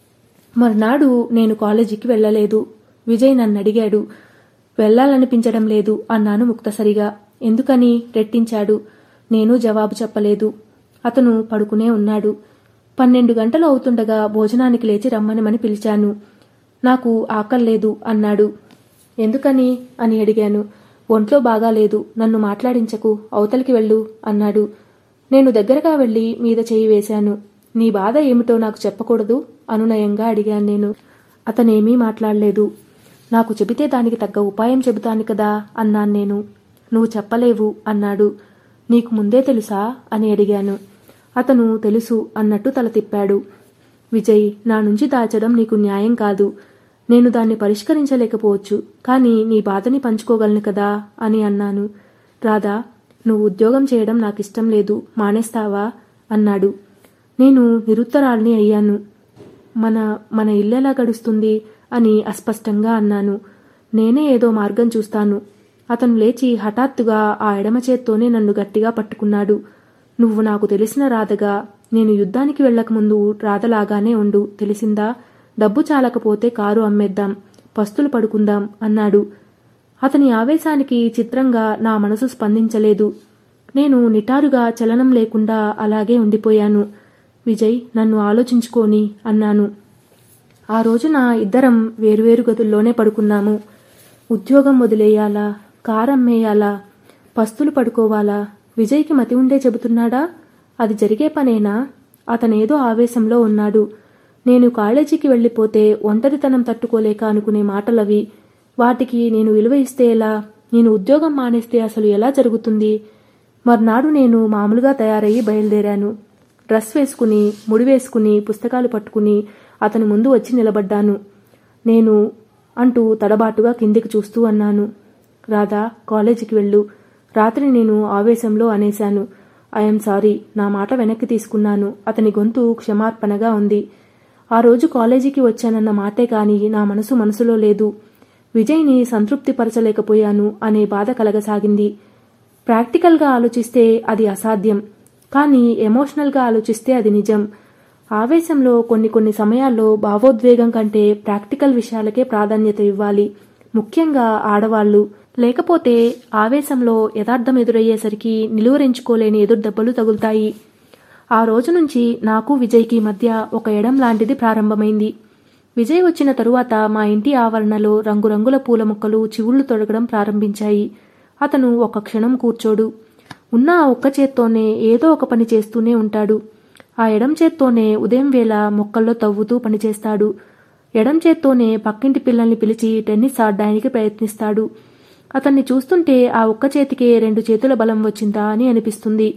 మర్నాడు నేను కాలేజీకి వెళ్ళలేదు విజయ్ నన్ను అడిగాడు వెళ్ళాలనిపించడం లేదు అన్నాను ముక్తసరిగా ఎందుకని రెట్టించాడు నేను జవాబు చెప్పలేదు అతను పడుకునే ఉన్నాడు పన్నెండు గంటలు అవుతుండగా భోజనానికి లేచి రమ్మనమని పిలిచాను నాకు ఆకల్లేదు అన్నాడు ఎందుకని అని అడిగాను ఒంట్లో బాగాలేదు నన్ను మాట్లాడించకు అవతలికి వెళ్ళు అన్నాడు నేను దగ్గరగా వెళ్ళి మీద చేయి వేశాను నీ బాధ ఏమిటో నాకు చెప్పకూడదు అనునయంగా అడిగాను నేను అతనేమీ మాట్లాడలేదు నాకు చెబితే దానికి తగ్గ ఉపాయం చెబుతాను కదా అన్నాను నేను నువ్వు చెప్పలేవు అన్నాడు నీకు ముందే తెలుసా అని అడిగాను అతను తెలుసు అన్నట్టు తల తిప్పాడు విజయ్ నా నుంచి దాచడం నీకు న్యాయం కాదు నేను దాన్ని పరిష్కరించలేకపోవచ్చు కానీ నీ బాధని పంచుకోగలను కదా అని అన్నాను రాధా నువ్వు ఉద్యోగం చేయడం నాకు ఇష్టం లేదు మానేస్తావా అన్నాడు నేను నిరుత్తరాల్ని అయ్యాను మన మన ఇల్లెలా గడుస్తుంది అని అస్పష్టంగా అన్నాను నేనే ఏదో మార్గం చూస్తాను అతను లేచి హఠాత్తుగా ఆ ఎడమ చేత్తోనే నన్ను గట్టిగా పట్టుకున్నాడు నువ్వు నాకు తెలిసిన రాధగా నేను యుద్ధానికి వెళ్ళకముందు రాధలాగానే ఉండు తెలిసిందా డబ్బు చాలకపోతే కారు అమ్మేద్దాం పస్తులు పడుకుందాం అన్నాడు అతని ఆవేశానికి చిత్రంగా నా మనసు స్పందించలేదు నేను నిటారుగా చలనం లేకుండా అలాగే ఉండిపోయాను విజయ్ నన్ను ఆలోచించుకోని అన్నాను ఆ రోజున ఇద్దరం వేరువేరు గదుల్లోనే పడుకున్నాము ఉద్యోగం వదిలేయాలా కారమ్మేయాలా పస్తులు పడుకోవాలా విజయ్కి మతి ఉండే చెబుతున్నాడా అది జరిగే పనేనా అతనేదో ఆవేశంలో ఉన్నాడు నేను కాలేజీకి వెళ్ళిపోతే ఒంటరితనం తట్టుకోలేక అనుకునే మాటలవి వాటికి నేను విలువ ఇస్తే ఎలా నేను ఉద్యోగం మానేస్తే అసలు ఎలా జరుగుతుంది మర్నాడు నేను మామూలుగా తయారయ్యి బయలుదేరాను డ్రెస్ వేసుకుని ముడి వేసుకుని పుస్తకాలు పట్టుకుని అతని ముందు వచ్చి నిలబడ్డాను నేను అంటూ తడబాటుగా కిందికి చూస్తూ అన్నాను రాధా కాలేజీకి వెళ్ళు రాత్రి నేను ఆవేశంలో అనేశాను ఐఎమ్ సారీ నా మాట వెనక్కి తీసుకున్నాను అతని గొంతు క్షమార్పణగా ఉంది ఆ రోజు కాలేజీకి వచ్చానన్న మాటే కాని నా మనసు మనసులో లేదు విజయ్ని సంతృప్తిపరచలేకపోయాను అనే బాధ కలగసాగింది ప్రాక్టికల్గా ఆలోచిస్తే అది అసాధ్యం కానీ ఎమోషనల్గా ఆలోచిస్తే అది నిజం ఆవేశంలో కొన్ని కొన్ని సమయాల్లో భావోద్వేగం కంటే ప్రాక్టికల్ విషయాలకే ప్రాధాన్యత ఇవ్వాలి ముఖ్యంగా ఆడవాళ్లు లేకపోతే ఆవేశంలో యథార్థం ఎదురయ్యేసరికి నిలువరించుకోలేని ఎదురు దెబ్బలు తగులుతాయి ఆ రోజు నుంచి నాకు విజయ్కి మధ్య ఒక ఎడం లాంటిది ప్రారంభమైంది విజయ్ వచ్చిన తరువాత మా ఇంటి ఆవరణలో రంగురంగుల పూల మొక్కలు చివుళ్లు తొడగడం ప్రారంభించాయి అతను ఒక క్షణం కూర్చోడు ఉన్న ఆ ఒక్క చేత్తోనే ఏదో ఒక పని చేస్తూనే ఉంటాడు ఆ ఎడం చేత్తోనే ఉదయం వేళ మొక్కల్లో తవ్వుతూ పనిచేస్తాడు ఎడం చేత్తోనే పక్కింటి పిల్లల్ని పిలిచి టెన్నిస్ ఆడడానికి ప్రయత్నిస్తాడు అతన్ని చూస్తుంటే ఆ ఒక్క చేతికే రెండు చేతుల బలం వచ్చిందా అని అనిపిస్తుంది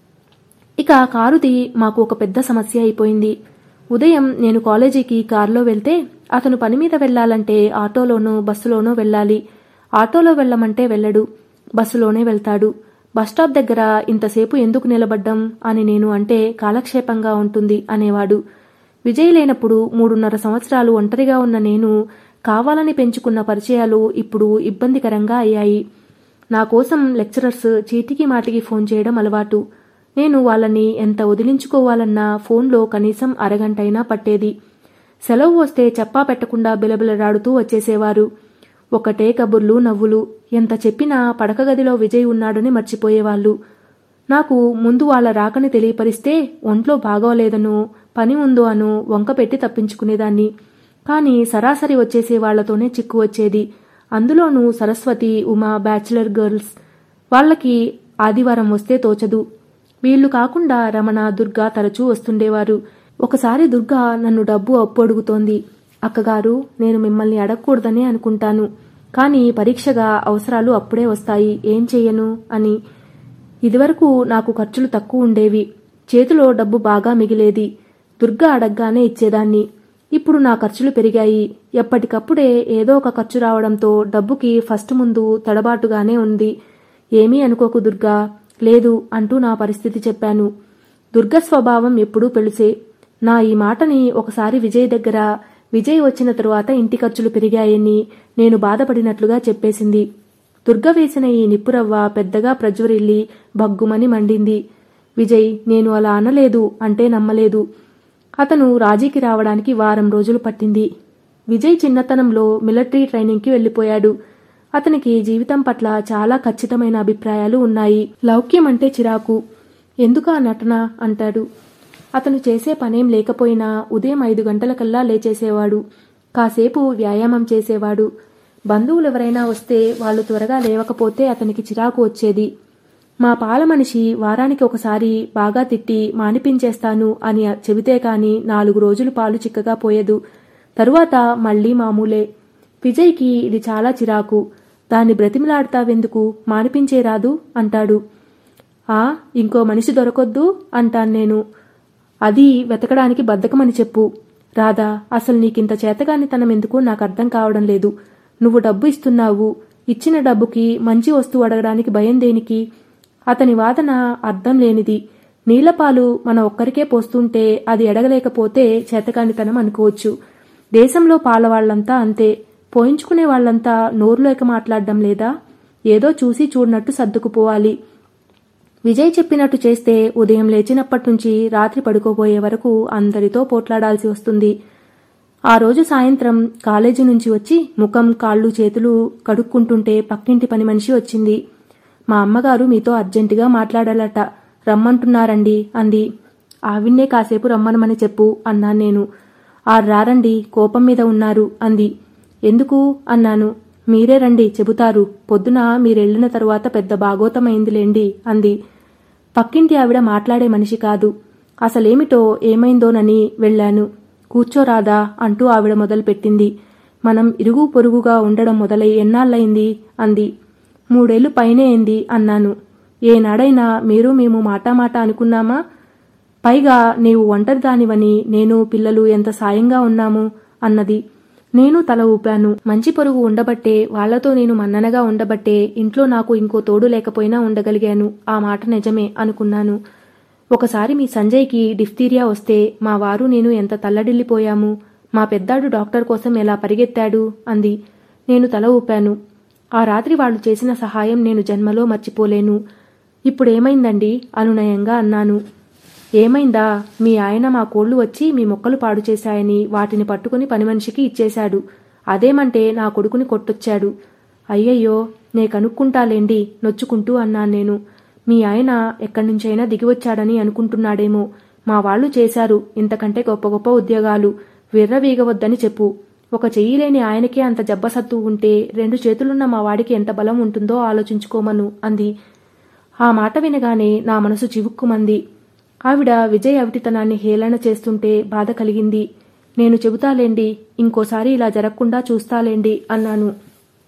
ఇక కారుది మాకు ఒక పెద్ద సమస్య అయిపోయింది ఉదయం నేను కాలేజీకి కారులో వెళ్తే అతను పని మీద వెళ్ళాలంటే ఆటోలోనో బస్సులోనో వెళ్ళాలి ఆటోలో వెళ్ళమంటే వెళ్ళడు బస్సులోనే వెళ్తాడు బస్టాప్ దగ్గర ఇంతసేపు ఎందుకు నిలబడ్డం అని నేను అంటే కాలక్షేపంగా ఉంటుంది అనేవాడు విజయ్ లేనప్పుడు మూడున్నర సంవత్సరాలు ఒంటరిగా ఉన్న నేను కావాలని పెంచుకున్న పరిచయాలు ఇప్పుడు ఇబ్బందికరంగా అయ్యాయి నా కోసం లెక్చరర్స్ చీటికి మాటికి ఫోన్ చేయడం అలవాటు నేను వాళ్ళని ఎంత వదిలించుకోవాలన్నా ఫోన్లో కనీసం అరగంటైనా పట్టేది సెలవు వస్తే చెప్పా పెట్టకుండా బిలబిలరాడుతూ వచ్చేసేవారు ఒకటే కబుర్లు నవ్వులు ఎంత చెప్పినా పడక గదిలో విజయ్ ఉన్నాడని మర్చిపోయేవాళ్ళు నాకు ముందు వాళ్ళ రాకని తెలియపరిస్తే ఒంట్లో బాగోలేదనో పని ఉందో అను వంక పెట్టి తప్పించుకునేదాన్ని కానీ సరాసరి వచ్చేసే వాళ్లతోనే చిక్కు వచ్చేది అందులోనూ సరస్వతి ఉమా బ్యాచిలర్ గర్ల్స్ వాళ్ళకి ఆదివారం వస్తే తోచదు వీళ్లు కాకుండా రమణ దుర్గా తరచూ వస్తుండేవారు ఒకసారి దుర్గా నన్ను డబ్బు అప్పు అడుగుతోంది అక్కగారు నేను మిమ్మల్ని అడగకూడదనే అనుకుంటాను కానీ పరీక్షగా అవసరాలు అప్పుడే వస్తాయి ఏం చెయ్యను అని ఇదివరకు నాకు ఖర్చులు తక్కువ ఉండేవి చేతిలో డబ్బు బాగా మిగిలేది దుర్గా అడగ్గానే ఇచ్చేదాన్ని ఇప్పుడు నా ఖర్చులు పెరిగాయి ఎప్పటికప్పుడే ఏదో ఒక ఖర్చు రావడంతో డబ్బుకి ఫస్ట్ ముందు తడబాటుగానే ఉంది ఏమీ అనుకోకు దుర్గా లేదు అంటూ నా పరిస్థితి చెప్పాను దుర్గ స్వభావం ఎప్పుడూ పెళుసే నా ఈ మాటని ఒకసారి విజయ్ దగ్గర విజయ్ వచ్చిన తరువాత ఇంటి ఖర్చులు పెరిగాయని నేను బాధపడినట్లుగా చెప్పేసింది దుర్గ వేసిన ఈ నిప్పురవ్వ పెద్దగా ప్రజ్వరిల్లి బగ్గుమని మండింది విజయ్ నేను అలా అనలేదు అంటే నమ్మలేదు అతను రాజీకి రావడానికి వారం రోజులు పట్టింది విజయ్ చిన్నతనంలో మిలిటరీ ట్రైనింగ్కి వెళ్లిపోయాడు అతనికి జీవితం పట్ల చాలా ఖచ్చితమైన అభిప్రాయాలు ఉన్నాయి లౌక్యం అంటే చిరాకు ఎందుకా నటన అంటాడు అతను చేసే పనేం లేకపోయినా ఉదయం ఐదు గంటలకల్లా లేచేసేవాడు కాసేపు వ్యాయామం చేసేవాడు బంధువులెవరైనా వస్తే వాళ్ళు త్వరగా లేవకపోతే అతనికి చిరాకు వచ్చేది మా పాల మనిషి వారానికి ఒకసారి బాగా తిట్టి మానిపించేస్తాను అని చెబితే కాని నాలుగు రోజులు పాలు చిక్కగా పోయేదు తరువాత మళ్లీ మామూలే విజయ్కి ఇది చాలా చిరాకు దాన్ని బ్రతిమిలాడతావెందుకు మానిపించేరాదు అంటాడు ఆ ఇంకో మనిషి దొరకొద్దు అంటాను నేను అది వెతకడానికి బద్ధకమని చెప్పు రాధా అసలు నీకింత చేతగానితనం ఎందుకు నాకు అర్థం కావడం లేదు నువ్వు డబ్బు ఇస్తున్నావు ఇచ్చిన డబ్బుకి మంచి వస్తువు అడగడానికి భయం దేనికి అతని వాదన అర్థం లేనిది నీలపాలు మన ఒక్కరికే పోస్తుంటే అది ఎడగలేకపోతే చేతకానితనం అనుకోవచ్చు దేశంలో పాలవాళ్లంతా అంతే పోయించుకునే వాళ్ళంతా నోరులేక మాట్లాడడం లేదా ఏదో చూసి చూడనట్టు సర్దుకుపోవాలి విజయ్ చెప్పినట్టు చేస్తే ఉదయం లేచినప్పటి నుంచి రాత్రి పడుకోబోయే వరకు అందరితో పోట్లాడాల్సి వస్తుంది ఆ రోజు సాయంత్రం కాలేజీ నుంచి వచ్చి ముఖం కాళ్ళు చేతులు కడుక్కుంటుంటే పక్కింటి పని మనిషి వచ్చింది మా అమ్మగారు మీతో అర్జెంటుగా మాట్లాడాలట రమ్మంటున్నారండి అంది ఆవిన్నే కాసేపు రమ్మనమని చెప్పు అన్నాను నేను ఆ రారండి కోపం మీద ఉన్నారు అంది ఎందుకు అన్నాను మీరే రండి చెబుతారు పొద్దున మీరెళ్లిన తరువాత పెద్ద బాగోతమైందిలేండి అంది పక్కింటి ఆవిడ మాట్లాడే మనిషి కాదు అసలేమిటో ఏమైందోనని వెళ్ళాను కూర్చోరాదా అంటూ ఆవిడ మొదలుపెట్టింది మనం ఇరుగు పొరుగుగా ఉండడం మొదలై ఎన్నాళ్ళయింది అంది మూడేళ్లు పైనే అయింది అన్నాను ఏనాడైనా మీరు మేము మాటామాట అనుకున్నామా పైగా నీవు ఒంటరిదానివని నేను పిల్లలు ఎంత సాయంగా ఉన్నాము అన్నది నేను తల ఊపాను మంచి పొరుగు ఉండబట్టే వాళ్లతో నేను మన్ననగా ఉండబట్టే ఇంట్లో నాకు ఇంకో తోడు లేకపోయినా ఉండగలిగాను ఆ మాట నిజమే అనుకున్నాను ఒకసారి మీ సంజయ్కి డిఫ్తీరియా వస్తే మా వారు నేను ఎంత తల్లడిల్లిపోయాము మా పెద్దాడు డాక్టర్ కోసం ఎలా పరిగెత్తాడు అంది నేను తల ఊపాను ఆ రాత్రి వాళ్ళు చేసిన సహాయం నేను జన్మలో మర్చిపోలేను ఇప్పుడేమైందండి అనునయంగా అన్నాను ఏమైందా మీ ఆయన మా కోళ్లు వచ్చి మీ మొక్కలు పాడు చేశాయని వాటిని పట్టుకుని పని మనిషికి ఇచ్చేశాడు అదేమంటే నా కొడుకుని కొట్టొచ్చాడు అయ్యయ్యో నే కనుక్కుంటాలేండి నొచ్చుకుంటూ అన్నాను నేను మీ ఆయన ఎక్కడి నుంచైనా దిగివచ్చాడని అనుకుంటున్నాడేమో మా వాళ్ళు చేశారు ఇంతకంటే గొప్ప గొప్ప ఉద్యోగాలు విర్రవీగవద్దని చెప్పు ఒక చెయ్యి లేని ఆయనకే అంత జబ్బసత్తు ఉంటే రెండు చేతులున్న మా వాడికి ఎంత బలం ఉంటుందో ఆలోచించుకోమను అంది ఆ మాట వినగానే నా మనసు చివుక్కుమంది ఆవిడ విజయ్ అవిటితనాన్ని హేళన చేస్తుంటే బాధ కలిగింది నేను చెబుతాలేండి ఇంకోసారి ఇలా జరగకుండా చూస్తాలేండి అన్నాను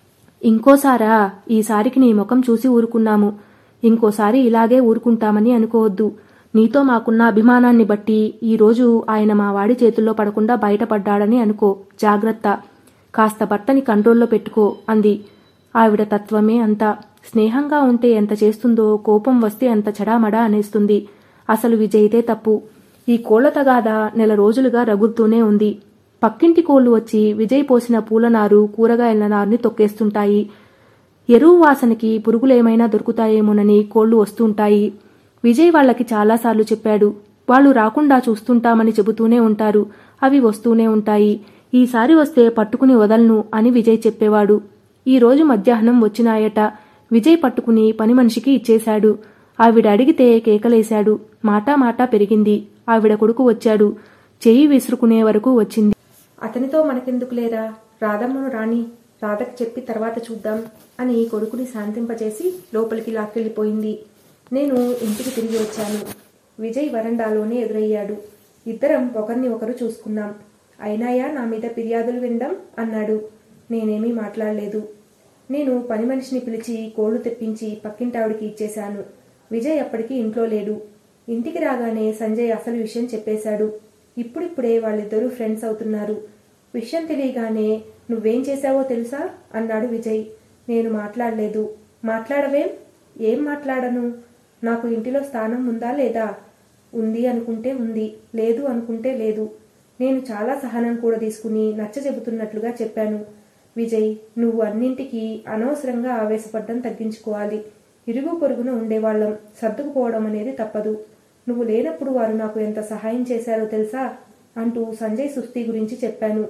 ఇంకోసారా ఈసారికి నీ ముఖం చూసి ఊరుకున్నాము ఇంకోసారి ఇలాగే ఊరుకుంటామని అనుకోవద్దు నీతో మాకున్న అభిమానాన్ని బట్టి ఈరోజు ఆయన మా వాడి చేతుల్లో పడకుండా బయటపడ్డాడని అనుకో జాగ్రత్త కాస్త భర్తని కంట్రోల్లో పెట్టుకో అంది ఆవిడ తత్వమే అంత స్నేహంగా ఉంటే ఎంత చేస్తుందో కోపం వస్తే అంత చడామడా అనేస్తుంది అసలు విజయ్దే తప్పు ఈ కోళ్ల తగాద నెల రోజులుగా రగులుతూనే ఉంది పక్కింటి కోళ్లు వచ్చి విజయ్ పోసిన పూలనారు కూరగాయల నారుని తొక్కేస్తుంటాయి ఎరువు వాసనకి పురుగులేమైనా దొరుకుతాయేమోనని కోళ్లు వస్తుంటాయి విజయ్ వాళ్ళకి చాలాసార్లు చెప్పాడు వాళ్ళు రాకుండా చూస్తుంటామని చెబుతూనే ఉంటారు అవి వస్తూనే ఉంటాయి ఈసారి వస్తే పట్టుకుని వదలను అని విజయ్ చెప్పేవాడు ఈ రోజు మధ్యాహ్నం వచ్చినాయట విజయ్ పట్టుకుని పని మనిషికి ఇచ్చేశాడు ఆవిడ అడిగితే కేకలేశాడు మాటా మాటా పెరిగింది ఆవిడ కొడుకు వచ్చాడు చెయ్యి విసురుకునే వరకు వచ్చింది అతనితో మనకెందుకు లేరా రాధమ్మను రాణి రాధకు చెప్పి తర్వాత చూద్దాం అని కొడుకుని శాంతింపచేసి లోపలికి లాక్కెళ్ళిపోయింది నేను ఇంటికి తిరిగి వచ్చాను విజయ్ వరండాలోనే ఎదురయ్యాడు ఇద్దరం ఒకరిని ఒకరు చూసుకున్నాం అయినాయా నా మీద ఫిర్యాదులు వినడం అన్నాడు నేనేమీ మాట్లాడలేదు నేను పని మనిషిని పిలిచి కోళ్లు తెప్పించి పక్కింటావిడికి ఇచ్చేశాను విజయ్ అప్పటికి ఇంట్లో లేడు ఇంటికి రాగానే సంజయ్ అసలు విషయం చెప్పేశాడు ఇప్పుడిప్పుడే వాళ్ళిద్దరూ ఫ్రెండ్స్ అవుతున్నారు విషయం తెలియగానే నువ్వేం చేశావో తెలుసా అన్నాడు విజయ్ నేను మాట్లాడలేదు మాట్లాడవేం ఏం మాట్లాడను నాకు ఇంటిలో స్థానం ఉందా లేదా ఉంది అనుకుంటే ఉంది లేదు అనుకుంటే లేదు నేను చాలా సహనం కూడా తీసుకుని నచ్చ చెబుతున్నట్లుగా చెప్పాను విజయ్ నువ్వు అన్నింటికి అనవసరంగా ఆవేశపడ్డం తగ్గించుకోవాలి ఇరుగు పొరుగున ఉండేవాళ్ళం సర్దుకుపోవడం అనేది తప్పదు నువ్వు లేనప్పుడు వారు నాకు ఎంత సహాయం చేశారో తెలుసా అంటూ సంజయ్ సుస్థి గురించి చెప్పాను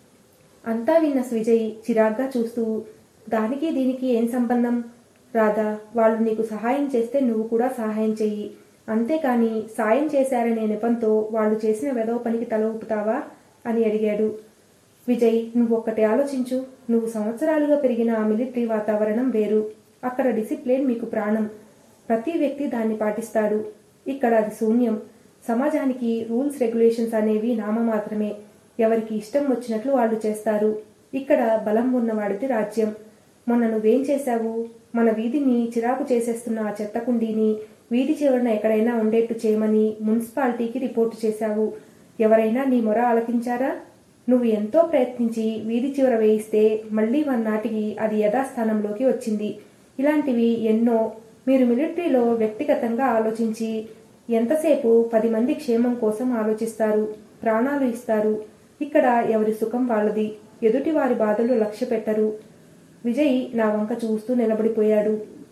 అంతా విన్న విజయ్ చిరాగ్గా చూస్తూ దానికి దీనికి ఏం సంబంధం రాధా వాళ్ళు నీకు సహాయం చేస్తే నువ్వు కూడా సహాయం చెయ్యి అంతేకాని సాయం చేశారనే నెపంతో వాళ్ళు చేసిన వెదవ పనికి తల ఊపుతావా అని అడిగాడు విజయ్ నువ్వు ఒక్కటి ఆలోచించు నువ్వు సంవత్సరాలుగా పెరిగిన ఆ మిలిటరీ వాతావరణం వేరు అక్కడ డిసిప్లిన్ మీకు ప్రాణం ప్రతి వ్యక్తి దాన్ని పాటిస్తాడు ఇక్కడ అది శూన్యం సమాజానికి రూల్స్ రెగ్యులేషన్స్ అనేవి నామమాత్రమే ఎవరికి ఇష్టం వచ్చినట్లు వాళ్ళు చేస్తారు ఇక్కడ బలం ఉన్నవాడిది రాజ్యం మొన్న నువ్వేం చేశావు మన వీధిని చిరాకు చేసేస్తున్న ఆ చెత్త కుండీని వీధి చివరన ఎక్కడైనా ఉండేట్టు చేయమని మున్సిపాలిటీకి రిపోర్టు చేశావు ఎవరైనా నీ మొర ఆలకించారా నువ్వు ఎంతో ప్రయత్నించి వీధి చివర వేయిస్తే మళ్లీ నాటికి అది యథాస్థానంలోకి వచ్చింది ఇలాంటివి ఎన్నో మీరు మిలిటరీలో వ్యక్తిగతంగా ఆలోచించి ఎంతసేపు పది మంది క్షేమం కోసం ఆలోచిస్తారు ప్రాణాలు ఇస్తారు ఇక్కడ ఎవరి సుఖం వాళ్ళది ఎదుటి వారి బాధలు లక్ష్య పెట్టరు విజయ్ నా వంక చూస్తూ నిలబడిపోయాడు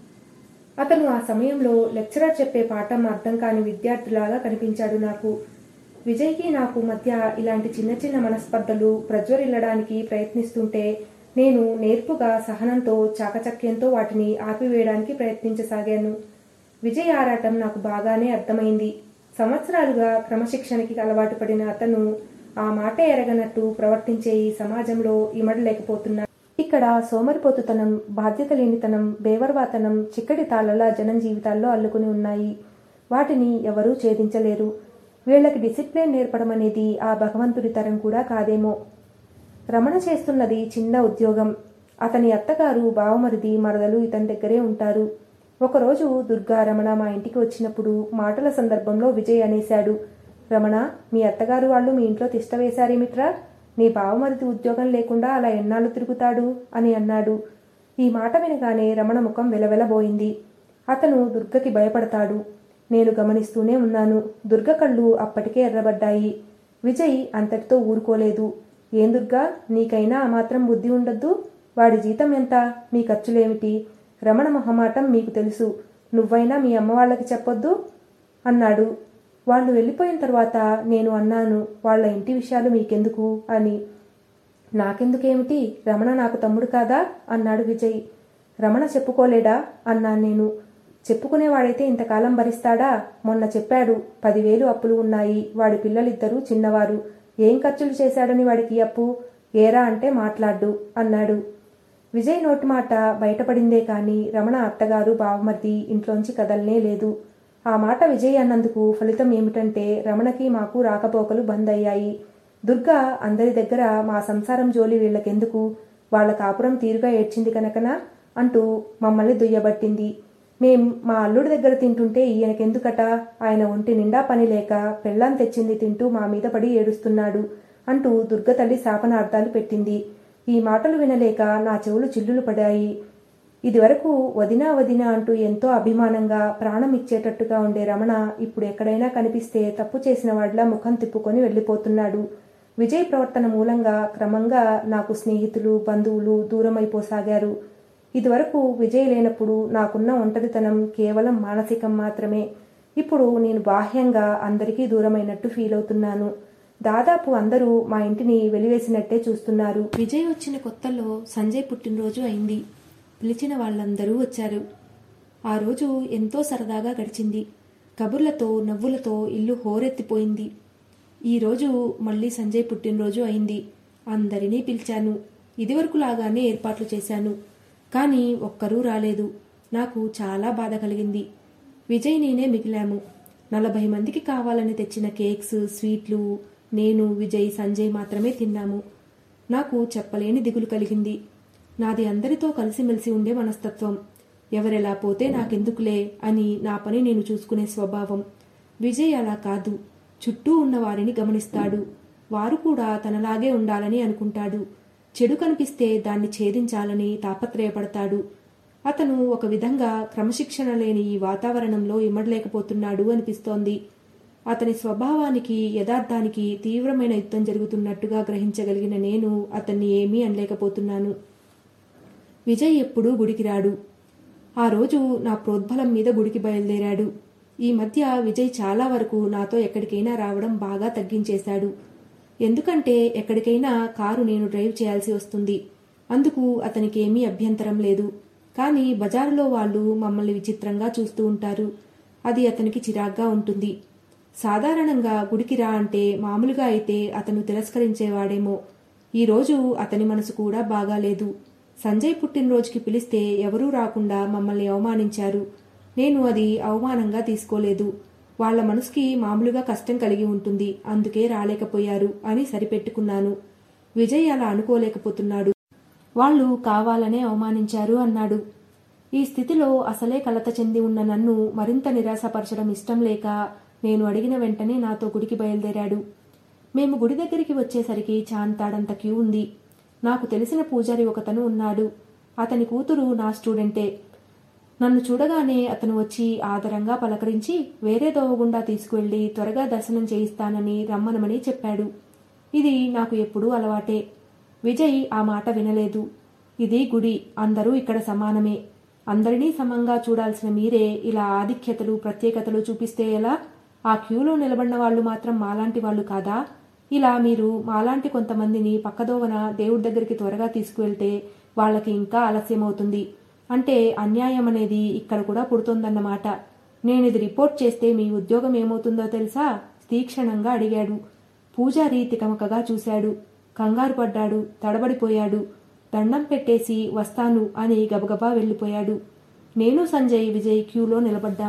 అతను ఆ సమయంలో లెక్చరర్ చెప్పే పాఠం అర్థం కాని విద్యార్థిలాగా కనిపించాడు నాకు విజయ్కి నాకు మధ్య ఇలాంటి చిన్న చిన్న మనస్పర్ధలు ప్రజ్వరిల్లడానికి ప్రయత్నిస్తుంటే నేను నేర్పుగా సహనంతో చాకచక్యంతో వాటిని ఆపివేయడానికి ప్రయత్నించసాగాను విజయ్ ఆరాటం నాకు బాగానే అర్థమైంది సంవత్సరాలుగా క్రమశిక్షణకి అలవాటు పడిన అతను ఆ మాట ఎరగనట్టు ప్రవర్తించే ఈ సమాజంలో ఇమడలేకపోతున్నాడు ఇక్కడ సోమరిపోతుతనం బాధ్యత లేనితనం బేవర్వాతనం చిక్కటి తాళలా జనం జీవితాల్లో అల్లుకుని ఉన్నాయి వాటిని ఎవరూ ఛేదించలేరు వీళ్ళకి డిసిప్లిన్ నేర్పడం అనేది ఆ భగవంతుడి తరం కూడా కాదేమో రమణ చేస్తున్నది చిన్న ఉద్యోగం అతని అత్తగారు బావమరిది మరదలు ఇతని దగ్గరే ఉంటారు ఒకరోజు దుర్గా రమణ మా ఇంటికి వచ్చినప్పుడు మాటల సందర్భంలో విజయ్ అనేశాడు రమణ మీ అత్తగారు వాళ్ళు మీ ఇంట్లో తిష్ట వేశారేమిట్రా నీ బావమరిది ఉద్యోగం లేకుండా అలా ఎన్నాళ్ళు తిరుగుతాడు అని అన్నాడు ఈ మాట వినగానే రమణ ముఖం వెలవెలబోయింది అతను దుర్గకి భయపడతాడు నేను గమనిస్తూనే ఉన్నాను దుర్గ కళ్ళు అప్పటికే ఎర్రబడ్డాయి విజయ్ అంతటితో ఊరుకోలేదు ఏం దుర్గా నీకైనా ఆ మాత్రం బుద్ధి ఉండొద్దు వాడి జీతం ఎంత మీ ఖర్చులేమిటి రమణ మొహమాటం మీకు తెలుసు నువ్వైనా మీ అమ్మ వాళ్ళకి చెప్పొద్దు అన్నాడు వాళ్ళు వెళ్ళిపోయిన తర్వాత నేను అన్నాను వాళ్ళ ఇంటి విషయాలు మీకెందుకు అని నాకెందుకేమిటి రమణ నాకు తమ్ముడు కాదా అన్నాడు విజయ్ రమణ చెప్పుకోలేడా అన్నాను నేను చెప్పుకునేవాడైతే ఇంతకాలం భరిస్తాడా మొన్న చెప్పాడు పదివేలు అప్పులు ఉన్నాయి వాడి పిల్లలిద్దరూ చిన్నవారు ఏం ఖర్చులు చేశాడని వాడికి అప్పు ఏరా అంటే మాట్లాడ్డు అన్నాడు విజయ్ నోటి మాట బయటపడిందే కాని రమణ అత్తగారు బావమర్ది ఇంట్లోంచి కదలనే లేదు ఆ మాట విజయ్ అన్నందుకు ఫలితం ఏమిటంటే రమణకి మాకు రాకపోకలు బంద్ అయ్యాయి దుర్గా అందరి దగ్గర మా సంసారం జోలి వీళ్ళకెందుకు వాళ్ళ కాపురం తీరుగా ఏడ్చింది కనుకనా అంటూ మమ్మల్ని దుయ్యబట్టింది మేం మా అల్లుడి దగ్గర తింటుంటే ఈయనకెందుకట ఆయన ఒంటి నిండా పని లేక పెళ్ళాం తెచ్చింది తింటూ మా మీద పడి ఏడుస్తున్నాడు అంటూ దుర్గతల్లి శాపనార్థాలు పెట్టింది ఈ మాటలు వినలేక నా చెవులు చిల్లులు పడాయి ఇదివరకు వదినా వదినా అంటూ ఎంతో అభిమానంగా ప్రాణం ఇచ్చేటట్టుగా ఉండే రమణ ఇప్పుడు ఎక్కడైనా కనిపిస్తే తప్పు చేసిన వాడిలా ముఖం తిప్పుకొని వెళ్ళిపోతున్నాడు విజయ్ ప్రవర్తన మూలంగా క్రమంగా నాకు స్నేహితులు బంధువులు దూరమైపోసాగారు ఇదివరకు విజయ్ లేనప్పుడు నాకున్న ఒంటరితనం కేవలం మానసికం మాత్రమే ఇప్పుడు నేను బాహ్యంగా అందరికీ దూరమైనట్టు ఫీల్ అవుతున్నాను దాదాపు అందరూ మా ఇంటిని వెలివేసినట్టే చూస్తున్నారు విజయ్ వచ్చిన కొత్తలో సంజయ్ పుట్టినరోజు అయింది పిలిచిన వాళ్ళందరూ వచ్చారు ఆ రోజు ఎంతో సరదాగా గడిచింది కబుర్లతో నవ్వులతో ఇల్లు హోరెత్తిపోయింది ఈ రోజు మళ్ళీ సంజయ్ పుట్టినరోజు అయింది అందరినీ పిలిచాను ఇదివరకులాగానే ఏర్పాట్లు చేశాను కానీ ఒక్కరూ రాలేదు నాకు చాలా బాధ కలిగింది విజయ్ నేనే మిగిలాము నలభై మందికి కావాలని తెచ్చిన కేక్స్ స్వీట్లు నేను విజయ్ సంజయ్ మాత్రమే తిన్నాము నాకు చెప్పలేని దిగులు కలిగింది నాది అందరితో కలిసిమెలిసి ఉండే మనస్తత్వం ఎవరెలా పోతే నాకెందుకులే అని నా పని నేను చూసుకునే స్వభావం విజయ్ అలా కాదు చుట్టూ ఉన్న వారిని గమనిస్తాడు వారు కూడా తనలాగే ఉండాలని అనుకుంటాడు చెడు కనిపిస్తే దాన్ని ఛేదించాలని తాపత్రయపడతాడు అతను ఒక విధంగా క్రమశిక్షణ లేని ఈ వాతావరణంలో ఇమ్మడలేకపోతున్నాడు అనిపిస్తోంది అతని స్వభావానికి యథార్థానికి తీవ్రమైన యుద్ధం జరుగుతున్నట్టుగా గ్రహించగలిగిన నేను అతన్ని ఏమీ అనలేకపోతున్నాను విజయ్ ఎప్పుడూ గుడికి రాడు ఆ రోజు నా ప్రోద్బలం మీద గుడికి బయలుదేరాడు ఈ మధ్య విజయ్ చాలా వరకు నాతో ఎక్కడికైనా రావడం బాగా తగ్గించేశాడు ఎందుకంటే ఎక్కడికైనా కారు నేను డ్రైవ్ చేయాల్సి వస్తుంది అందుకు అతనికి ఏమీ అభ్యంతరం లేదు కానీ బజారులో వాళ్ళు మమ్మల్ని విచిత్రంగా చూస్తూ ఉంటారు అది అతనికి చిరాగ్గా ఉంటుంది సాధారణంగా గుడికి రా అంటే మామూలుగా అయితే అతను తిరస్కరించేవాడేమో ఈరోజు అతని మనసు కూడా బాగాలేదు సంజయ్ పుట్టినరోజుకి పిలిస్తే ఎవరూ రాకుండా మమ్మల్ని అవమానించారు నేను అది అవమానంగా తీసుకోలేదు వాళ్ల మనసుకి మామూలుగా కష్టం కలిగి ఉంటుంది అందుకే రాలేకపోయారు అని సరిపెట్టుకున్నాను విజయ్ అలా అనుకోలేకపోతున్నాడు వాళ్ళు కావాలనే అవమానించారు అన్నాడు ఈ స్థితిలో అసలే కలత చెంది ఉన్న నన్ను మరింత నిరాశపరచడం ఇష్టం లేక నేను అడిగిన వెంటనే నాతో గుడికి బయలుదేరాడు మేము గుడి దగ్గరికి వచ్చేసరికి చాంతాడంత క్యూ ఉంది నాకు తెలిసిన పూజారి ఒకతను ఉన్నాడు అతని కూతురు నా స్టూడెంటే నన్ను చూడగానే అతను వచ్చి ఆదరంగా పలకరించి వేరే దోవగుండా తీసుకువెళ్లి త్వరగా దర్శనం చేయిస్తానని రమ్మనమని చెప్పాడు ఇది నాకు ఎప్పుడూ అలవాటే విజయ్ ఆ మాట వినలేదు ఇది గుడి అందరూ ఇక్కడ సమానమే అందరినీ సమంగా చూడాల్సిన మీరే ఇలా ఆధిక్యతలు ప్రత్యేకతలు చూపిస్తే ఎలా ఆ క్యూలో నిలబడిన వాళ్ళు మాత్రం మాలాంటి వాళ్ళు కాదా ఇలా మీరు మాలాంటి కొంతమందిని పక్కదోవన దేవుడి దగ్గరికి త్వరగా తీసుకువెళ్తే వాళ్ళకి ఇంకా ఆలస్యమవుతుంది అంటే అన్యాయం అనేది ఇక్కడ కూడా పుడుతోందన్నమాట నేను ఇది రిపోర్ట్ చేస్తే మీ ఉద్యోగం ఏమవుతుందో తెలుసా తీక్షణంగా అడిగాడు పూజారి తికమకగా చూశాడు కంగారు పడ్డాడు తడబడిపోయాడు దండం పెట్టేసి వస్తాను అని గబగబా వెళ్ళిపోయాడు నేను సంజయ్ విజయ్ క్యూలో నిలబడ్డాం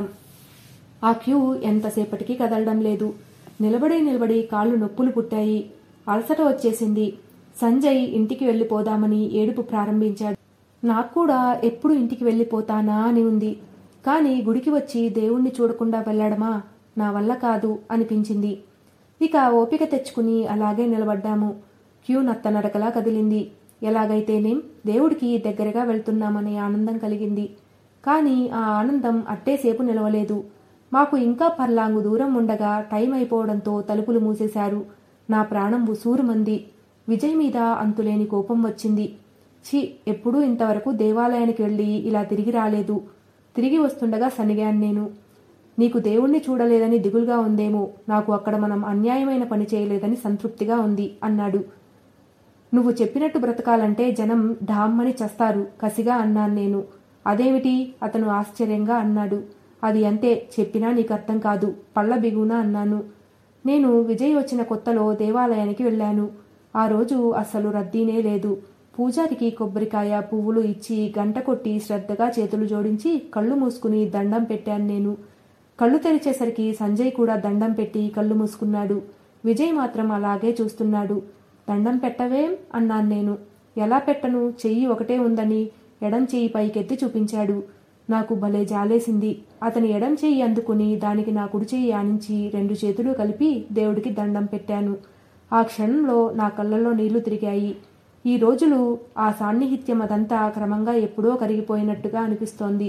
ఆ క్యూ ఎంతసేపటికి కదలడం లేదు నిలబడి నిలబడి కాళ్ళు నొప్పులు పుట్టాయి అలసట వచ్చేసింది సంజయ్ ఇంటికి వెళ్ళిపోదామని ఏడుపు ప్రారంభించాడు నాకు కూడా ఎప్పుడు ఇంటికి వెళ్ళిపోతానా అని ఉంది కానీ గుడికి వచ్చి దేవుణ్ణి చూడకుండా వెళ్ళడమా నా వల్ల కాదు అనిపించింది ఇక ఓపిక తెచ్చుకుని అలాగే నిలబడ్డాము క్యూ నత్తనడకలా కదిలింది ఎలాగైతేనేం దేవుడికి దగ్గరగా వెళ్తున్నామనే ఆనందం కలిగింది కానీ ఆ ఆనందం అట్టేసేపు నిలవలేదు మాకు ఇంకా పర్లాంగు దూరం ఉండగా టైం అయిపోవడంతో తలుపులు మూసేశారు నా ప్రాణం ఉసూరుమంది విజయ్ మీద అంతులేని కోపం వచ్చింది ఛీ ఎప్పుడూ ఇంతవరకు దేవాలయానికి వెళ్ళి ఇలా తిరిగి రాలేదు తిరిగి వస్తుండగా సనిగాను నేను నీకు దేవుణ్ణి చూడలేదని దిగులుగా ఉందేమో నాకు అక్కడ మనం అన్యాయమైన పని చేయలేదని సంతృప్తిగా ఉంది అన్నాడు నువ్వు చెప్పినట్టు బ్రతకాలంటే జనం ఢామ్మని చస్తారు కసిగా అన్నాను నేను అదేమిటి అతను ఆశ్చర్యంగా అన్నాడు అది అంతే చెప్పినా నీకు అర్థం కాదు పళ్ళ బిగున అన్నాను నేను విజయ్ వచ్చిన కొత్తలో దేవాలయానికి వెళ్ళాను ఆ రోజు అస్సలు రద్దీనే లేదు పూజారికి కొబ్బరికాయ పువ్వులు ఇచ్చి గంట కొట్టి శ్రద్ధగా చేతులు జోడించి కళ్ళు మూసుకుని దండం పెట్టాను నేను కళ్ళు తెరిచేసరికి సంజయ్ కూడా దండం పెట్టి కళ్ళు మూసుకున్నాడు విజయ్ మాత్రం అలాగే చూస్తున్నాడు దండం పెట్టవేం అన్నాను నేను ఎలా పెట్టను చెయ్యి ఒకటే ఉందని ఎడం చెయ్యి పైకెత్తి చూపించాడు నాకు భలే జాలేసింది అతని ఎడం చెయ్యి అందుకుని దానికి నా కుడి చెయ్యి ఆనించి రెండు చేతులు కలిపి దేవుడికి దండం పెట్టాను ఆ క్షణంలో నా కళ్ళల్లో నీళ్లు తిరిగాయి ఈ రోజులు ఆ సాన్నిహిత్యం అదంతా క్రమంగా ఎప్పుడో కరిగిపోయినట్టుగా అనిపిస్తోంది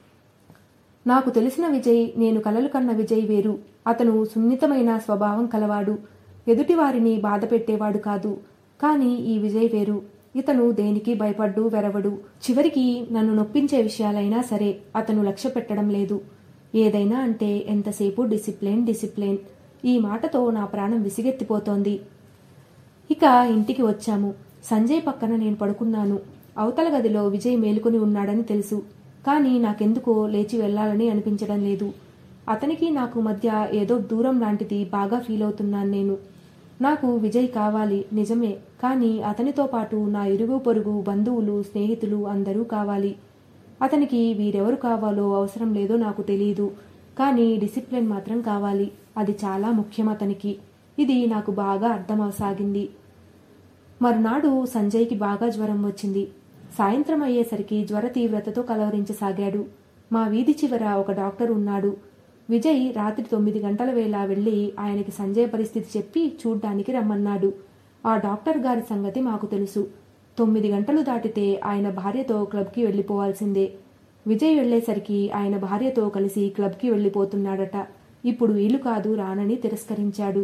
నాకు తెలిసిన విజయ్ నేను కలలు కన్న విజయ్ వేరు అతను సున్నితమైన స్వభావం కలవాడు ఎదుటివారిని బాధ పెట్టేవాడు కాదు కానీ ఈ విజయ్ వేరు ఇతను దేనికి భయపడ్డు వెరవడు చివరికి నన్ను నొప్పించే విషయాలైనా సరే అతను లక్ష్య పెట్టడం లేదు ఏదైనా అంటే ఎంతసేపు డిసిప్లిన్ డిసిప్లిన్ ఈ మాటతో నా ప్రాణం విసిగెత్తిపోతోంది ఇక ఇంటికి వచ్చాము సంజయ్ పక్కన నేను పడుకున్నాను అవతల గదిలో విజయ్ మేలుకొని ఉన్నాడని తెలుసు కానీ నాకెందుకో లేచి వెళ్ళాలని అనిపించడం లేదు అతనికి నాకు మధ్య ఏదో దూరం లాంటిది బాగా ఫీల్ అవుతున్నాను నేను నాకు విజయ్ కావాలి నిజమే కానీ అతనితో పాటు నా ఇరుగు పొరుగు బంధువులు స్నేహితులు అందరూ కావాలి అతనికి వీరెవరు కావాలో అవసరం లేదో నాకు తెలియదు కానీ డిసిప్లిన్ మాత్రం కావాలి అది చాలా ముఖ్యం అతనికి ఇది నాకు బాగా అర్థమవసాగింది మరునాడు సంజయ్కి బాగా జ్వరం వచ్చింది సాయంత్రం అయ్యేసరికి జ్వర తీవ్రతతో కలవరించసాగాడు మా వీధి చివర ఒక డాక్టర్ ఉన్నాడు విజయ్ రాత్రి తొమ్మిది గంటల వేళ వెళ్ళి ఆయనకి సంజయ్ పరిస్థితి చెప్పి చూడ్డానికి రమ్మన్నాడు ఆ డాక్టర్ గారి సంగతి మాకు తెలుసు తొమ్మిది గంటలు దాటితే ఆయన భార్యతో క్లబ్కి వెళ్ళిపోవాల్సిందే విజయ్ వెళ్లేసరికి ఆయన భార్యతో కలిసి క్లబ్కి వెళ్ళిపోతున్నాడట ఇప్పుడు వీలు కాదు రానని తిరస్కరించాడు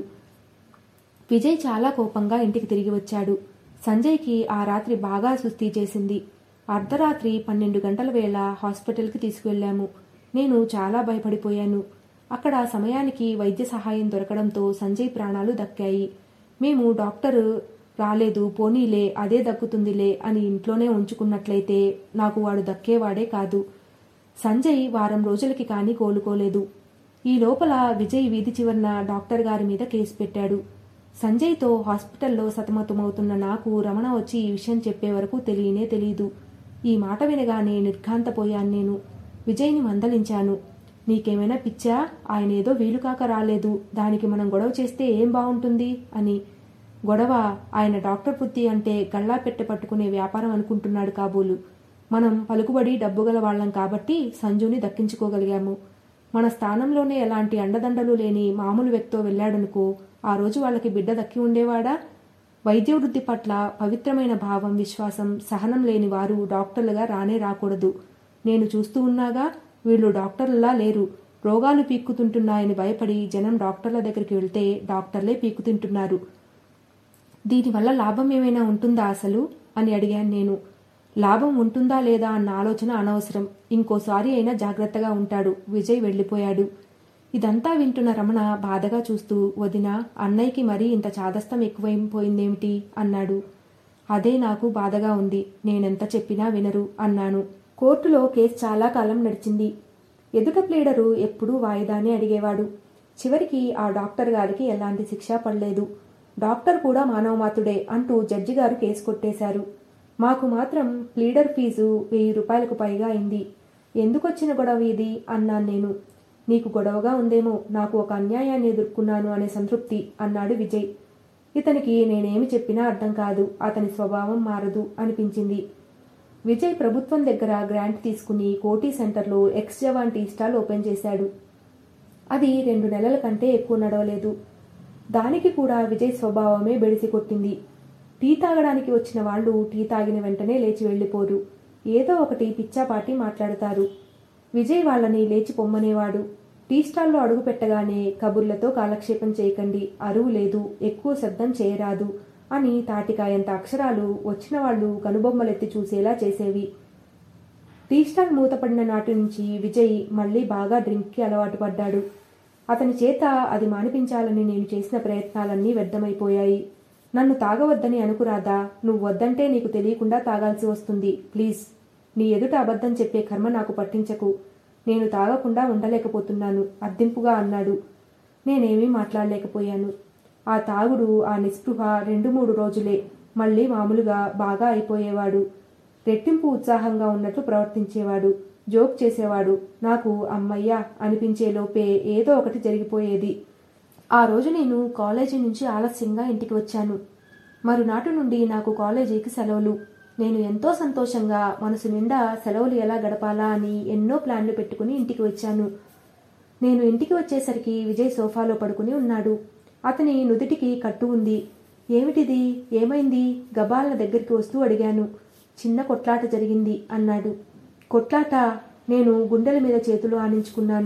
విజయ్ చాలా కోపంగా ఇంటికి తిరిగి వచ్చాడు సంజయ్కి ఆ రాత్రి బాగా సుస్థి చేసింది అర్ధరాత్రి పన్నెండు గంటల వేళ హాస్పిటల్కి తీసుకువెళ్ళాము నేను చాలా భయపడిపోయాను అక్కడ సమయానికి వైద్య సహాయం దొరకడంతో సంజయ్ ప్రాణాలు దక్కాయి మేము డాక్టర్ రాలేదు పోనీలే అదే దక్కుతుందిలే అని ఇంట్లోనే ఉంచుకున్నట్లయితే నాకు వాడు దక్కేవాడే కాదు సంజయ్ వారం రోజులకి కానీ కోలుకోలేదు ఈ లోపల విజయ్ వీధి చివరన డాక్టర్ గారి మీద కేసు పెట్టాడు సంజయ్తో హాస్పిటల్లో సతమతమవుతున్న నాకు రమణ వచ్చి ఈ విషయం చెప్పే వరకు తెలియనే తెలియదు ఈ మాట వినగానే నిర్ఘాంతపోయాను నేను విజయ్ని మందలించాను నీకేమైనా పిచ్చా ఆయన ఏదో వీలుకాక రాలేదు దానికి మనం గొడవ చేస్తే ఏం బాగుంటుంది అని గొడవ ఆయన డాక్టర్ వృత్తి అంటే గళ్ళా పెట్టె పట్టుకునే వ్యాపారం అనుకుంటున్నాడు కాబోలు మనం పలుకుబడి డబ్బు గల వాళ్ళం కాబట్టి సంజుని దక్కించుకోగలిగాము మన స్థానంలోనే ఎలాంటి అండదండలు లేని మామూలు వ్యక్తితో వెళ్ళాడనుకో ఆ రోజు వాళ్ళకి బిడ్డ దక్కి ఉండేవాడా వైద్య వృత్తి పట్ల పవిత్రమైన భావం విశ్వాసం సహనం లేని వారు డాక్టర్లుగా రానే రాకూడదు నేను చూస్తూ ఉన్నాగా వీళ్ళు డాక్టర్లా లేరు రోగాలు పీక్కుతుంటున్నాయని భయపడి జనం డాక్టర్ల దగ్గరికి వెళ్తే డాక్టర్లే పీక్కుతింటున్నారు దీనివల్ల లాభం ఏమైనా ఉంటుందా అసలు అని అడిగాను నేను లాభం ఉంటుందా లేదా అన్న ఆలోచన అనవసరం ఇంకోసారి అయినా జాగ్రత్తగా ఉంటాడు విజయ్ వెళ్ళిపోయాడు ఇదంతా వింటున్న రమణ బాధగా చూస్తూ వదిన అన్నయ్యకి మరీ ఇంత చాదస్తం ఎక్కువైపోయిందేమిటి అన్నాడు అదే నాకు బాధగా ఉంది నేనెంత చెప్పినా వినరు అన్నాను కోర్టులో కేసు చాలా కాలం నడిచింది ఎదుట ప్లేడరు ఎప్పుడూ వాయిదానే అడిగేవాడు చివరికి ఆ డాక్టర్ గారికి ఎలాంటి శిక్ష పడలేదు డాక్టర్ కూడా మానవమాతుడే అంటూ జడ్జి గారు కేసు కొట్టేశారు మాకు మాత్రం ప్లీడర్ ఫీజు వెయ్యి రూపాయలకు పైగా అయింది ఎందుకొచ్చిన గొడవ ఇది అన్నాను నేను నీకు గొడవగా ఉందేమో నాకు ఒక అన్యాయాన్ని ఎదుర్కొన్నాను అనే సంతృప్తి అన్నాడు విజయ్ ఇతనికి నేనేమి చెప్పినా అర్థం కాదు అతని స్వభావం మారదు అనిపించింది విజయ్ ప్రభుత్వం దగ్గర గ్రాంట్ తీసుకుని కోటి సెంటర్లో ex jawan tea stall open చేశాడు అది రెండు నెలల కంటే ఎక్కువ నడవలేదు దానికి కూడా విజయ్ స్వభావమే బెడిసి కొట్టింది టీ తాగడానికి వచ్చిన వాళ్ళు టీ తాగిన వెంటనే లేచి వెళ్ళిపోరు ఏదో ఒకటి పిచ్చాపాటి మాట్లాడతారు విజయ్ వాళ్ళని లేచి పొమ్మనేవాడు టీ స్టాల్లో అడుగు పెట్టగానే కబుర్లతో కాలక్షేపం చేయకండి అరువు లేదు ఎక్కువ శబ్దం చేయరాదు అని తాటికాయంత అక్షరాలు వచ్చిన వాళ్ళు కనుబొమ్మలెత్తి చూసేలా చేసేవి టీ స్టాల్ మూతపడిన నాటి నుంచి విజయ్ మళ్ళీ బాగా డ్రింక్కి అలవాటు పడ్డాడు అతని చేత అది మానిపించాలని నేను చేసిన ప్రయత్నాలన్నీ వ్యర్థమైపోయాయి నన్ను తాగవద్దని అనుకురాదా నువ్వు వద్దంటే నీకు తెలియకుండా తాగాల్సి వస్తుంది ప్లీజ్ నీ ఎదుట అబద్ధం చెప్పే కర్మ నాకు పట్టించకు నేను తాగకుండా ఉండలేకపోతున్నాను అద్దింపుగా అన్నాడు నేనేమీ మాట్లాడలేకపోయాను ఆ తాగుడు ఆ నిస్పృహ రెండు మూడు రోజులే మళ్ళీ మామూలుగా బాగా అయిపోయేవాడు రెట్టింపు ఉత్సాహంగా ఉన్నట్లు ప్రవర్తించేవాడు జోక్ చేసేవాడు నాకు అమ్మయ్య అనిపించేలోపే ఏదో ఒకటి జరిగిపోయేది ఆ రోజు నేను కాలేజీ నుంచి ఆలస్యంగా ఇంటికి వచ్చాను మరునాటి నుండి నాకు కాలేజీకి సెలవులు నేను ఎంతో సంతోషంగా మనసు నిండా సెలవులు ఎలా గడపాలా అని ఎన్నో ప్లాన్లు పెట్టుకుని ఇంటికి వచ్చాను నేను ఇంటికి వచ్చేసరికి విజయ్ సోఫాలో పడుకుని ఉన్నాడు అతని నుదుటికి కట్టు ఉంది ఏమిటిది ఏమైంది గబాల దగ్గరికి వస్తూ అడిగాను చిన్న కొట్లాట జరిగింది అన్నాడు కొట్లాట నేను గుండెల మీద చేతులు ఆనించుకున్నాను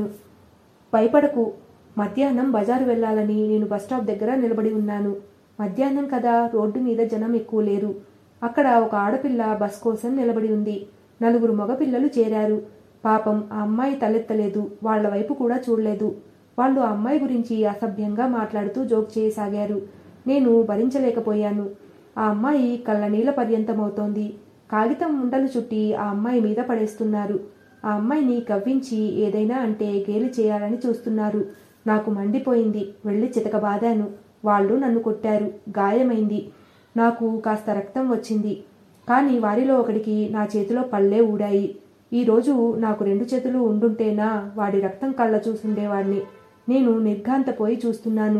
భయపడకు మధ్యాహ్నం బజారు వెళ్ళాలని నేను బస్టాప్ దగ్గర నిలబడి ఉన్నాను మధ్యాహ్నం కదా రోడ్డు మీద జనం ఎక్కువ లేరు అక్కడ ఒక ఆడపిల్ల బస్ కోసం నిలబడి ఉంది నలుగురు మగపిల్లలు చేరారు పాపం ఆ అమ్మాయి తలెత్తలేదు వాళ్ల వైపు కూడా చూడలేదు వాళ్ళు ఆ అమ్మాయి గురించి అసభ్యంగా మాట్లాడుతూ జోక్ చేయసాగారు నేను భరించలేకపోయాను ఆ అమ్మాయి కళ్ళ నీళ్ళ పర్యంతమవుతోంది కాగితం ఉండలు చుట్టి ఆ అమ్మాయి మీద పడేస్తున్నారు ఆ అమ్మాయిని కవ్వించి ఏదైనా అంటే గేలి చేయాలని చూస్తున్నారు నాకు మండిపోయింది వెళ్ళి చితకబాదాను వాళ్ళు నన్ను కొట్టారు గాయమైంది నాకు కాస్త రక్తం వచ్చింది కానీ వారిలో ఒకడికి నా చేతిలో పళ్ళే ఊడాయి ఈరోజు నాకు రెండు చేతులు ఉండుంటేనా వాడి రక్తం కళ్ళ చూసుండేవాడిని నేను నిర్ఘాంతపోయి చూస్తున్నాను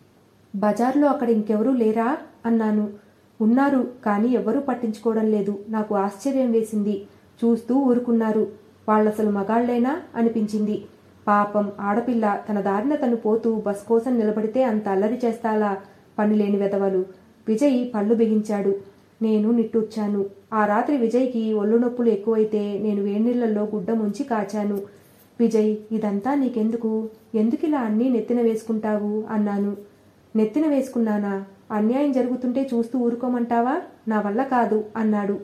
బజార్లో అక్కడ ఇంకెవరూ లేరా అన్నాను ఉన్నారు కానీ ఎవ్వరూ పట్టించుకోవడం లేదు నాకు ఆశ్చర్యం వేసింది చూస్తూ ఊరుకున్నారు వాళ్ళసలు మగాళ్లేనా అనిపించింది పాపం ఆడపిల్ల తన దారిన తను పోతూ బస్ కోసం నిలబడితే అంత అల్లరి చేస్తాలా పనిలేని వెదవలు విజయ్ పళ్ళు బిగించాడు నేను నిట్టూర్చాను ఆ రాత్రి విజయ్కి ఒళ్ళు నొప్పులు ఎక్కువైతే నేను వేడినీళ్లలో గుడ్డ ముంచి కాచాను విజయ్ ఇదంతా నీకెందుకు ఎందుకిలా అన్నీ నెత్తిన వేసుకుంటావు అన్నాను నెత్తిన వేసుకున్నానా అన్యాయం జరుగుతుంటే చూస్తూ ఊరుకోమంటావా నా వల్ల కాదు అన్నాడు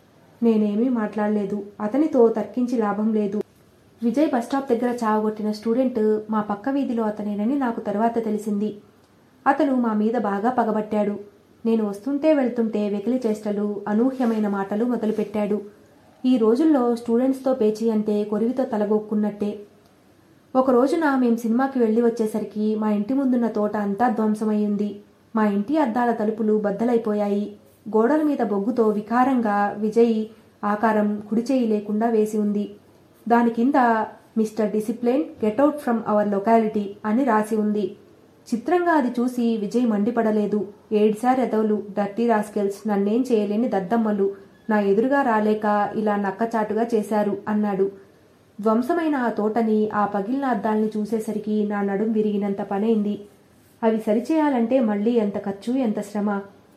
నేనేమీ మాట్లాడలేదు అతనితో తర్కించి లాభం లేదు విజయ్ బస్టాప్ దగ్గర చావగొట్టిన స్టూడెంట్ మా పక్క వీధిలో అతనేనని నాకు తర్వాత తెలిసింది అతను మా మీద బాగా పగబట్టాడు నేను వస్తుంటే వెళ్తుంటే వెకిలి చేష్టలు అనూహ్యమైన మాటలు మొదలుపెట్టాడు ఈ రోజుల్లో స్టూడెంట్స్తో పేచీ అంటే కొరివితో తలగొక్కున్నట్టే ఒక రోజున మేం సినిమాకి వెళ్ళి వచ్చేసరికి మా ఇంటి ముందున్న తోట అంతా ధ్వంసమయ్యింది మా ఇంటి అద్దాల తలుపులు బద్దలైపోయాయి గోడల మీద బొగ్గుతో వికారంగా విజయ్ ఆకారం కుడి చేయి లేకుండా వేసి ఉంది దాని కింద mister discipline get out from our locality అని రాసి ఉంది చిత్రంగా అది చూసి విజయ్ మండిపడలేదు ఏడ్సార్ ఎదవులు డర్టీ రాస్కెల్స్ నన్నేం చేయలేని దద్దమ్మలు నా ఎదురుగా రాలేక ఇలా నక్కచాటుగా చేశారు అన్నాడు ధ్వంసమైన ఆ తోటని ఆ పగిలిన అద్దాల్ని చూసేసరికి నా నడుం విరిగినంత పనైంది అవి సరిచేయాలంటే మళ్ళీ ఎంత ఖర్చు ఎంత శ్రమ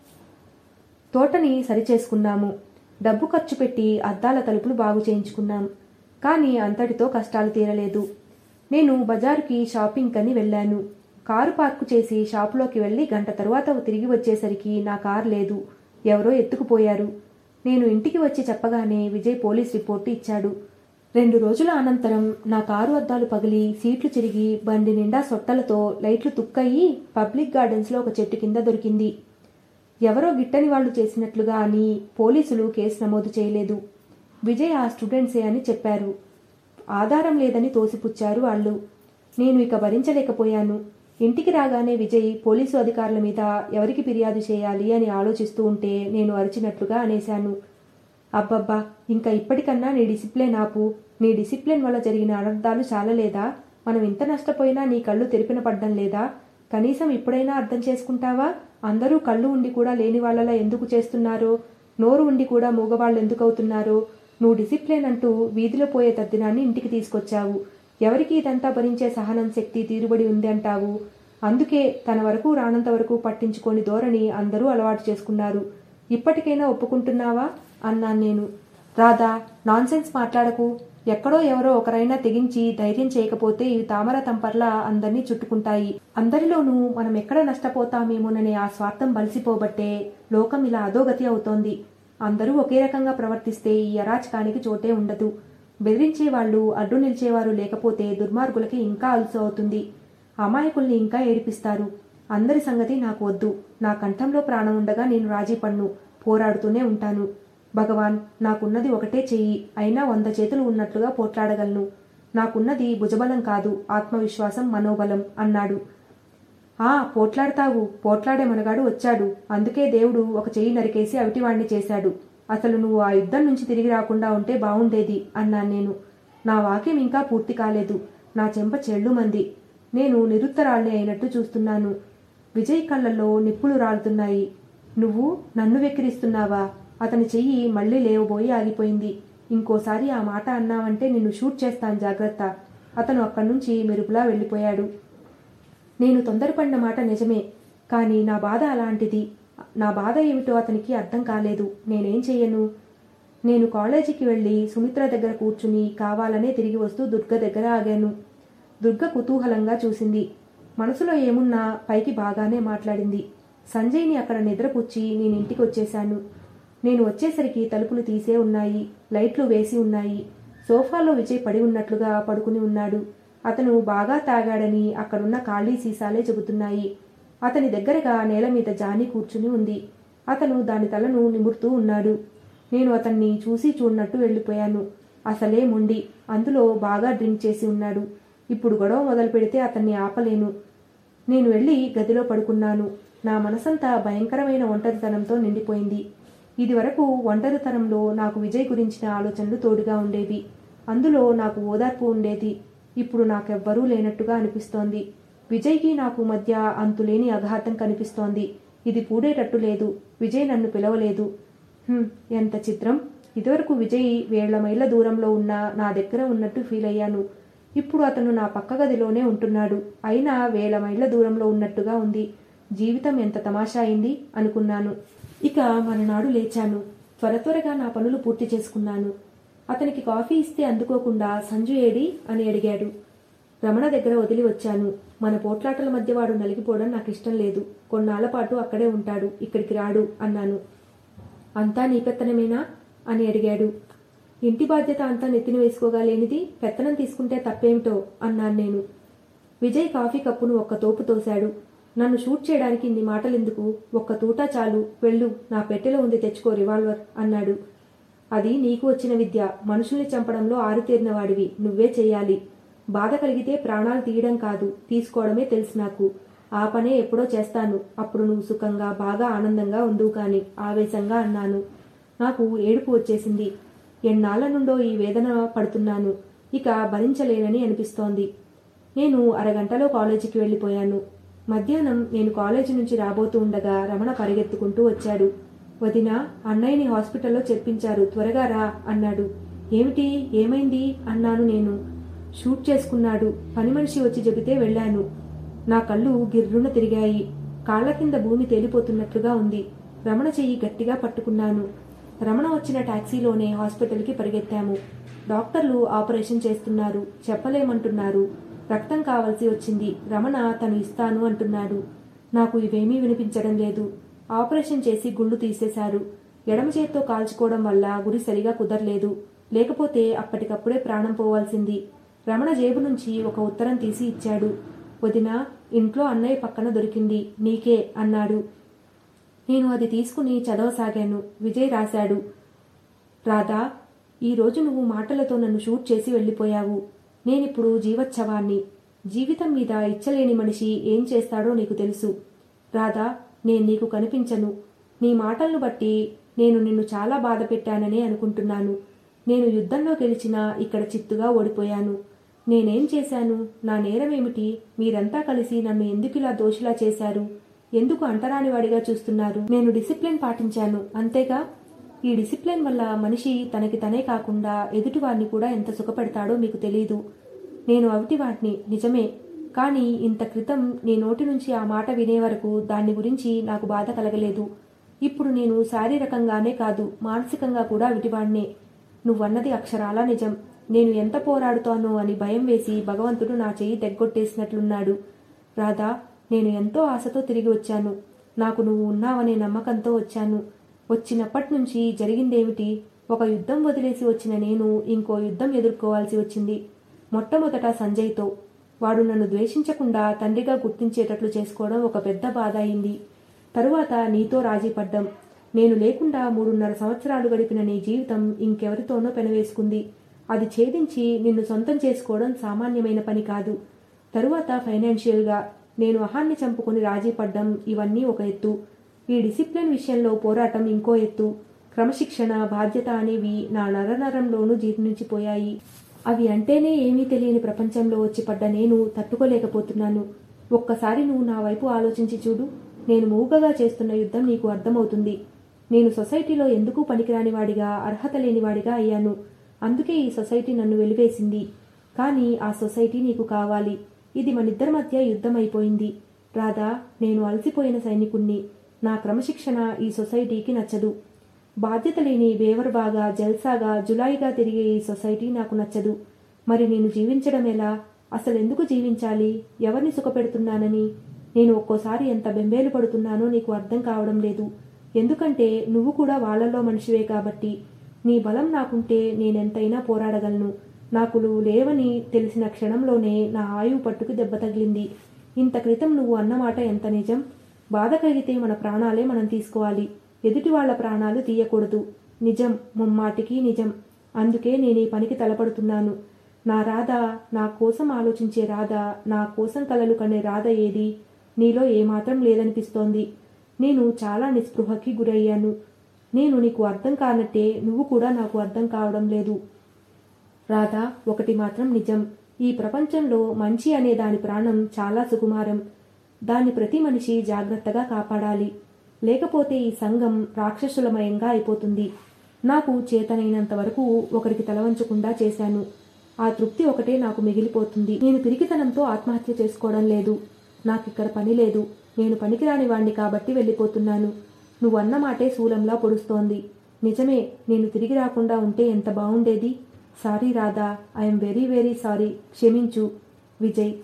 తోటని సరిచేసుకున్నాము డబ్బు ఖర్చు పెట్టి అద్దాల తలుపులు బాగు చేయించుకున్నాం కానీ అంతటితో కష్టాలు తీరలేదు నేను బజారుకి షాపింగ్ కని వెళ్ళాను కారు పార్కు చేసి షాపులోకి వెళ్ళి గంట తరువాత తిరిగి వచ్చేసరికి నా కారు లేదు ఎవరో ఎత్తుకుపోయారు నేను ఇంటికి వచ్చి చెప్పగానే విజయ్ పోలీస్ రిపోర్టు ఇచ్చాడు రెండు రోజుల అనంతరం నా కారు అద్దాలు పగిలి సీట్లు చిరిగి బండి నిండా సొట్టలతో లైట్లు తుక్కయి పబ్లిక్ గార్డెన్స్లో ఒక చెట్టు కింద దొరికింది ఎవరో గిట్టని వాళ్ళు చేసినట్లుగా అని పోలీసులు కేసు నమోదు చేయలేదు విజయ్ ఆ స్టూడెంట్సే అని చెప్పారు ఆధారం లేదని తోసిపుచ్చారు వాళ్ళు నేను ఇక భరించలేకపోయాను ఇంటికి రాగానే విజయ్ పోలీసు అధికారుల మీద ఎవరికి ఫిర్యాదు చేయాలి అని ఆలోచిస్తూ ఉంటే నేను అరిచినట్లుగా అనేశాను అబ్బబ్బా ఇంకా ఇప్పటికన్నా నీ డిసిప్లిన్ ఆపు నీ డిసిప్లిన్ వల్ల జరిగిన అనర్థాలు చాలలేదా మనం ఇంత నష్టపోయినా నీ కళ్ళు తెరిపిన పడ్డం లేదా కనీసం ఇప్పుడైనా అర్థం చేసుకుంటావా అందరూ కళ్ళు ఉండి కూడా లేని వాళ్ళలా ఎందుకు చేస్తున్నారో నోరు ఉండి కూడా మూగవాళ్ళు ఎందుకు అవుతున్నారో నువ్వు డిసిప్లిన్ అంటూ వీధిలో పోయే తద్దినాన్ని ఇంటికి తీసుకొచ్చావు ఎవరికి ఇదంతా భరించే సహనం శక్తి తీరుబడి ఉంది అంటావు అందుకే తన వరకు రానంత వరకు పట్టించుకొని ధోరణి అందరూ అలవాటు చేసుకున్నారు ఇప్పటికైనా ఒప్పుకుంటున్నావా అన్నాను నేను రాధా నాన్సెన్స్ మాట్లాడకు ఎక్కడో ఎవరో ఒకరైనా తెగించి ధైర్యం చేయకపోతే ఇవి తామర తంపర్లా అందరినీ చుట్టుకుంటాయి అందరిలోనూ మనం ఎక్కడ నష్టపోతామేమోననే ఆ స్వార్థం బలిసిపోబట్టే లోకం ఇలా అధోగతి అవుతోంది అందరూ ఒకే రకంగా ప్రవర్తిస్తే ఈ అరాచకానికి చోటే ఉండదు బెదిరించే వాళ్ళు అడ్డు నిలిచేవారు లేకపోతే దుర్మార్గులకి ఇంకా అలుసు అవుతుంది అమాయకుల్ని ఇంకా ఏడిపిస్తారు అందరి సంగతి నాకు వద్దు నా కంఠంలో ప్రాణం ఉండగా నేను రాజీ పన్ను పోరాడుతూనే ఉంటాను భగవాన్ నాకున్నది ఒకటే చెయ్యి అయినా వంద చేతులు ఉన్నట్లుగా పోట్లాడగలను నాకున్నది భుజబలం కాదు ఆత్మవిశ్వాసం మనోబలం అన్నాడు ఆ పోట్లాడతావు పోట్లాడే మనగాడు వచ్చాడు అందుకే దేవుడు ఒక చెయ్యి నరికేసి అవిటివాణ్ణి చేశాడు అసలు నువ్వు ఆ యుద్ధం నుంచి తిరిగి రాకుండా ఉంటే బావుండేది అన్నాను నేను నా వాక్యం ఇంకా పూర్తి కాలేదు నా చెంప చెళ్ళుమంది నేను నిరుత్తరాల్ని అయినట్టు చూస్తున్నాను విజయ్ కళ్ళల్లో నిప్పులు రాలుతున్నాయి నువ్వు నన్ను వెక్కిరిస్తున్నావా అతని చెయ్యి మళ్ళీ లేవబోయి ఆగిపోయింది ఇంకోసారి ఆ మాట అన్నావంటే నిన్ను షూట్ చేస్తాను జాగ్రత్త అతను అక్కడి నుంచి మెరుపులా వెళ్ళిపోయాడు నేను తొందరపడిన మాట నిజమే కానీ నా బాధ అలాంటిది నా బాధ ఏమిటో అతనికి అర్థం కాలేదు నేనేం చెయ్యను నేను కాలేజీకి వెళ్ళి సుమిత్ర దగ్గర కూర్చుని కావాలనే తిరిగి వస్తూ దుర్గ దగ్గర ఆగాను దుర్గ కుతూహలంగా చూసింది మనసులో ఏమున్నా పైకి బాగానే మాట్లాడింది సంజయ్ని అక్కడ నిద్రపుచ్చి నేను ఇంటికి వచ్చేశాను నేను వచ్చేసరికి తలుపులు తీసే ఉన్నాయి లైట్లు వేసి ఉన్నాయి సోఫాలో విజయ్ పడి ఉన్నట్లుగా పడుకుని ఉన్నాడు అతను బాగా తాగాడని అక్కడున్న ఖాళీ సీసాలే చెబుతున్నాయి అతని దగ్గరగా నేల మీద జాని కూర్చుని ఉంది అతను దాని తలను నిమురుతూ ఉన్నాడు నేను అతన్ని చూసి చూడనట్టు వెళ్ళిపోయాను అసలే మొండి అందులో బాగా డ్రింక్ చేసి ఉన్నాడు ఇప్పుడు గొడవ మొదలు పెడితే అతన్ని ఆపలేను నేను వెళ్ళి గదిలో పడుకున్నాను నా మనసంతా భయంకరమైన ఒంటరితనంతో నిండిపోయింది ఇదివరకు ఒంటరితనంలో నాకు విజయ్ గురించిన ఆలోచనలు తోడుగా ఉండేవి అందులో నాకు ఓదార్పు ఉండేది ఇప్పుడు నాకెవ్వరూ లేనట్టుగా అనిపిస్తోంది విజయ్కి నాకు మధ్య అంతులేని అఘాతం కనిపిస్తోంది ఇది పూడేటట్టు లేదు విజయ్ నన్ను పిలవలేదు హ్మ్, ఎంత చిత్రం ఇదివరకు విజయ్ వేళ్ల మైళ్ళ దూరంలో ఉన్న నా దగ్గర ఉన్నట్టు ఫీల్ అయ్యాను ఇప్పుడు అతను నా పక్క గదిలోనే ఉంటున్నాడు అయినా వేల మైళ్ళ దూరంలో ఉన్నట్టుగా ఉంది జీవితం ఎంత తమాషా అయింది అనుకున్నాను ఇక మరునాడు లేచాను త్వర త్వరగా నా పనులు పూర్తి చేసుకున్నాను అతనికి కాఫీ ఇస్తే అందుకోకుండా సంజు ఏడి అని అడిగాడు రమణ దగ్గర వదిలి వచ్చాను మన పోట్లాటల మధ్య వాడు నలిగిపోవడం నాకు ఇష్టం లేదు కొన్నాళ్ల పాటు అక్కడే ఉంటాడు ఇక్కడికి రాడు అన్నాను అంతా నీ పెత్తనమేనా అని అడిగాడు ఇంటి బాధ్యత అంతా నెత్తిన వేసుకోగా లేనిది పెత్తనం తీసుకుంటే తప్పేమిటో అన్నాను నేను విజయ్ కాఫీ కప్పును ఒక్క తోపు తోశాడు నన్ను షూట్ చేయడానికి ఇన్ని మాటలెందుకు ఒక్క తూటా చాలు వెళ్ళు నా పెట్టెలో ఉంది తెచ్చుకో రివాల్వర్ అన్నాడు అది నీకు వచ్చిన విద్య మనుషుల్ని చంపడంలో ఆరితేరిన వాడివి నువ్వే చెయ్యాలి బాధ కలిగితే ప్రాణాలు తీయడం కాదు తీసుకోవడమే తెలుసు నాకు ఆ పనే ఎప్పుడో చేస్తాను అప్పుడు నువ్వు సుఖంగా బాగా ఆనందంగా ఉందువు కాని ఆవేశంగా అన్నాను నాకు ఏడుపు వచ్చేసింది ఎన్నాళ్ల నుండో ఈ వేదన పడుతున్నాను ఇక భరించలేనని అనిపిస్తోంది నేను అరగంటలో కాలేజీకి వెళ్ళిపోయాను మధ్యాహ్నం నేను కాలేజీ నుంచి రాబోతూ ఉండగా రమణ పరిగెత్తుకుంటూ వచ్చాడు వదిన అన్నయ్యని హాస్పిటల్లో చేర్పించారు త్వరగా రా అన్నాడు ఏమిటి ఏమైంది అన్నాను నేను షూట్ చేసుకున్నాడు పని మనిషి వచ్చి చెబితే వెళ్ళాను నా కళ్ళు గిర్రున తిరిగాయి కాళ్ల కింద భూమి తేలిపోతున్నట్లుగా ఉంది రమణ చెయ్యి గట్టిగా పట్టుకున్నాను రమణ వచ్చిన టాక్సీలోనే హాస్పిటల్కి పరిగెత్తాము డాక్టర్లు ఆపరేషన్ చేస్తున్నారు చెప్పలేమంటున్నారు రక్తం కావలసి వచ్చింది రమణ తను ఇస్తాను అంటున్నాడు నాకు ఇవేమీ వినిపించడం లేదు ఆపరేషన్ చేసి గుళ్ళు తీసేశారు ఎడమ చేత్తో కాల్చుకోవడం వల్ల గురి సరిగా కుదరలేదు లేకపోతే అప్పటికప్పుడే ప్రాణం పోవాల్సింది రమణ జేబు నుంచి ఒక ఉత్తరం తీసి ఇచ్చాడు వదిన ఇంట్లో అన్నయ్య పక్కన దొరికింది నీకే అన్నాడు నేను అది తీసుకుని చదవసాగాను విజయ్ రాశాడు రాధా ఈరోజు నువ్వు మాటలతో నన్ను షూట్ చేసి వెళ్ళిపోయావు నేనిప్పుడు జీవోత్సవాన్ని జీవితం మీద ఇచ్చలేని మనిషి ఏం చేస్తాడో నీకు తెలుసు రాధా నేను నీకు కనిపించను నీ మాటలను బట్టి నేను నిన్ను చాలా బాధ పెట్టాననే అనుకుంటున్నాను నేను యుద్ధంలో గెలిచినా ఇక్కడ చిత్తుగా ఓడిపోయాను నేనేం చేశాను నా నేరమేమిటి మీరంతా కలిసి నన్ను ఎందుకిలా దోషిలా చేశారు ఎందుకు అంటరానివాడిగా చూస్తున్నారు నేను డిసిప్లిన్ పాటించాను అంతేగా ఈ డిసిప్లిన్ వల్ల మనిషి తనకి తనే కాకుండా ఎదుటివాడిని కూడా ఎంత సుఖపెడతాడో మీకు తెలీదు నేను అవిటివాడిని నిజమే కానీ ఇంత క్రితం నీ నోటి నుంచి ఆ మాట వినే వరకు దాన్ని గురించి నాకు బాధ కలగలేదు ఇప్పుడు నేను శారీరకంగానే కాదు మానసికంగా కూడా విటివాణ్ణే నువ్వన్నది అక్షరాలా నిజం నేను ఎంత పోరాడుతానో అని భయం వేసి భగవంతుడు నా చెయ్యి తెగ్గొట్టేసినట్లున్నాడు రాధా నేను ఎంతో ఆశతో తిరిగి వచ్చాను నాకు నువ్వు ఉన్నావనే నమ్మకంతో వచ్చాను వచ్చినప్పటి నుంచి జరిగిందేమిటి ఒక యుద్ధం వదిలేసి వచ్చిన నేను ఇంకో యుద్ధం ఎదుర్కోవాల్సి వచ్చింది మొట్టమొదట సంజయ్తో వాడు నన్ను ద్వేషించకుండా తండ్రిగా గుర్తించేటట్లు చేసుకోవడం ఒక పెద్ద బాధ అయింది తరువాత నీతో రాజీ పడ్డం నేను లేకుండా మూడున్నర సంవత్సరాలు గడిపిన నీ జీవితం ఇంకెవరితోనో పెనవేసుకుంది అది ఛేదించి నిన్ను సొంతం చేసుకోవడం సామాన్యమైన పని కాదు తరువాత ఫైనాన్షియల్గా నేను అహాన్ని చంపుకొని రాజీ పడ్డం ఇవన్నీ ఒక ఎత్తు ఈ డిసిప్లిన్ విషయంలో పోరాటం ఇంకో ఎత్తు క్రమశిక్షణ బాధ్యత అనేవి నా నరనరంలోనూ జీర్ణించిపోయాయి అవి అంటేనే ఏమీ తెలియని ప్రపంచంలో వచ్చి పడ్డ నేను తట్టుకోలేకపోతున్నాను ఒక్కసారి నువ్వు నా వైపు ఆలోచించి చూడు నేను మూగగా చేస్తున్న యుద్ధం నీకు అర్థమవుతుంది నేను సొసైటీలో ఎందుకు పనికిరాని వాడిగా అర్హత లేనివాడిగా అయ్యాను అందుకే ఈ సొసైటీ నన్ను వెలివేసింది కానీ ఆ సొసైటీ నీకు కావాలి ఇది మనిద్దరి మధ్య యుద్ధం అయిపోయింది రాధా నేను అలసిపోయిన సైనికుణ్ణి నా క్రమశిక్షణ ఈ సొసైటీకి నచ్చదు బాధ్యత లేని బేవర్బాగా జల్సాగా జులాయిగా తిరిగే ఈ సొసైటీ నాకు నచ్చదు మరి నేను జీవించడం ఎలా అసలు ఎందుకు జీవించాలి ఎవరిని సుఖపెడుతున్నానని నేను ఒక్కోసారి ఎంత బెంబేలు పడుతున్నానో నీకు అర్థం కావడం లేదు ఎందుకంటే నువ్వు కూడా వాళ్ళల్లో మనిషివే కాబట్టి నీ బలం నాకుంటే నేనెంతైనా పోరాడగలను నాకు నువ్వు లేవని తెలిసిన క్షణంలోనే నా ఆయువు పట్టుకు దెబ్బ తగిలింది ఇంత క్రితం నువ్వు అన్నమాట ఎంత నిజం బాధ కలిగితే మన ప్రాణాలే మనం తీసుకోవాలి ఎదుటి వాళ్ళ ప్రాణాలు తీయకూడదు నిజం ముమ్మాటికి నిజం అందుకే నేను ఈ పనికి తలపడుతున్నాను నా రాధ నా కోసం ఆలోచించే రాధ నా కోసం కలలు కనే రాధ ఏది నీలో ఏమాత్రం లేదనిపిస్తోంది నేను చాలా నిస్పృహకి గురయ్యాను నేను నీకు అర్థం కానట్టే నువ్వు కూడా నాకు అర్థం కావడం లేదు రాధా ఒకటి మాత్రం నిజం ఈ ప్రపంచంలో మంచి అనే దాని ప్రాణం చాలా సుకుమారం దాన్ని ప్రతి మనిషి జాగ్రత్తగా కాపాడాలి లేకపోతే ఈ సంఘం రాక్షసులమయంగా అయిపోతుంది నాకు చేతనైనంత వరకు ఒకరికి తలవంచకుండా చేశాను ఆ తృప్తి ఒకటే నాకు మిగిలిపోతుంది నేను పిరికితనంతో ఆత్మహత్య చేసుకోవడం లేదు నాకిక్కడ పని లేదు నేను పనికిరాని వాణ్ణి కాబట్టి వెళ్ళిపోతున్నాను నువ్వు అన్న మాటే శూలంలా పొడుస్తోంది నిజమే నేను తిరిగి రాకుండా ఉంటే ఎంత బాగుండేది sorry Radha I'm very very sorry క్షమించు విజయ్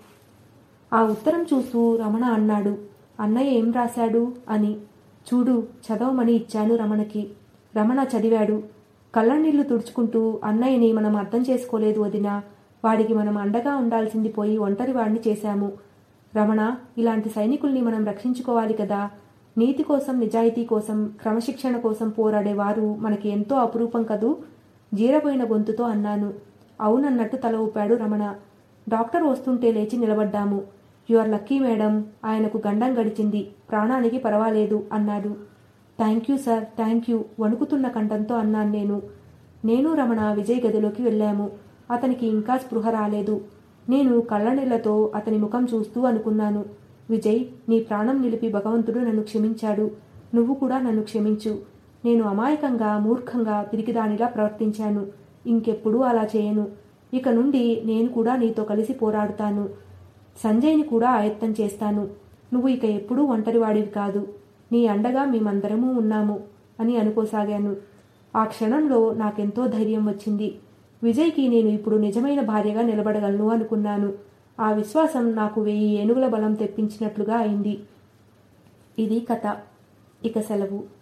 ఆ ఉత్తరం చూస్తూ రమణ అన్నాడు అన్నయ్య ఏం రాశాడు అని చూడు చదవమని ఇచ్చాను రమణకి రమణ చదివాడు కళ్ళనీళ్లు తుడుచుకుంటూ అన్నయ్యని మనం అర్థం చేసుకోలేదు వదినా వాడికి మనం అండగా ఉండాల్సింది పోయి ఒంటరి వాడిని చేశాము రమణ ఇలాంటి సైనికుల్ని మనం రక్షించుకోవాలి కదా నీతి కోసం నిజాయితీ కోసం క్రమశిక్షణ కోసం పోరాడేవారు మనకి ఎంతో అపురూపం కదూ జీరపోయిన గొంతుతో అన్నాను అవునన్నట్టు తల ఊపాడు రమణ డాక్టర్ వస్తుంటే లేచి నిలబడ్డాము యు ఆర్ లక్కీ మేడం ఆయనకు గండం గడిచింది ప్రాణానికి పర్వాలేదు అన్నాడు thank you sir thank you వణుకుతున్న కంఠంతో అన్నాను నేను నేను రమణ విజయ్ గదిలోకి వెళ్ళాము అతనికి ఇంకా స్పృహ రాలేదు నేను కళ్ళనీళ్లతో అతని ముఖం చూస్తూ అనుకున్నాను విజయ్ నీ ప్రాణం నిలిపి భగవంతుడు నన్ను క్షమించాడు నువ్వు కూడా నన్ను క్షమించు నేను అమాయకంగా మూర్ఖంగా పిరికిదానిలా ప్రవర్తించాను ఇంకెప్పుడూ అలా చేయను ఇక నుండి నేను కూడా నీతో కలిసి పోరాడుతాను సంజయ్ని కూడా ఆయత్తం చేస్తాను నువ్వు ఇక ఎప్పుడూ ఒంటరివాడివి కాదు నీ అండగా మేమందరము ఉన్నాము అని అనుకోసాగాను ఆ క్షణంలో నాకెంతో ధైర్యం వచ్చింది విజయ్కి నేను ఇప్పుడు నిజమైన భార్యగా నిలబడగలను అనుకున్నాను ఆ విశ్వాసం నాకు వెయ్యి ఏనుగుల బలం తెప్పించినట్లుగా అయింది ఇది కథ ఇక సెలవు